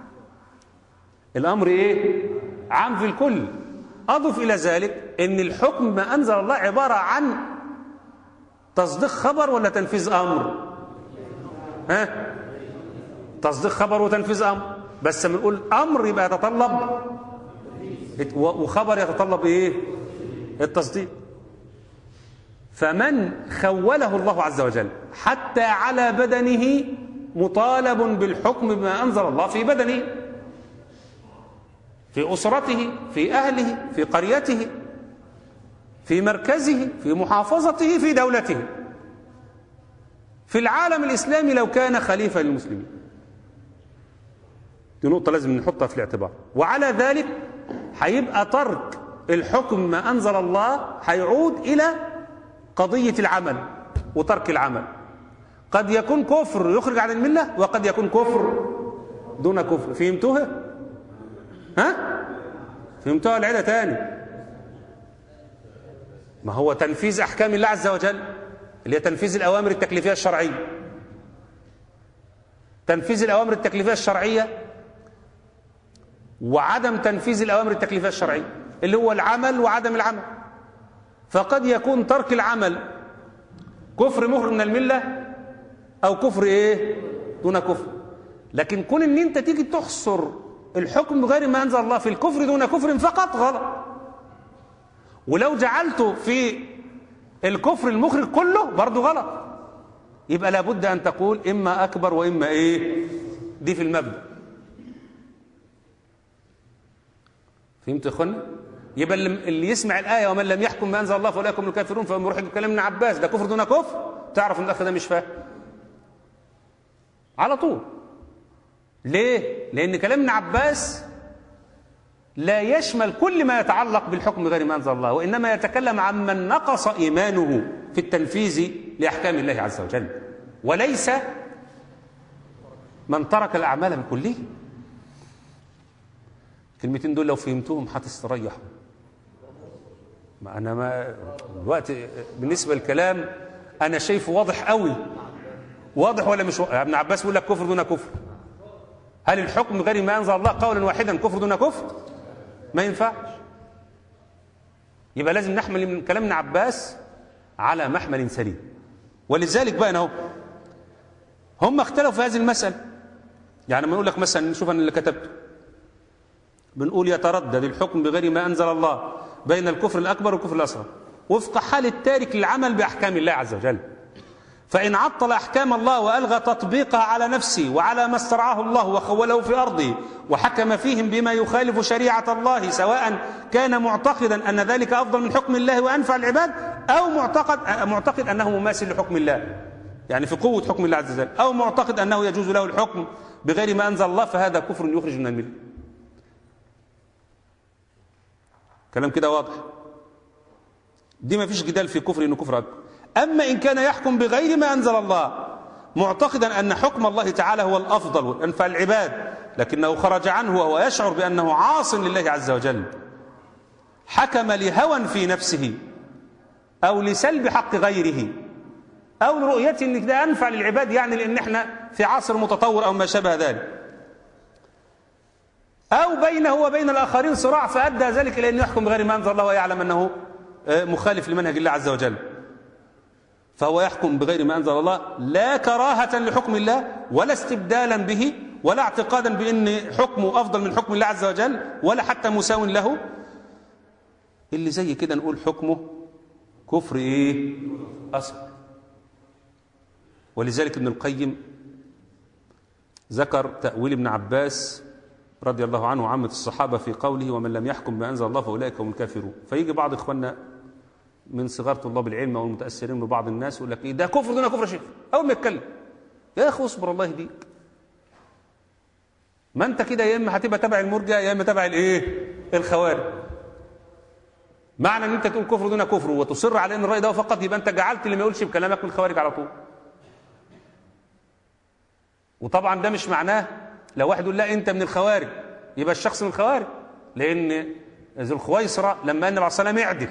الأمر إيه عام في الكل أضف إلى ذلك أن الحكم ما أنزل الله عبارة عن تصديق خبر ولا تنفيذ أمر ها تصديق خبر وتنفيذ أمر بس لما نقول أمر يبقى يتطلب وخبر يتطلب ايه التصديق فمن خوله الله عز وجل حتى على بدنه مطالب بالحكم بما أنزل الله في بدنه في أسرته في أهله في قريته في مركزه في محافظته في دولته في العالم الإسلامي لو كان خليفة للمسلمين دي نقطة لازم نحطها في الاعتبار وعلى ذلك هيبقى ترك الحكم ما أنزل الله هيعود إلى قضية العمل وترك العمل قد يكون كفر يخرج عن الملة وقد يكون كفر دون كفر فهمتوها؟ ها؟ فهمتوها العيلة تاني ما هو تنفيذ أحكام الله عز وجل اللي هي تنفيذ الأوامر التكليفية الشرعية تنفيذ الأوامر التكليفية الشرعية وعدم تنفيذ الأوامر التكليفية الشرعية اللي هو العمل وعدم العمل فقد يكون ترك العمل كفر مخرج من الملة أو كفر إيه دون كفر لكن كون إن أنت تيجي تحصر الحكم بغير ما أنزل الله في الكفر دون كفر فقط غلط ولو جعلته في الكفر المخرج كله برضه غلط يبقى لابد أن تقول إما أكبر وإما إيه دي في المبدأ فهمت يا اخوانا يبقى اللي يسمع الآية ومن لم يحكم ما أنزل الله فأولئك هم الكافرون فهم يروح كلام ابن عباس ده كفر دون كفر تعرف ان الأخ ده مش فاهم على طول ليه؟ لأن كلام ابن عباس لا يشمل كل ما يتعلق بالحكم غير ما أنزل الله وإنما يتكلم عن من نقص إيمانه في التنفيذ لأحكام الله عز وجل وليس من ترك الأعمال بكله الكلمتين دول لو فهمتهم هتستريحوا ما أنا ما الوقت بالنسبة للكلام أنا شايفه واضح قوي واضح ولا مش واضح ابن عباس بيقول لك كفر دون كفر هل الحكم غير ما أنزل الله قولا واحدا كفر دون كفر ما ينفعش يبقى لازم نحمل من كلام ابن عباس على محمل سليم ولذلك بقى اهو هم اختلفوا في هذه المسألة يعني ما يقول لك مثلا نشوف انا اللي كتبته بنقول يتردد الحكم بغير ما أنزل الله بين الكفر الأكبر والكفر الأصغر وفق حال التارك للعمل بأحكام الله عز وجل فإن عطل أحكام الله وألغى تطبيقها على نفسه وعلى ما استرعاه الله وخوله في أرضه وحكم فيهم بما يخالف شريعة الله سواء كان معتقدا أن ذلك أفضل من حكم الله وأنفع العباد أو معتقد, معتقد أنه مماثل لحكم الله يعني في قوة حكم الله عز وجل أو معتقد أنه يجوز له الحكم بغير ما أنزل الله فهذا كفر يخرج من المله كلام كده واضح دي ما فيش جدال في كفر انه كفر اكبر اما ان كان يحكم بغير ما انزل الله معتقدا ان حكم الله تعالى هو الافضل وانفع العباد لكنه خرج عنه وهو يشعر بانه عاص لله عز وجل حكم لهوى في نفسه او لسلب حق غيره او لرؤيته ان ده انفع للعباد يعني لان احنا في عصر متطور او ما شابه ذلك أو بينه وبين الآخرين صراع فأدى ذلك إلى أن يحكم بغير ما أنزل الله ويعلم أنه مخالف لمنهج الله عز وجل فهو يحكم بغير ما أنزل الله لا كراهة لحكم الله ولا استبدالا به ولا اعتقادا بأن حكمه أفضل من حكم الله عز وجل ولا حتى مساو له اللي زي كده نقول حكمه كفر إيه أصغر ولذلك ابن القيم ذكر تأويل ابن عباس رضي الله عنه وعامة الصحابة في قوله ومن لم يحكم بما أنزل الله فأولئك هم الكافرون فيجي بعض إخواننا من صغار طلاب العلم أو المتأثرين ببعض الناس يقول لك إيه ده كفر دون كفر يا شيخ أول ما يتكلم يا أخي اصبر الله يهديك ما أنت كده يا إما هتبقى تبع المرجع يا إما تبع الإيه الخوارج معنى أن أنت تقول كفر دون كفر وتصر على أن الرأي ده فقط يبقى أنت جعلت اللي ما يقولش بكلامك من الخوارج على طول وطبعا ده مش معناه لو واحد يقول لا انت من الخوارج يبقى الشخص من الخوارج لان ذو الخويصره لما النبي عليه الصلاه والسلام يعدل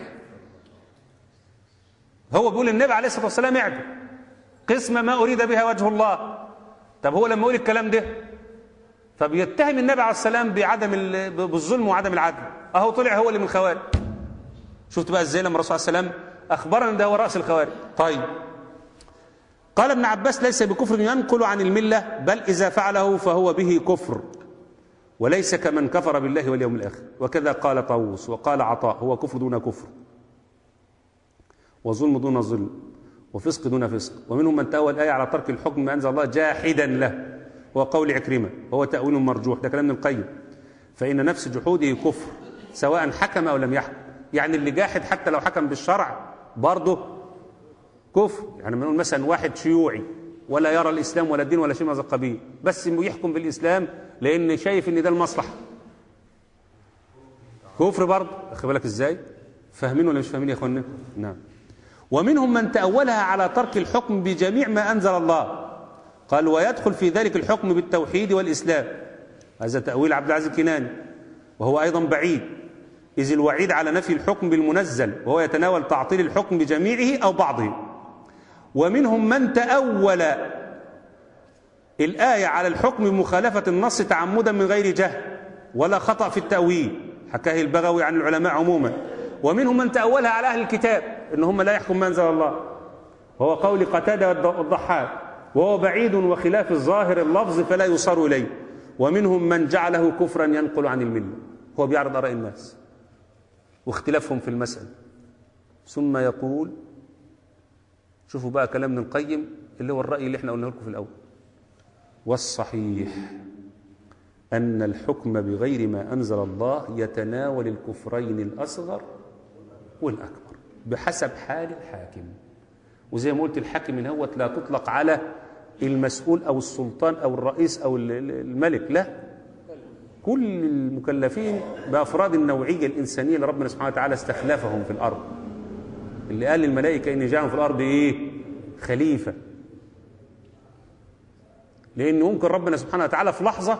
هو بيقول النبي عليه الصلاه والسلام يعدل قسمه ما اريد بها وجه الله طب هو لما يقول الكلام ده فبيتهم النبي عليه السلام بعدم بالظلم وعدم العدل اهو طلع هو اللي من الخوارج شفت بقى ازاي لما الرسول صلى الله عليه وسلم اخبرنا ان ده هو راس الخوارج طيب قال ابن عباس ليس بكفر ينقل عن الملة بل إذا فعله فهو به كفر وليس كمن كفر بالله واليوم الآخر وكذا قال طاووس وقال عطاء هو كفر دون كفر وظلم دون ظلم وفسق دون فسق ومنهم من تأول الآية على ترك الحكم ما أنزل الله جاحدا له هو قول عكرمة وهو تأويل مرجوح ده كلام ابن القيم فإن نفس جحوده كفر سواء حكم أو لم يحكم يعني اللي جاحد حتى لو حكم بالشرع برضه كفر يعني بنقول مثلا واحد شيوعي ولا يرى الإسلام ولا الدين ولا شيء من هذا القبيل بس يحكم بالإسلام لأن شايف إن ده المصلحة كفر برضه واخد بالك إزاي فاهمين ولا مش فاهمين يا اخوانا نعم ومنهم من تأولها على ترك الحكم بجميع ما أنزل الله قال ويدخل في ذلك الحكم بالتوحيد والإسلام هذا تأويل عبد العزيز الكناني وهو أيضا بعيد إذ الوعيد على نفي الحكم بالمنزل وهو يتناول تعطيل الحكم بجميعه أو بعضه ومنهم من تأول الآية على الحكم بمخالفة النص تعمدا من غير جهل ولا خطأ في التأويل حكاه البغوي عن العلماء عموما ومنهم من تأولها على أهل الكتاب إن هم لا يحكم ما أنزل الله وهو قول قتادة والضحاك وهو بعيد وخلاف الظاهر اللفظ فلا يصار إليه ومنهم من جعله كفرا ينقل عن الملة هو بيعرض آراء الناس واختلافهم في المسألة ثم يقول شوفوا بقى كلام ابن القيم اللي هو الرأي اللي احنا قلنا لكم في الأول والصحيح أن الحكم بغير ما أنزل الله يتناول الكفرين الأصغر والأكبر بحسب حال الحاكم وزي ما قلت الحاكم الهوت لا تطلق على المسؤول أو السلطان أو الرئيس أو الملك لا كل المكلفين بأفراد النوعية الإنسانية اللي ربنا سبحانه وتعالى استخلفهم في الأرض اللي قال للملائكة إني جاء في الأرض إيه خليفة لأن ممكن ربنا سبحانه وتعالى في لحظة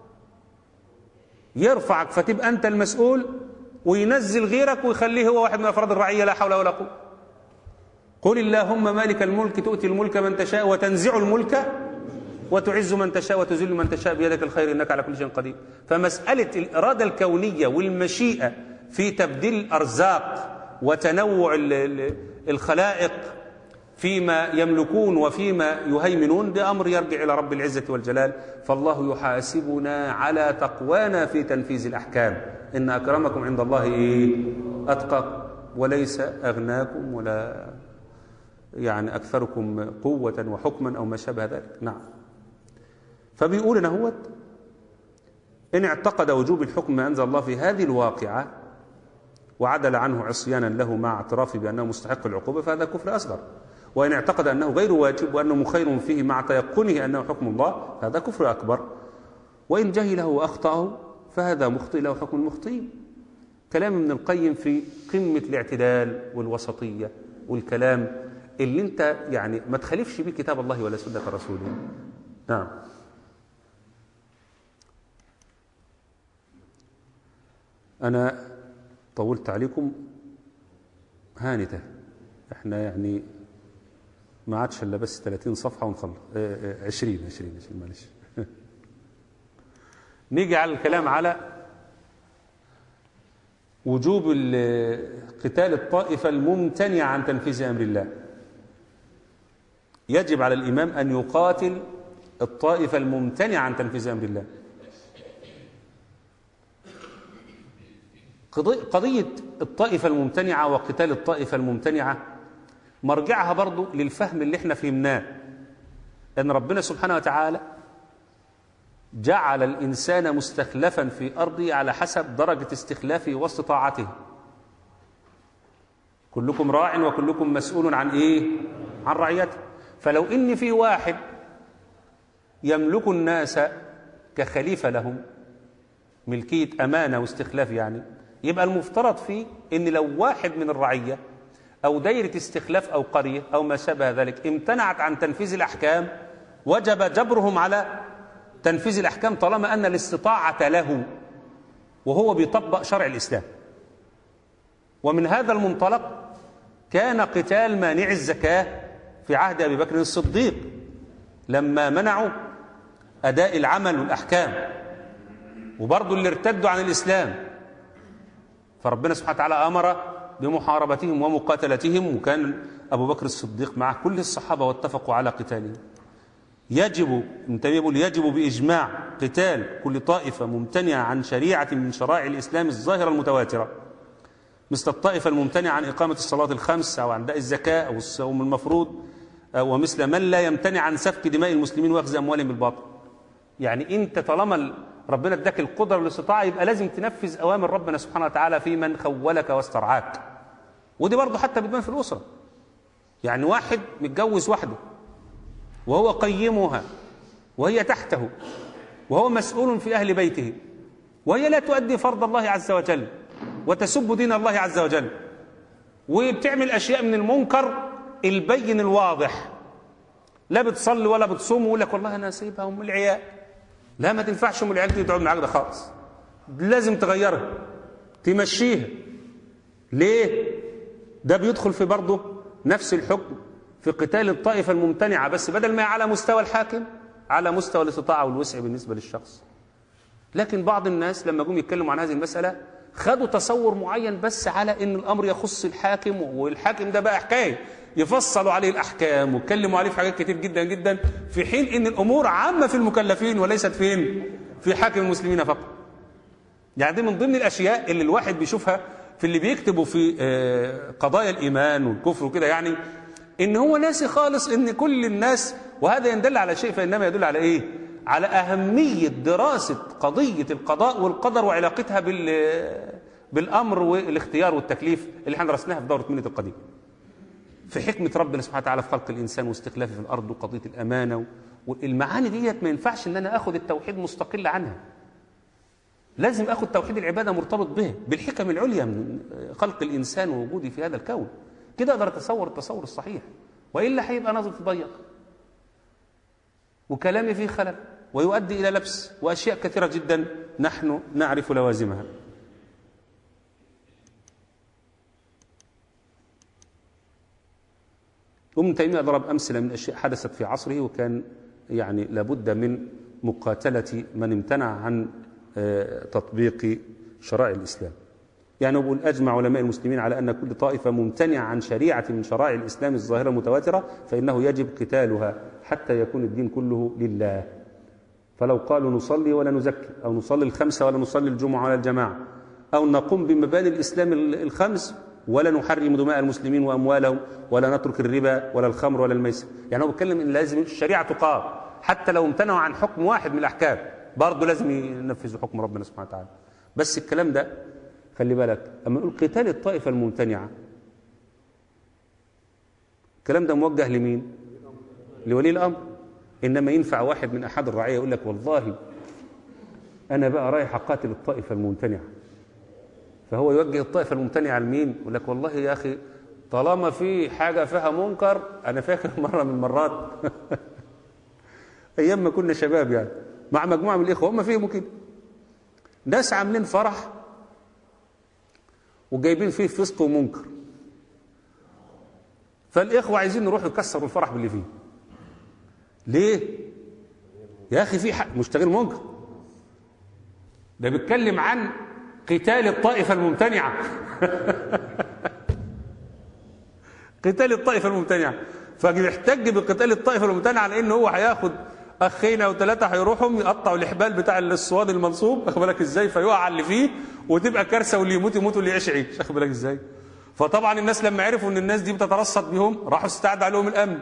يرفعك فتبقى أنت المسؤول وينزل غيرك ويخليه هو واحد من أفراد الرعية لا حول ولا قوة قل اللهم مالك الملك تؤتي الملك من تشاء وتنزع الملك وتعز من تشاء وتذل من تشاء بيدك الخير إنك على كل شيء قدير فمسألة الإرادة الكونية والمشيئة في تبديل الأرزاق وتنوع الخلائق فيما يملكون وفيما يهيمنون ده أمر يرجع إلى رب العزة والجلال فالله يحاسبنا على تقوانا في تنفيذ الأحكام إن أكرمكم عند الله إيه؟ أتقى وليس أغناكم ولا يعني أكثركم قوة وحكما أو ما شابه ذلك نعم فبيقول أنا هو إن اعتقد وجوب الحكم ما أنزل الله في هذه الواقعة وعدل عنه عصيانا له مع اعترافه بأنه مستحق العقوبة فهذا كفر أصغر وإن اعتقد أنه غير واجب وأنه مخير فيه مع تيقنه أنه حكم الله هذا كفر أكبر وإن جهله وأخطأه فهذا مخطئ له حكم المخطئين كلام ابن القيم في قمة الاعتدال والوسطية والكلام اللي انت يعني ما تخالفش بيه كتاب الله ولا سنة رسوله نعم أنا طولت عليكم هانته احنا يعني ما عادش الا بس 30 صفحه ونخلص 20 20 20 معلش نيجي على الكلام على وجوب قتال الطائفه الممتنعه عن تنفيذ امر الله يجب على الامام ان يقاتل الطائفه الممتنعه عن تنفيذ امر الله قضيه الطائفه الممتنعه وقتال الطائفه الممتنعه مرجعها برضو للفهم اللي احنا فهمناه ان ربنا سبحانه وتعالى جعل الانسان مستخلفا في ارضه على حسب درجه استخلافه واستطاعته كلكم راع وكلكم مسؤول عن ايه عن رعيته فلو ان في واحد يملك الناس كخليفه لهم ملكيه امانه واستخلاف يعني يبقى المفترض فيه ان لو واحد من الرعيه أو دايرة استخلاف أو قرية أو ما شابه ذلك امتنعت عن تنفيذ الأحكام وجب جبرهم على تنفيذ الأحكام طالما أن الاستطاعة له وهو بيطبق شرع الإسلام ومن هذا المنطلق كان قتال مانع الزكاة في عهد أبي بكر الصديق لما منعوا أداء العمل والأحكام وبرضه اللي ارتدوا عن الإسلام فربنا سبحانه وتعالى أمر بمحاربتهم ومقاتلتهم وكان أبو بكر الصديق مع كل الصحابة واتفقوا على قتالهم يجب يقول يجب بإجماع قتال كل طائفة ممتنعة عن شريعة من شرائع الإسلام الظاهرة المتواترة مثل الطائفة الممتنعة عن إقامة الصلاة الخمس أو عن أداء الزكاة أو الصوم المفروض ومثل من لا يمتنع عن سفك دماء المسلمين وأخذ أموالهم بالباطل يعني أنت طالما ربنا اداك القدرة والاستطاعة يبقى لازم تنفذ أوامر ربنا سبحانه وتعالى في من خولك واسترعاك ودي برضه حتى بتبان في الأسرة يعني واحد متجوز وحده وهو قيمها وهي تحته وهو مسؤول في أهل بيته وهي لا تؤدي فرض الله عز وجل وتسب دين الله عز وجل وبتعمل أشياء من المنكر البين الواضح لا بتصلي ولا بتصوم ويقول لك والله أنا سيبها أم العيال لا ما تنفعش أم العيال دي تقعد معاك ده خالص لازم تغيرها تمشيها ليه؟ ده بيدخل في برضه نفس الحكم في قتال الطائفة الممتنعة بس بدل ما على مستوى الحاكم على مستوى الاستطاعة والوسع بالنسبة للشخص لكن بعض الناس لما جم يتكلموا عن هذه المسألة خدوا تصور معين بس على ان الامر يخص الحاكم والحاكم ده بقى حكايه يفصلوا عليه الاحكام ويتكلموا عليه في حاجات كتير جدا جدا في حين ان الامور عامه في المكلفين وليست فين في حاكم المسلمين فقط يعني دي من ضمن الاشياء اللي الواحد بيشوفها في اللي بيكتبوا في قضايا الايمان والكفر وكده يعني ان هو ناسي خالص ان كل الناس وهذا يدل على شيء فانما يدل على ايه على أهمية دراسة قضية القضاء والقدر وعلاقتها بال بالأمر والاختيار والتكليف اللي احنا درسناها في دورة منة القديم في حكمة ربنا سبحانه وتعالى في خلق الإنسان واستخلافه في الأرض وقضية الأمانة والمعاني ديت ما ينفعش إن أنا أخذ التوحيد مستقل عنها لازم أخذ توحيد العبادة مرتبط به بالحكم العليا من خلق الإنسان ووجوده في هذا الكون كده أقدر أتصور التصور الصحيح وإلا هيبقى نظر تضيق وكلامي فيه خلل ويؤدي إلى لبس وأشياء كثيرة جدا نحن نعرف لوازمها ابن تيمية ضرب أمثلة من أشياء حدثت في عصره وكان يعني لابد من مقاتلة من امتنع عن تطبيق شرائع الإسلام يعني يقول أجمع علماء المسلمين على أن كل طائفة ممتنعة عن شريعة من شرائع الإسلام الظاهرة المتواترة فإنه يجب قتالها حتى يكون الدين كله لله فلو قالوا نصلي ولا نزكي أو نصلي الخمسة ولا نصلي الجمعة ولا الجماعة أو نقوم بمباني الإسلام الخمس ولا نحرم دماء المسلمين وأموالهم ولا نترك الربا ولا الخمر ولا الميسر يعني هو بيتكلم إن لازم الشريعة تقام حتى لو امتنعوا عن حكم واحد من الأحكام برضه لازم ينفذوا حكم ربنا سبحانه وتعالى بس الكلام ده خلي بالك أما نقول قتال الطائفة الممتنعة الكلام ده موجه لمين لولي الأمر إنما ينفع واحد من أحد الرعية يقول لك والله أنا بقى رايح أقاتل الطائفة الممتنعة فهو يوجه الطائفة الممتنعة لمين يقول لك والله يا أخي طالما في حاجة فيها منكر أنا فاكر مرة من المرات أيام ما كنا شباب يعني مع مجموعة من الإخوة هم فيهم كده ناس عاملين فرح وجايبين فيه فسق ومنكر فالإخوة عايزين نروح يكسروا الفرح باللي فيه ليه يا أخي في حق مشتغل منكر ده بيتكلم عن قتال الطائفة الممتنعة قتال الطائفة الممتنعة فبيحتج بقتال الطائفة الممتنعة على إن هو هياخد أخين أو ثلاثة هيروحوا يقطعوا الإحبال بتاع الصواد المنصوب واخد بالك إزاي فيقع على اللي فيه وتبقى كارثة واللي يموت يموت واللي يعيش يعيش واخد بالك إزاي فطبعا الناس لما عرفوا إن الناس دي بتترصد بهم راحوا استعد عليهم الأمن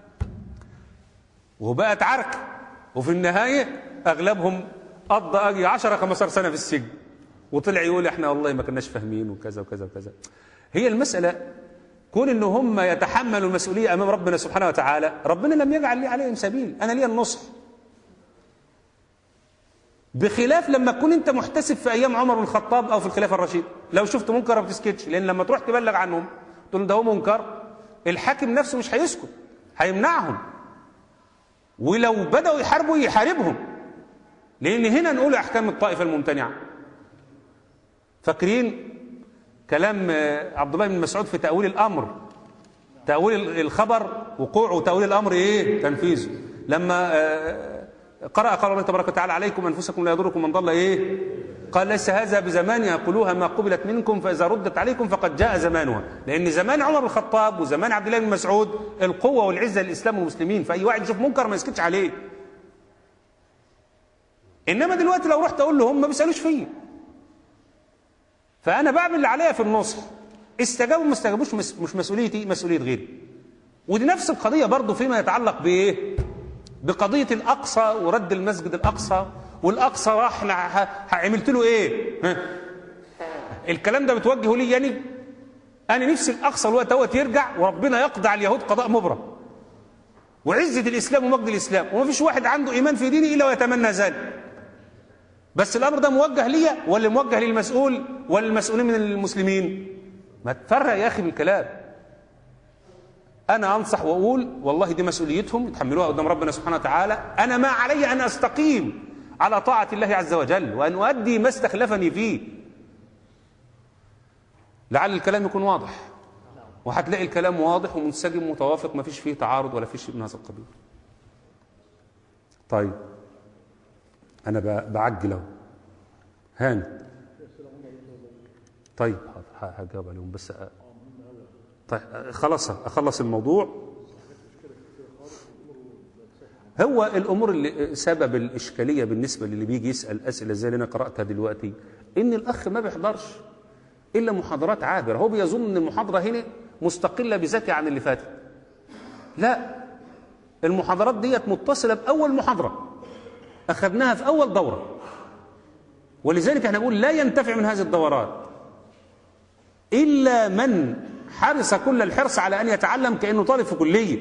وبقت عركة وفي النهاية أغلبهم قضى أجي 10 15 سنة في السجن وطلع يقول احنا والله ما كناش فاهمين وكذا وكذا وكذا هي المسألة كون ان هم يتحملوا المسؤولية امام ربنا سبحانه وتعالى ربنا لم يجعل لي عليهم سبيل انا لي النصح بخلاف لما تكون انت محتسب في ايام عمر بن الخطاب او في الخلافة الرشيد لو شفت منكر ما بتسكتش لان لما تروح تبلغ عنهم تقول ده هو منكر الحاكم نفسه مش هيسكت هيمنعهم ولو بدأوا يحاربوا يحاربهم لان هنا نقول احكام الطائفة الممتنعة فاكرين كلام عبد الله بن مسعود في تأويل الأمر تأويل الخبر وقوعه وتأويل الأمر إيه تنفيذه لما قرأ قال الله تبارك وتعالى عليكم أنفسكم لا يضركم من ضل إيه قال ليس هذا بزمان يقولوها ما قبلت منكم فإذا ردت عليكم فقد جاء زمانها لأن زمان عمر بن الخطاب وزمان عبد الله بن مسعود القوة والعزة للإسلام والمسلمين فأي واحد يشوف منكر ما يسكتش عليه إنما دلوقتي لو رحت أقول لهم ما بيسألوش فيا فأنا بعمل اللي عليا في النصح استجابوا ما استجابوش مس- مش مسؤوليتي مسؤوليه غيري ودي نفس القضيه برضه فيما يتعلق بايه بقضيه الاقصى ورد المسجد الاقصى والاقصى راح ل- ه- عملت له ايه ها؟ الكلام ده بتوجهه لي يعني انا نفسي الاقصى الوقت دوت يرجع وربنا يقضي على اليهود قضاء مبرم وعزه الاسلام ومجد الاسلام وما فيش واحد عنده ايمان في دينه الا ويتمنى ذلك بس الامر ده موجه ليا ولا موجه للمسؤول ولا المسؤولين من المسلمين ما تفرق يا اخي بالكلام انا انصح واقول والله دي مسؤوليتهم يتحملوها قدام ربنا سبحانه وتعالى انا ما علي ان استقيم على طاعه الله عز وجل وان اؤدي ما استخلفني فيه لعل الكلام يكون واضح وهتلاقي الكلام واضح ومنسجم متوافق ما فيش فيه تعارض ولا فيش شيء من هذا القبيل طيب انا ب- بعجل اهو هاني طيب ه- هجاوب عليهم بس أ- طيب أ- خلاص اخلص الموضوع هو الامور اللي سبب الاشكاليه بالنسبه للي بيجي يسال اسئله زي اللي انا قراتها دلوقتي ان الاخ ما بيحضرش الا محاضرات عابره هو بيظن ان المحاضره هنا مستقله بذاتها عن اللي فاتت لا المحاضرات ديت متصله باول محاضره اخذناها في اول دوره ولذلك احنا بنقول لا ينتفع من هذه الدورات الا من حرص كل الحرص على ان يتعلم كانه طالب في كليه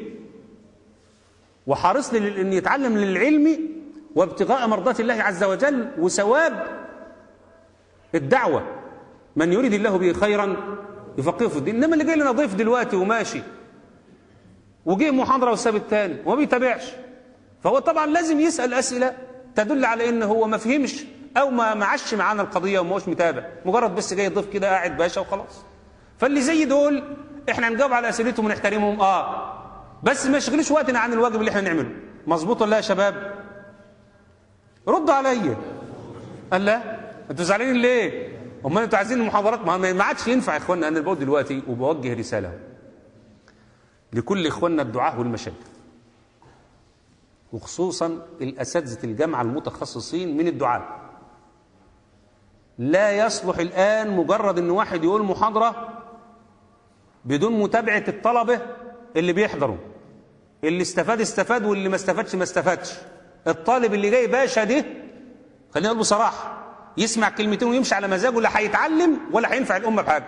وحرص لل- ان يتعلم للعلم وابتغاء مرضات الله عز وجل وثواب الدعوه من يريد الله به خيرا يفقهه في الدين انما اللي جاي لنا ضيف دلوقتي وماشي وجه محاضره وساب الثاني وما بيتابعش فهو طبعا لازم يسال اسئله تدل على ان هو ما فهمش او ما معش معانا القضيه وما هوش متابع مجرد بس جاي ضيف كده قاعد باشا وخلاص فاللي زي دول احنا نجاوب على اسئلتهم ونحترمهم اه بس ما يشغلوش وقتنا عن الواجب اللي احنا نعمله مظبوط ولا لا يا شباب ردوا عليا قال لا انتوا زعلانين ليه امال انتوا عايزين المحاضرات ما ما عادش ينفع يا اخوانا انا بقول دلوقتي وبوجه رساله لكل اخواننا الدعاه والمشايخ وخصوصا الاساتذه الجامعه المتخصصين من الدعاه لا يصلح الان مجرد ان واحد يقول محاضره بدون متابعه الطلبه اللي بيحضروا اللي استفاد استفاد واللي ما استفادش ما استفادش الطالب اللي جاي باشا ده خلينا نقول بصراحه يسمع كلمتين ويمشي على مزاجه لا هيتعلم ولا هينفع الامه بحاجه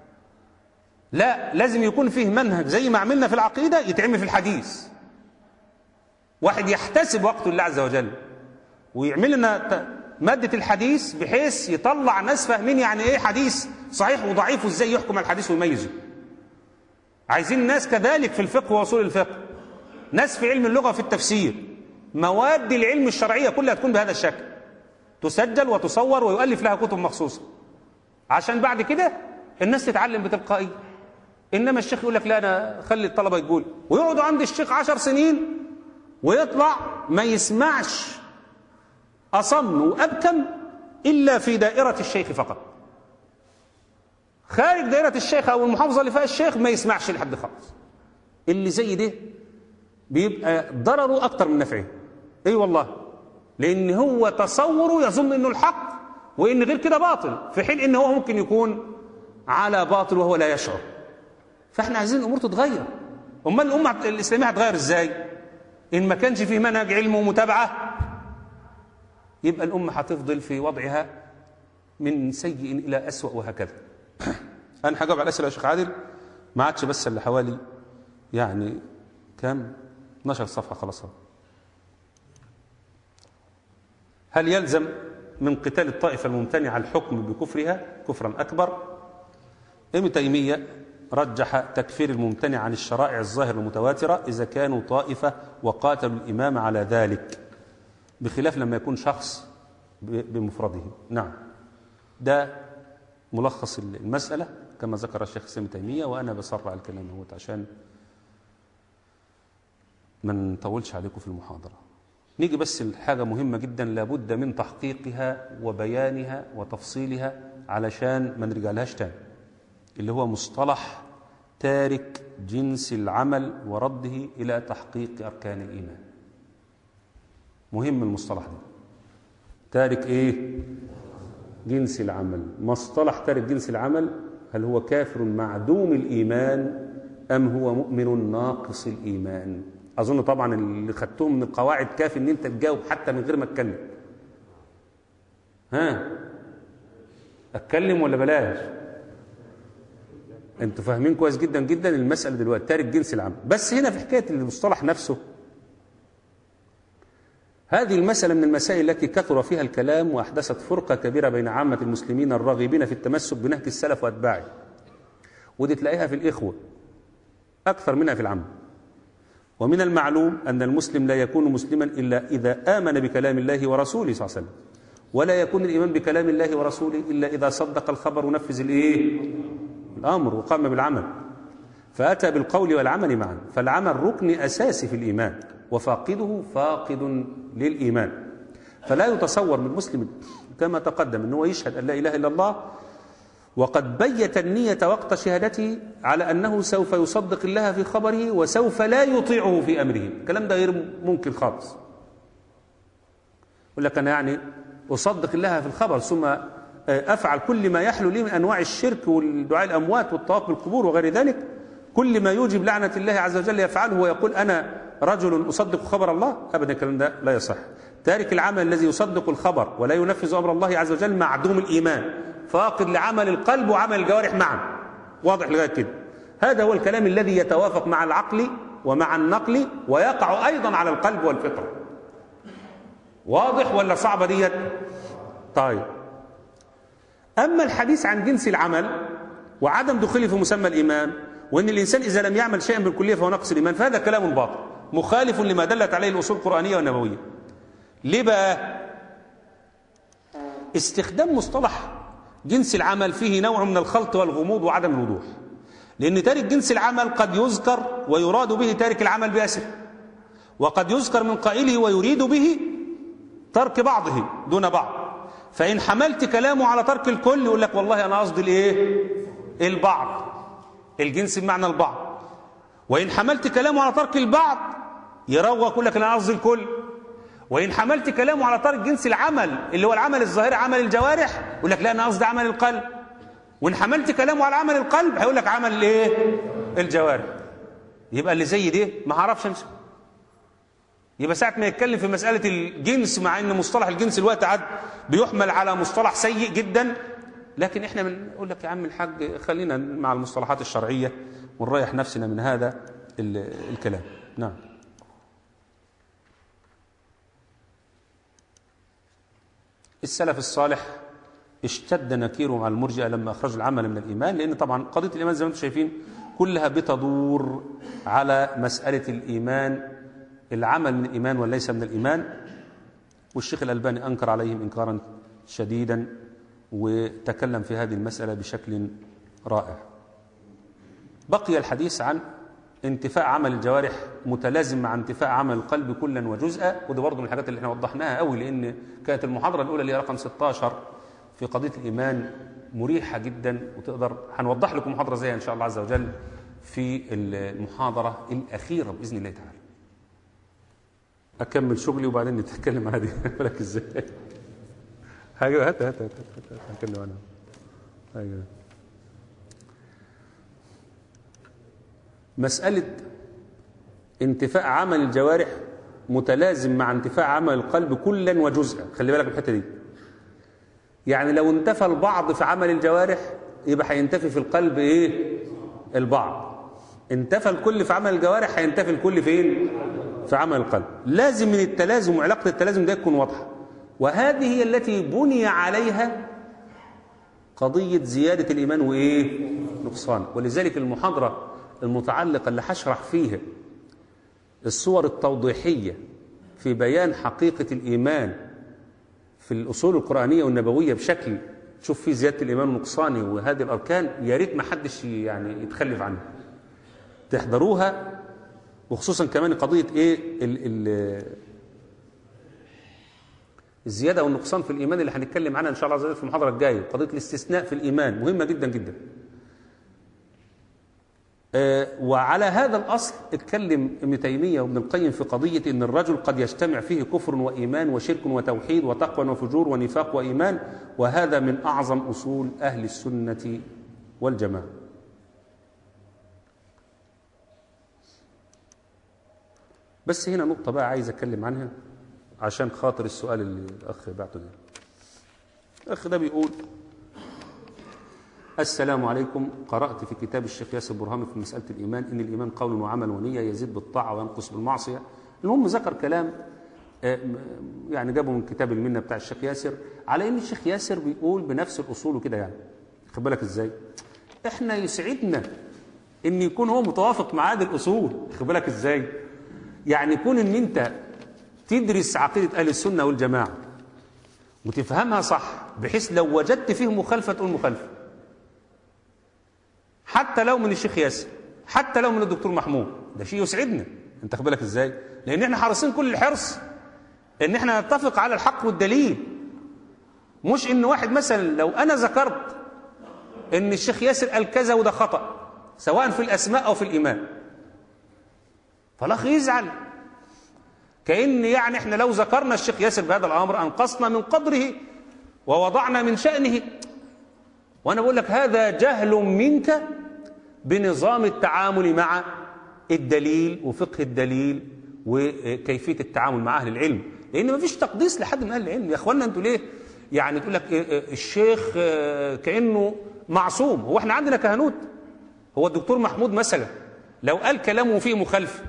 لا لازم يكون فيه منهج زي ما عملنا في العقيده يتعمل في الحديث واحد يحتسب وقته لله عز وجل ويعمل لنا ت- مادة الحديث بحيث يطلع ناس فاهمين يعني ايه حديث صحيح وضعيف وازاي يحكم على الحديث ويميزه عايزين ناس كذلك في الفقه واصول الفقه ناس في علم اللغة وفي التفسير مواد العلم الشرعية كلها تكون بهذا الشكل تسجل وتصور ويؤلف لها كتب مخصوصة عشان بعد كده الناس تتعلم بتلقائية انما الشيخ يقول لك لا انا خلي الطلبه يقول ويقعدوا عند الشيخ عشر سنين ويطلع ما يسمعش اصم وابكم الا في دائره الشيخ فقط خارج دائره الشيخ او المحافظه اللي فيها الشيخ ما يسمعش لحد خالص اللي زي ده بيبقى ضرره اكتر من نفعه اي والله لان هو تصوره يظن انه الحق وان غير كده باطل في حين ان هو ممكن يكون على باطل وهو لا يشعر فاحنا عايزين الامور تتغير امال الامه الاسلاميه هتغير ازاي ان ما كانش فيه منهج علم ومتابعه يبقى الامه هتفضل في وضعها من سيء الى اسوا وهكذا انا هجاوب على الاسئله يا شيخ عادل ما عادش بس اللي حوالي يعني كام 12 صفحه خلاص أهو. هل يلزم من قتال الطائفه الممتنعه الحكم بكفرها كفرا اكبر ابن تيمية رجح تكفير الممتنع عن الشرائع الظاهرة المتواترة إذا كانوا طائفة وقاتلوا الإمام على ذلك بخلاف لما يكون شخص ب- بمفرده نعم ده ملخص المسألة كما ذكر الشيخ ابن تيمية وأنا بسرع الكلام هو عشان ما نطولش عليكم في المحاضرة نيجي بس لحاجة مهمة جدا لابد من تحقيقها وبيانها وتفصيلها علشان ما نرجعلهاش تاني اللي هو مصطلح تارك جنس العمل ورده إلى تحقيق أركان الإيمان مهم المصطلح ده تارك إيه جنس العمل مصطلح تارك جنس العمل هل هو كافر معدوم الإيمان أم هو مؤمن ناقص الإيمان أظن طبعا اللي خدتهم من القواعد كافي إن أنت تجاوب حتى من غير ما أتكلم ها أتكلم ولا بلاش أنتوا فاهمين كويس جدا جدا المسألة دلوقتي تارك جنس العمل بس هنا في حكاية المصطلح نفسه هذه المسألة من المسائل التي كثر فيها الكلام وأحدثت فرقة كبيرة بين عامة المسلمين الراغبين في التمسك بنهج السلف وأتباعه ودي تلاقيها في الإخوة أكثر منها في العامة ومن المعلوم أن المسلم لا يكون مسلما إلا إذا آمن بكلام الله ورسوله صلى الله عليه وسلم ولا يكون الإيمان بكلام الله ورسوله إلا إذا صدق الخبر ونفذ الإيه؟ الأمر وقام بالعمل فأتى بالقول والعمل معا فالعمل ركن أساسي في الإيمان وفاقده فاقد للإيمان فلا يتصور من مسلم كما تقدم أنه يشهد أن لا إله إلا الله وقد بيت النية وقت شهادته على أنه سوف يصدق الله في خبره وسوف لا يطيعه في أمره الكلام ده غير ممكن خالص يقول لك أنا يعني أصدق الله في الخبر ثم أفعل كل ما يحلو لي من أنواع الشرك والدعاء الأموات والطواف بالقبور وغير ذلك كل ما يوجب لعنة الله عز وجل يفعله ويقول أنا رجل أصدق خبر الله أبدا الكلام ده لا يصح تارك العمل الذي يصدق الخبر ولا ينفذ أمر الله عز وجل معدوم الإيمان فاقد لعمل القلب وعمل الجوارح معا واضح لغاية كده هذا هو الكلام الذي يتوافق مع العقل ومع النقل ويقع أيضا على القلب والفطرة واضح ولا صعبة ديت طيب أما الحديث عن جنس العمل وعدم دخوله في مسمى الإيمان وأن الإنسان إذا لم يعمل شيئا بالكلية فهو نقص الإيمان فهذا كلام باطل مخالف لما دلت عليه الأصول القرآنية والنبوية ليه بقى استخدام مصطلح جنس العمل فيه نوع من الخلط والغموض وعدم الوضوح لأن تارك جنس العمل قد يذكر ويراد به تارك العمل بأسر وقد يذكر من قائله ويريد به ترك بعضه دون بعض فإن حملت كلامه على ترك الكل يقول لك والله أنا قصدي الإيه البعض الجنس بمعنى البعض وإن حملت كلامه على ترك البعض يروق يقول لك أنا قصدي الكل وإن حملت كلامه على ترك جنس العمل اللي هو العمل الظاهري عمل الجوارح يقول لك لا أنا قصدي عمل القلب وإن حملت كلامه على عمل القلب هيقول لك عمل الإيه الجوارح يبقى اللي زي دي ما هعرفش امشي يبقى ساعة ما يتكلم في مسألة الجنس مع ان مصطلح الجنس الوقت عاد بيحمل على مصطلح سيء جدا لكن احنا بنقول لك يا عم الحاج خلينا مع المصطلحات الشرعية ونريح نفسنا من هذا الكلام نعم السلف الصالح اشتد نكيرهم على المرجئه لما اخرجوا العمل من الايمان لان طبعا قضيه الايمان زي ما انتم شايفين كلها بتدور على مساله الايمان العمل من الإيمان وليس من الإيمان والشيخ الألباني أنكر عليهم إنكارا شديدا وتكلم في هذه المسألة بشكل رائع بقي الحديث عن انتفاء عمل الجوارح متلازم مع انتفاء عمل القلب كلا وجزءا وده برضه من الحاجات اللي احنا وضحناها قوي لأن كانت المحاضرة الأولى اللي هي رقم 16 في قضية الإيمان مريحة جدا وتقدر هنوضح لكم محاضرة زيها إن شاء الله عز وجل في المحاضرة الأخيرة بإذن الله تعالى اكمل شغلي وبعدين نتكلم عادي بالك ازاي ايوه هات هات هات هتكلم انا ايوه مسألة انتفاء عمل الجوارح متلازم مع انتفاء عمل القلب كلا وجزءا خلي بالك من الحته دي يعني لو انتفى البعض في عمل الجوارح يبقى هينتفي في القلب ايه البعض انتفى الكل في عمل الجوارح هينتفي الكل فين في عمل القلب لازم من التلازم وعلاقة التلازم ده تكون واضحة وهذه هي التي بني عليها قضية زيادة الإيمان وإيه نقصان ولذلك المحاضرة المتعلقة اللي هشرح فيها الصور التوضيحية في بيان حقيقة الإيمان في الأصول القرآنية والنبوية بشكل تشوف فيه زيادة الإيمان ونقصانه وهذه الأركان يا ريت ما حدش يعني يتخلف عنها تحضروها وخصوصا كمان قضية ايه ال ال الزيادة والنقصان في الإيمان اللي هنتكلم عنها إن شاء الله عز وجل في المحاضرة الجاية قضية الاستثناء في الإيمان مهمة جدا جدا آه وعلى هذا الأصل اتكلم ابن تيمية وابن القيم في قضية أن الرجل قد يجتمع فيه كفر وإيمان وشرك وتوحيد وتقوى وفجور ونفاق وإيمان وهذا من أعظم أصول أهل السنة والجماعة بس هنا نقطة بقى عايز أتكلم عنها عشان خاطر السؤال اللي الأخ بعته ده الأخ ده بيقول السلام عليكم قرأت في كتاب الشيخ ياسر برهامي في مسألة الإيمان إن الإيمان قول وعمل ونية يزيد بالطاعة وينقص بالمعصية المهم ذكر كلام آه، م- يعني جابه من كتاب المنة بتاع الشيخ ياسر على إن الشيخ ياسر بيقول بنفس الأصول وكده يعني خد بالك إزاي إحنا يسعدنا إن يكون هو متوافق مع هذه الأصول خد بالك إزاي يعني يكون إن أنت تدرس عقيدة أهل السنة والجماعة وتفهمها صح بحيث لو وجدت فيه مخالفة تقول مخالفة حتى لو من الشيخ ياسر حتى لو من الدكتور محمود ده شيء يسعدنا انت خد بالك ازاي لان احنا حريصين كل الحرص ان احنا نتفق على الحق والدليل مش ان واحد مثلا لو انا ذكرت ان الشيخ ياسر قال كذا وده خطأ سواء في الاسماء او في الايمان فالاخ يزعل كأن يعني احنا لو ذكرنا الشيخ ياسر بهذا الامر انقصنا من قدره ووضعنا من شأنه وانا بقول لك هذا جهل منك بنظام التعامل مع الدليل وفقه الدليل وكيفيه التعامل مع اهل العلم لان ما فيش تقديس لحد من اهل العلم يا اخوانا انتوا ليه يعني تقول لك إيه إيه الشيخ آه، كانه معصوم هو احنا عندنا كهنوت هو الدكتور محمود مثلا لو قال كلامه فيه مخالفه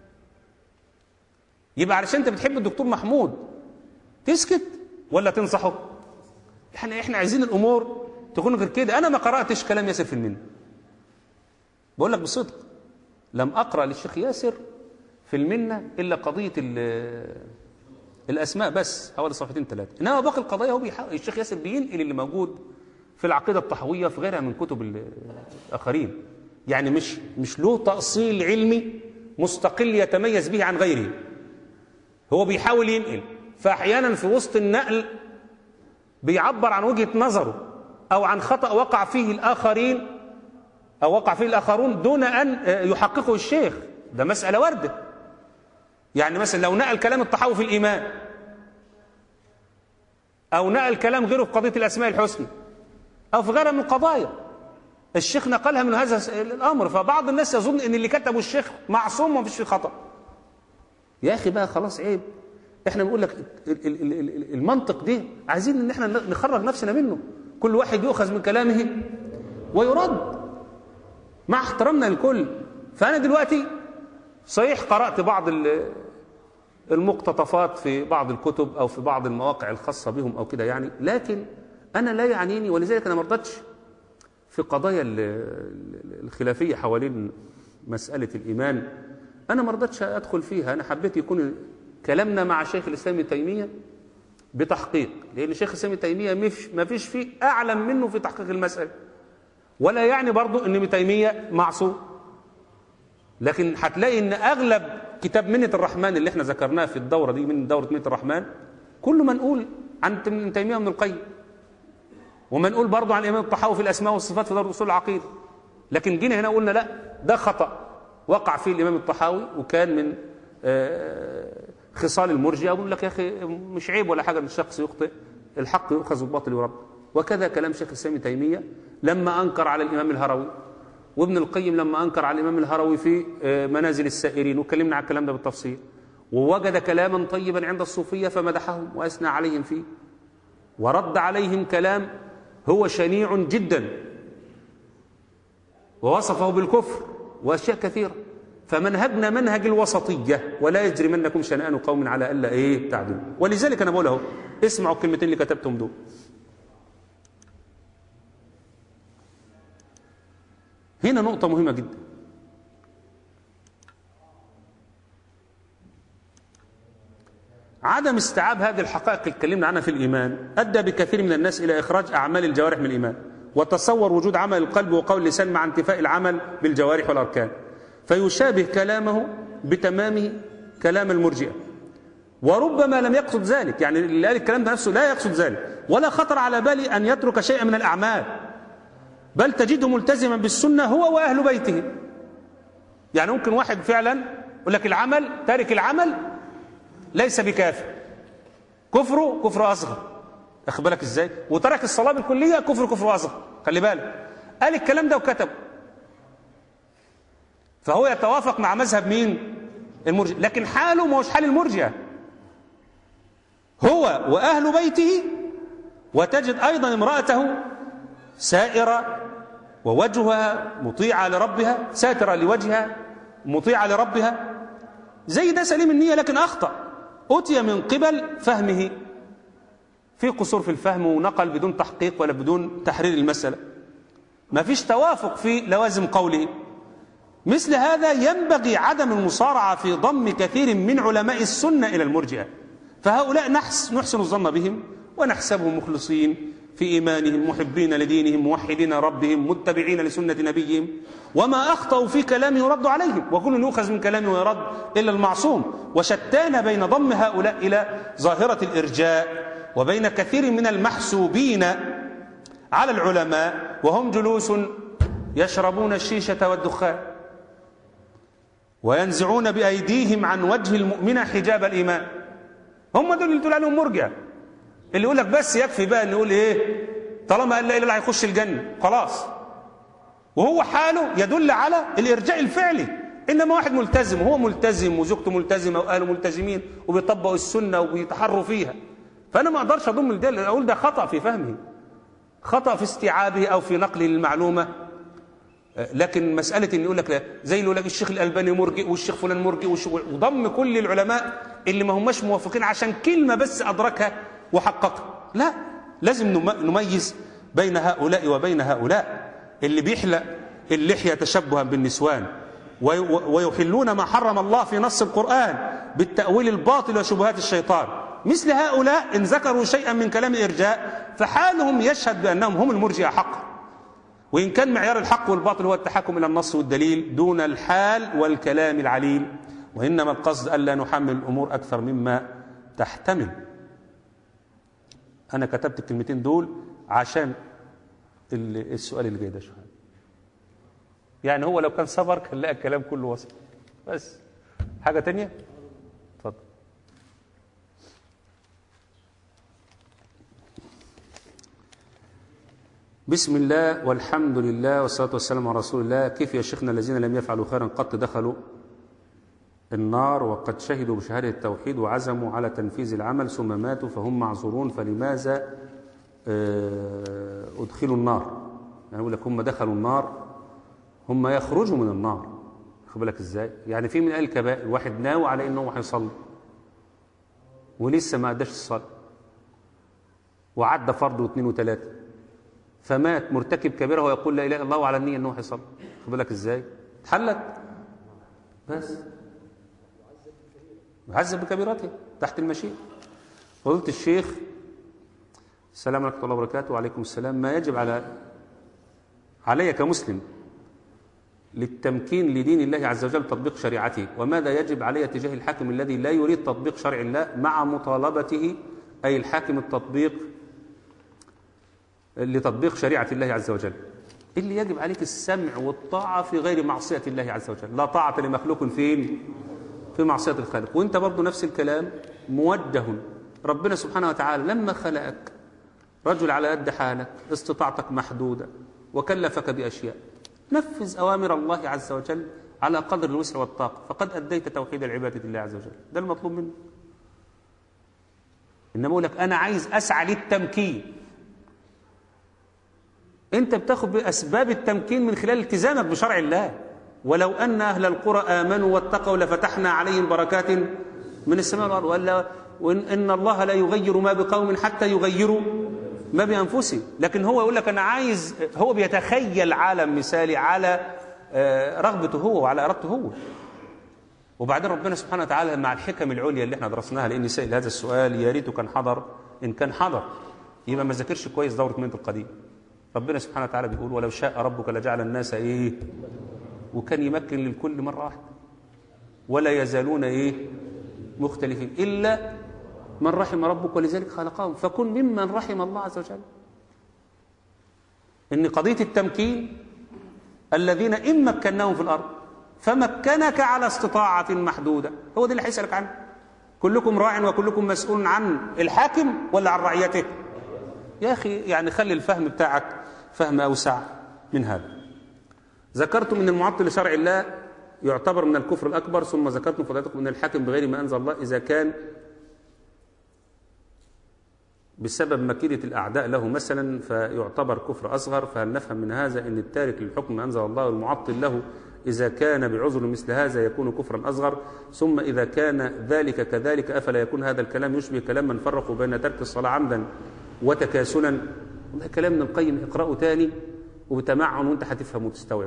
يبقى علشان انت بتحب الدكتور محمود تسكت ولا تنصحه احنا احنا عايزين الامور تكون غير كده انا ما قراتش كلام ياسر في المنه بقول لك بصدق لم اقرا للشيخ ياسر في المنه الا قضيه ال- الاسماء بس حوالي صفحتين ثلاثه انما باقي القضايا هو بيحاول الشيخ ياسر بينقل اللي موجود في العقيده الطحويه في غيرها من كتب ال- الاخرين يعني مش مش له تاصيل علمي مستقل يتميز به عن غيره هو بيحاول ينقل فاحيانا في وسط النقل بيعبر عن وجهه نظره او عن خطا وقع فيه الاخرين او وقع فيه الاخرون دون ان يحققه الشيخ ده مساله وارده يعني مثلا لو نقل كلام الطحاوي في الايمان او نقل كلام غيره في قضيه الاسماء الحسنى او في غيرها من القضايا الشيخ نقلها من هذا الامر فبعض الناس يظن ان اللي كتبه الشيخ معصوم ومفيش فيه خطا يا اخي بقى خلاص عيب احنا بنقول لك ال- ال- ال- ال- المنطق دي عايزين ان احنا نخرج نفسنا منه كل واحد يؤخذ من كلامه ويرد مع احترامنا للكل فانا دلوقتي صحيح قرات بعض ال- المقتطفات في بعض الكتب او في بعض المواقع الخاصه بهم او كده يعني لكن انا لا يعنيني ولذلك انا ما رضتش في قضايا ال- ال- الخلافيه حوالين مساله الايمان انا ما رضتش ادخل فيها انا حبيت يكون كلامنا مع شيخ الاسلام ابن تيميه بتحقيق لان شيخ الاسلام ابن تيميه مش ما فيش فيه اعلم منه في تحقيق المساله ولا يعني برضو ان ابن تيميه معصوم لكن هتلاقي ان اغلب كتاب منة الرحمن اللي احنا ذكرناه في الدوره دي من دوره منة الرحمن كله منقول عن ابن تيميه وابن القيم ومنقول برضه عن الامام الطحاوي في الاسماء والصفات في دار اصول العقيده لكن جينا هنا قلنا لا ده خطا وقع فيه الامام الطحاوي وكان من آه، خصال المرجئه بقول لك يا اخي مش عيب ولا حاجه ان الشخص يخطئ الحق يؤخذ والباطل يرد وكذا كلام شيخ الاسلام ابن تيميه لما انكر على الامام الهروي وابن القيم لما انكر على الامام الهروي في آه، منازل السائرين واتكلمنا على الكلام ده بالتفصيل ووجد كلاما طيبا عند الصوفيه فمدحهم واثنى عليهم فيه ورد عليهم كلام هو شنيع جدا ووصفه بالكفر واشياء كثيره فمنهجنا منهج الوسطيه ولا يجرمنكم شنآن قوم على الا ايه تعدلوا ولذلك انا بقول اهو اسمعوا الكلمتين اللي كتبتهم دول هنا نقطه مهمه جدا عدم استيعاب هذه الحقائق اللي اتكلمنا عنها في الإيمان أدى بكثير من الناس إلى إخراج أعمال الجوارح من الإيمان وتصور وجود عمل القلب وقول اللسان مع انتفاء العمل بالجوارح والأركان فيشابه كلامه بتمامه كلام المرجئة وربما لم يقصد ذلك يعني اللي قال الكلام ده نفسه لا يقصد ذلك ولا خطر على باله أن يترك شيئا من الأعمال بل تجده ملتزما بالسنة هو وأهل بيته يعني ممكن واحد فعلا يقول لك العمل تارك العمل ليس بكافر كفره كفر اصغر اخد بالك ازاي وترك الصلاه بالكليه كفر كفر اصغر خلي بالك قال الكلام ده وكتب فهو يتوافق مع مذهب مين المرجئة لكن حاله ما هوش حال المرجئة هو وأهل بيته وتجد أيضا امرأته سائرة ووجهها مطيعة لربها ساترة لوجهها مطيعة لربها زي ده سليم النية لكن أخطأ أتي من قبل فهمه في قصور في الفهم ونقل بدون تحقيق ولا بدون تحرير المسألة ما فيش توافق في لوازم قوله مثل هذا ينبغي عدم المصارعة في ضم كثير من علماء السنة إلى المرجئة فهؤلاء نحس نحسن الظن بهم ونحسبهم مخلصين في إيمانهم محبين لدينهم موحدين ربهم متبعين لسنة نبيهم وما أخطأوا في كلامه يرد عليهم وكل يؤخذ من كلامه ويرد إلا المعصوم وشتان بين ضم هؤلاء إلى ظاهرة الإرجاء وبين كثير من المحسوبين على العلماء وهم جلوس يشربون الشيشة والدخان وينزعون بأيديهم عن وجه المؤمنة حجاب الإيمان هم دول اللي تقول عليهم مرجع اللي يقول لك بس يكفي بقى نقول ايه طالما قال لا اله الا الله هيخش الجنه خلاص وهو حاله يدل على الارجاء الفعلي انما واحد ملتزم وهو ملتزم وزوجته ملتزمه واهله ملتزمين وبيطبقوا السنه وبيتحروا فيها فانا ما اقدرش اضم ده اقول ده خطا في فهمه خطا في استيعابه او في نقله للمعلومه لكن مسألة إن يقول لك زي اللي يقول لك الشيخ الألباني مرجئ والشيخ فلان مرجئ وضم كل العلماء اللي ما هماش موافقين عشان كلمة بس أدركها وحققها لا لازم نميز بين هؤلاء وبين هؤلاء اللي بيحلق اللحية تشبها بالنسوان ويحلون ما حرم الله في نص القرآن بالتأويل الباطل وشبهات الشيطان مثل هؤلاء إن ذكروا شيئا من كلام الإرجاء فحالهم يشهد بأنهم هم المرجئة حقا وإن كان معيار الحق والباطل هو التحكم إلى النص والدليل دون الحال والكلام العليل وإنما القصد ألا نحمل الأمور أكثر مما تحتمل أنا كتبت الكلمتين دول عشان السؤال اللي جاي ده شوية يعني هو لو كان صبر كان لقى الكلام كله وصل بس حاجة تانية اتفضل بسم الله والحمد لله والصلاة والسلام على رسول الله كيف يا شيخنا الذين لم يفعلوا خيرا قط دخلوا النار وقد شهدوا بشهادة التوحيد وعزموا على تنفيذ العمل ثم ماتوا فهم معذورون فلماذا أدخلوا النار يعني يقول لك هم دخلوا النار هم يخرجوا من النار خد بالك ازاي يعني في من اهل الكبائر واحد ناوي على انه هيصلي ولسه ما اداش الصلاه وعدى فرض واثنين وثلاثه فمات مرتكب كبيره ويقول لا اله الا الله وعلى النيه انه هيصلي خد بالك ازاي اتحلت بس يعذب بكبيرته تحت المشيئه فضيله الشيخ السلام عليكم ورحمه الله وبركاته وعليكم السلام ما يجب على علي كمسلم للتمكين لدين الله عز وجل تطبيق شريعته وماذا يجب علي تجاه الحاكم الذي لا يريد تطبيق شرع الله مع مطالبته أي الحاكم التطبيق لتطبيق شريعة الله عز وجل اللي يجب عليك السمع والطاعة في غير معصية الله عز وجل لا طاعة لمخلوق فين في معصية الخالق وانت برضو نفس الكلام موجه ربنا سبحانه وتعالى لما خلقك رجل على قد حالك استطاعتك محدودة وكلفك بأشياء نفذ أوامر الله عز وجل على قدر الوسع والطاقة فقد أديت توحيد العبادة لله عز وجل ده المطلوب منه إنما أقول لك أنا عايز أسعى للتمكين أنت بتاخد بأسباب التمكين من خلال التزامك بشرع الله ولو أن أهل القرى آمنوا واتقوا لفتحنا عليهم بركات من السماء والأرض ولا وإن إن الله لا يغير ما بقوم حتى يغيروا ما بأنفسهم لكن هو يقول لك أنا عايز هو بيتخيل عالم مثالي على رغبته هو وعلى إرادته هو وبعدين ربنا سبحانه وتعالى مع الحكم العليا اللي احنا درسناها لأني سائل هذا السؤال يا ريته كان حضر إن كان حضر يبقى ما ذاكرش كويس دورة منة القديم ربنا سبحانه وتعالى بيقول ولو شاء ربك لجعل الناس إيه وكان يمكن للكل مرة واحدة ولا يزالون إيه مختلفين إلا من رحم ربك ولذلك خلقهم فكن ممن رحم الله عز وجل ان قضيه التمكين الذين ان مكناهم في الارض فمكنك على استطاعه محدوده هو ده اللي هيسالك عنه كلكم راع وكلكم مسؤول عن الحاكم ولا عن رعيته يا اخي يعني خلي الفهم بتاعك فهم اوسع من هذا ذكرت من المعطل لشرع الله يعتبر من الكفر الأكبر ثم ذكرت من فضيلتكم من الحاكم بغير ما أنزل الله إذا كان بسبب مكيدة الأعداء له مثلا فيعتبر كفر أصغر فهل نفهم من هذا أن التارك للحكم ما أنزل الله والمعطل له إذا كان بعذر مثل هذا يكون كفرا أصغر ثم إذا كان ذلك كذلك أفلا يكون هذا الكلام يشبه كلام من فرقوا بين ترك الصلاة عمدا وتكاسلا والله كلام من القيم اقرأه تاني وبتمعن وانت هتفهم وتستوعب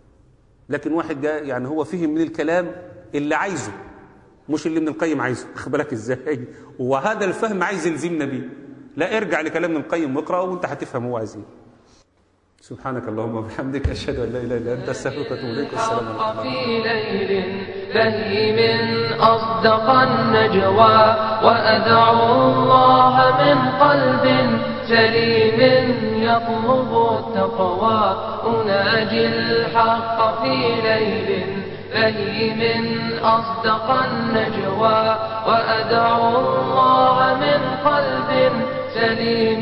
لكن واحد جاء يعني هو فهم من الكلام اللي عايزه مش اللي من القيم عايزه خد بالك ازاي وهذا الفهم عايز يلزمنا بيه لا ارجع لكلام ابن القيم واقراه وانت هتفهم هو عايز ايه سبحانك اللهم وبحمدك اشهد ان لا اله الا انت استغفرك واتوب اليك والسلام عليكم في ليل بهيم أصدق النجوى وأدعو الله من قلب سليم يطلب التقوى أناجي الحق في ليل بهيم أصدق النجوى وأدعو الله من قلب سليم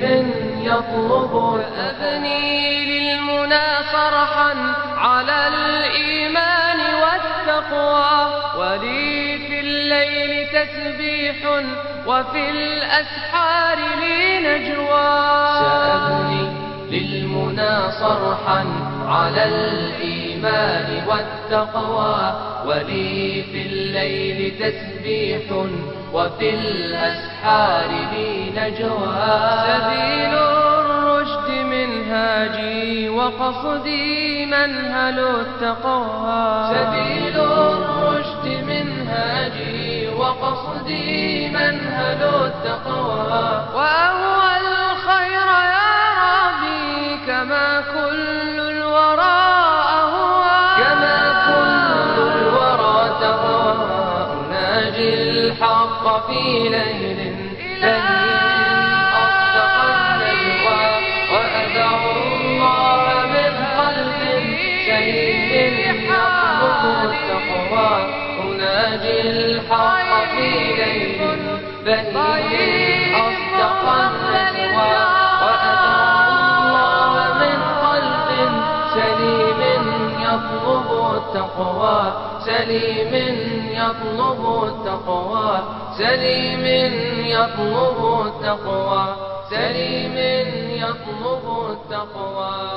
يطلب أبني للمنى صرحا على الإيمان والتقوى ولي في الليل تسبيح وفي الأسحار لي نجوى سأبني للمنى صرحا على الإيمان والتقوى ولي في الليل تسبيح وفي الأسحار لي نجوى سبيل الرشد منهاجي وقصدي منهل التقوى سبيل الرشد منهاجي وقصدي منهل التقوى وأهوى الخير يا ربي كما كل الورى أهوى كما كل الورى تهوى أناجي الحق في ليل بهيم أصدق النجوى وأدعو الله من قلب سليم يطلب التقوى أناجي الحق في ليل بهيم أصدق النجوى وأدعو الله من قلب سليم يطلب التقوى سليم يطلب التقوى سليم يطلب التقوى سليم يطلب التقوى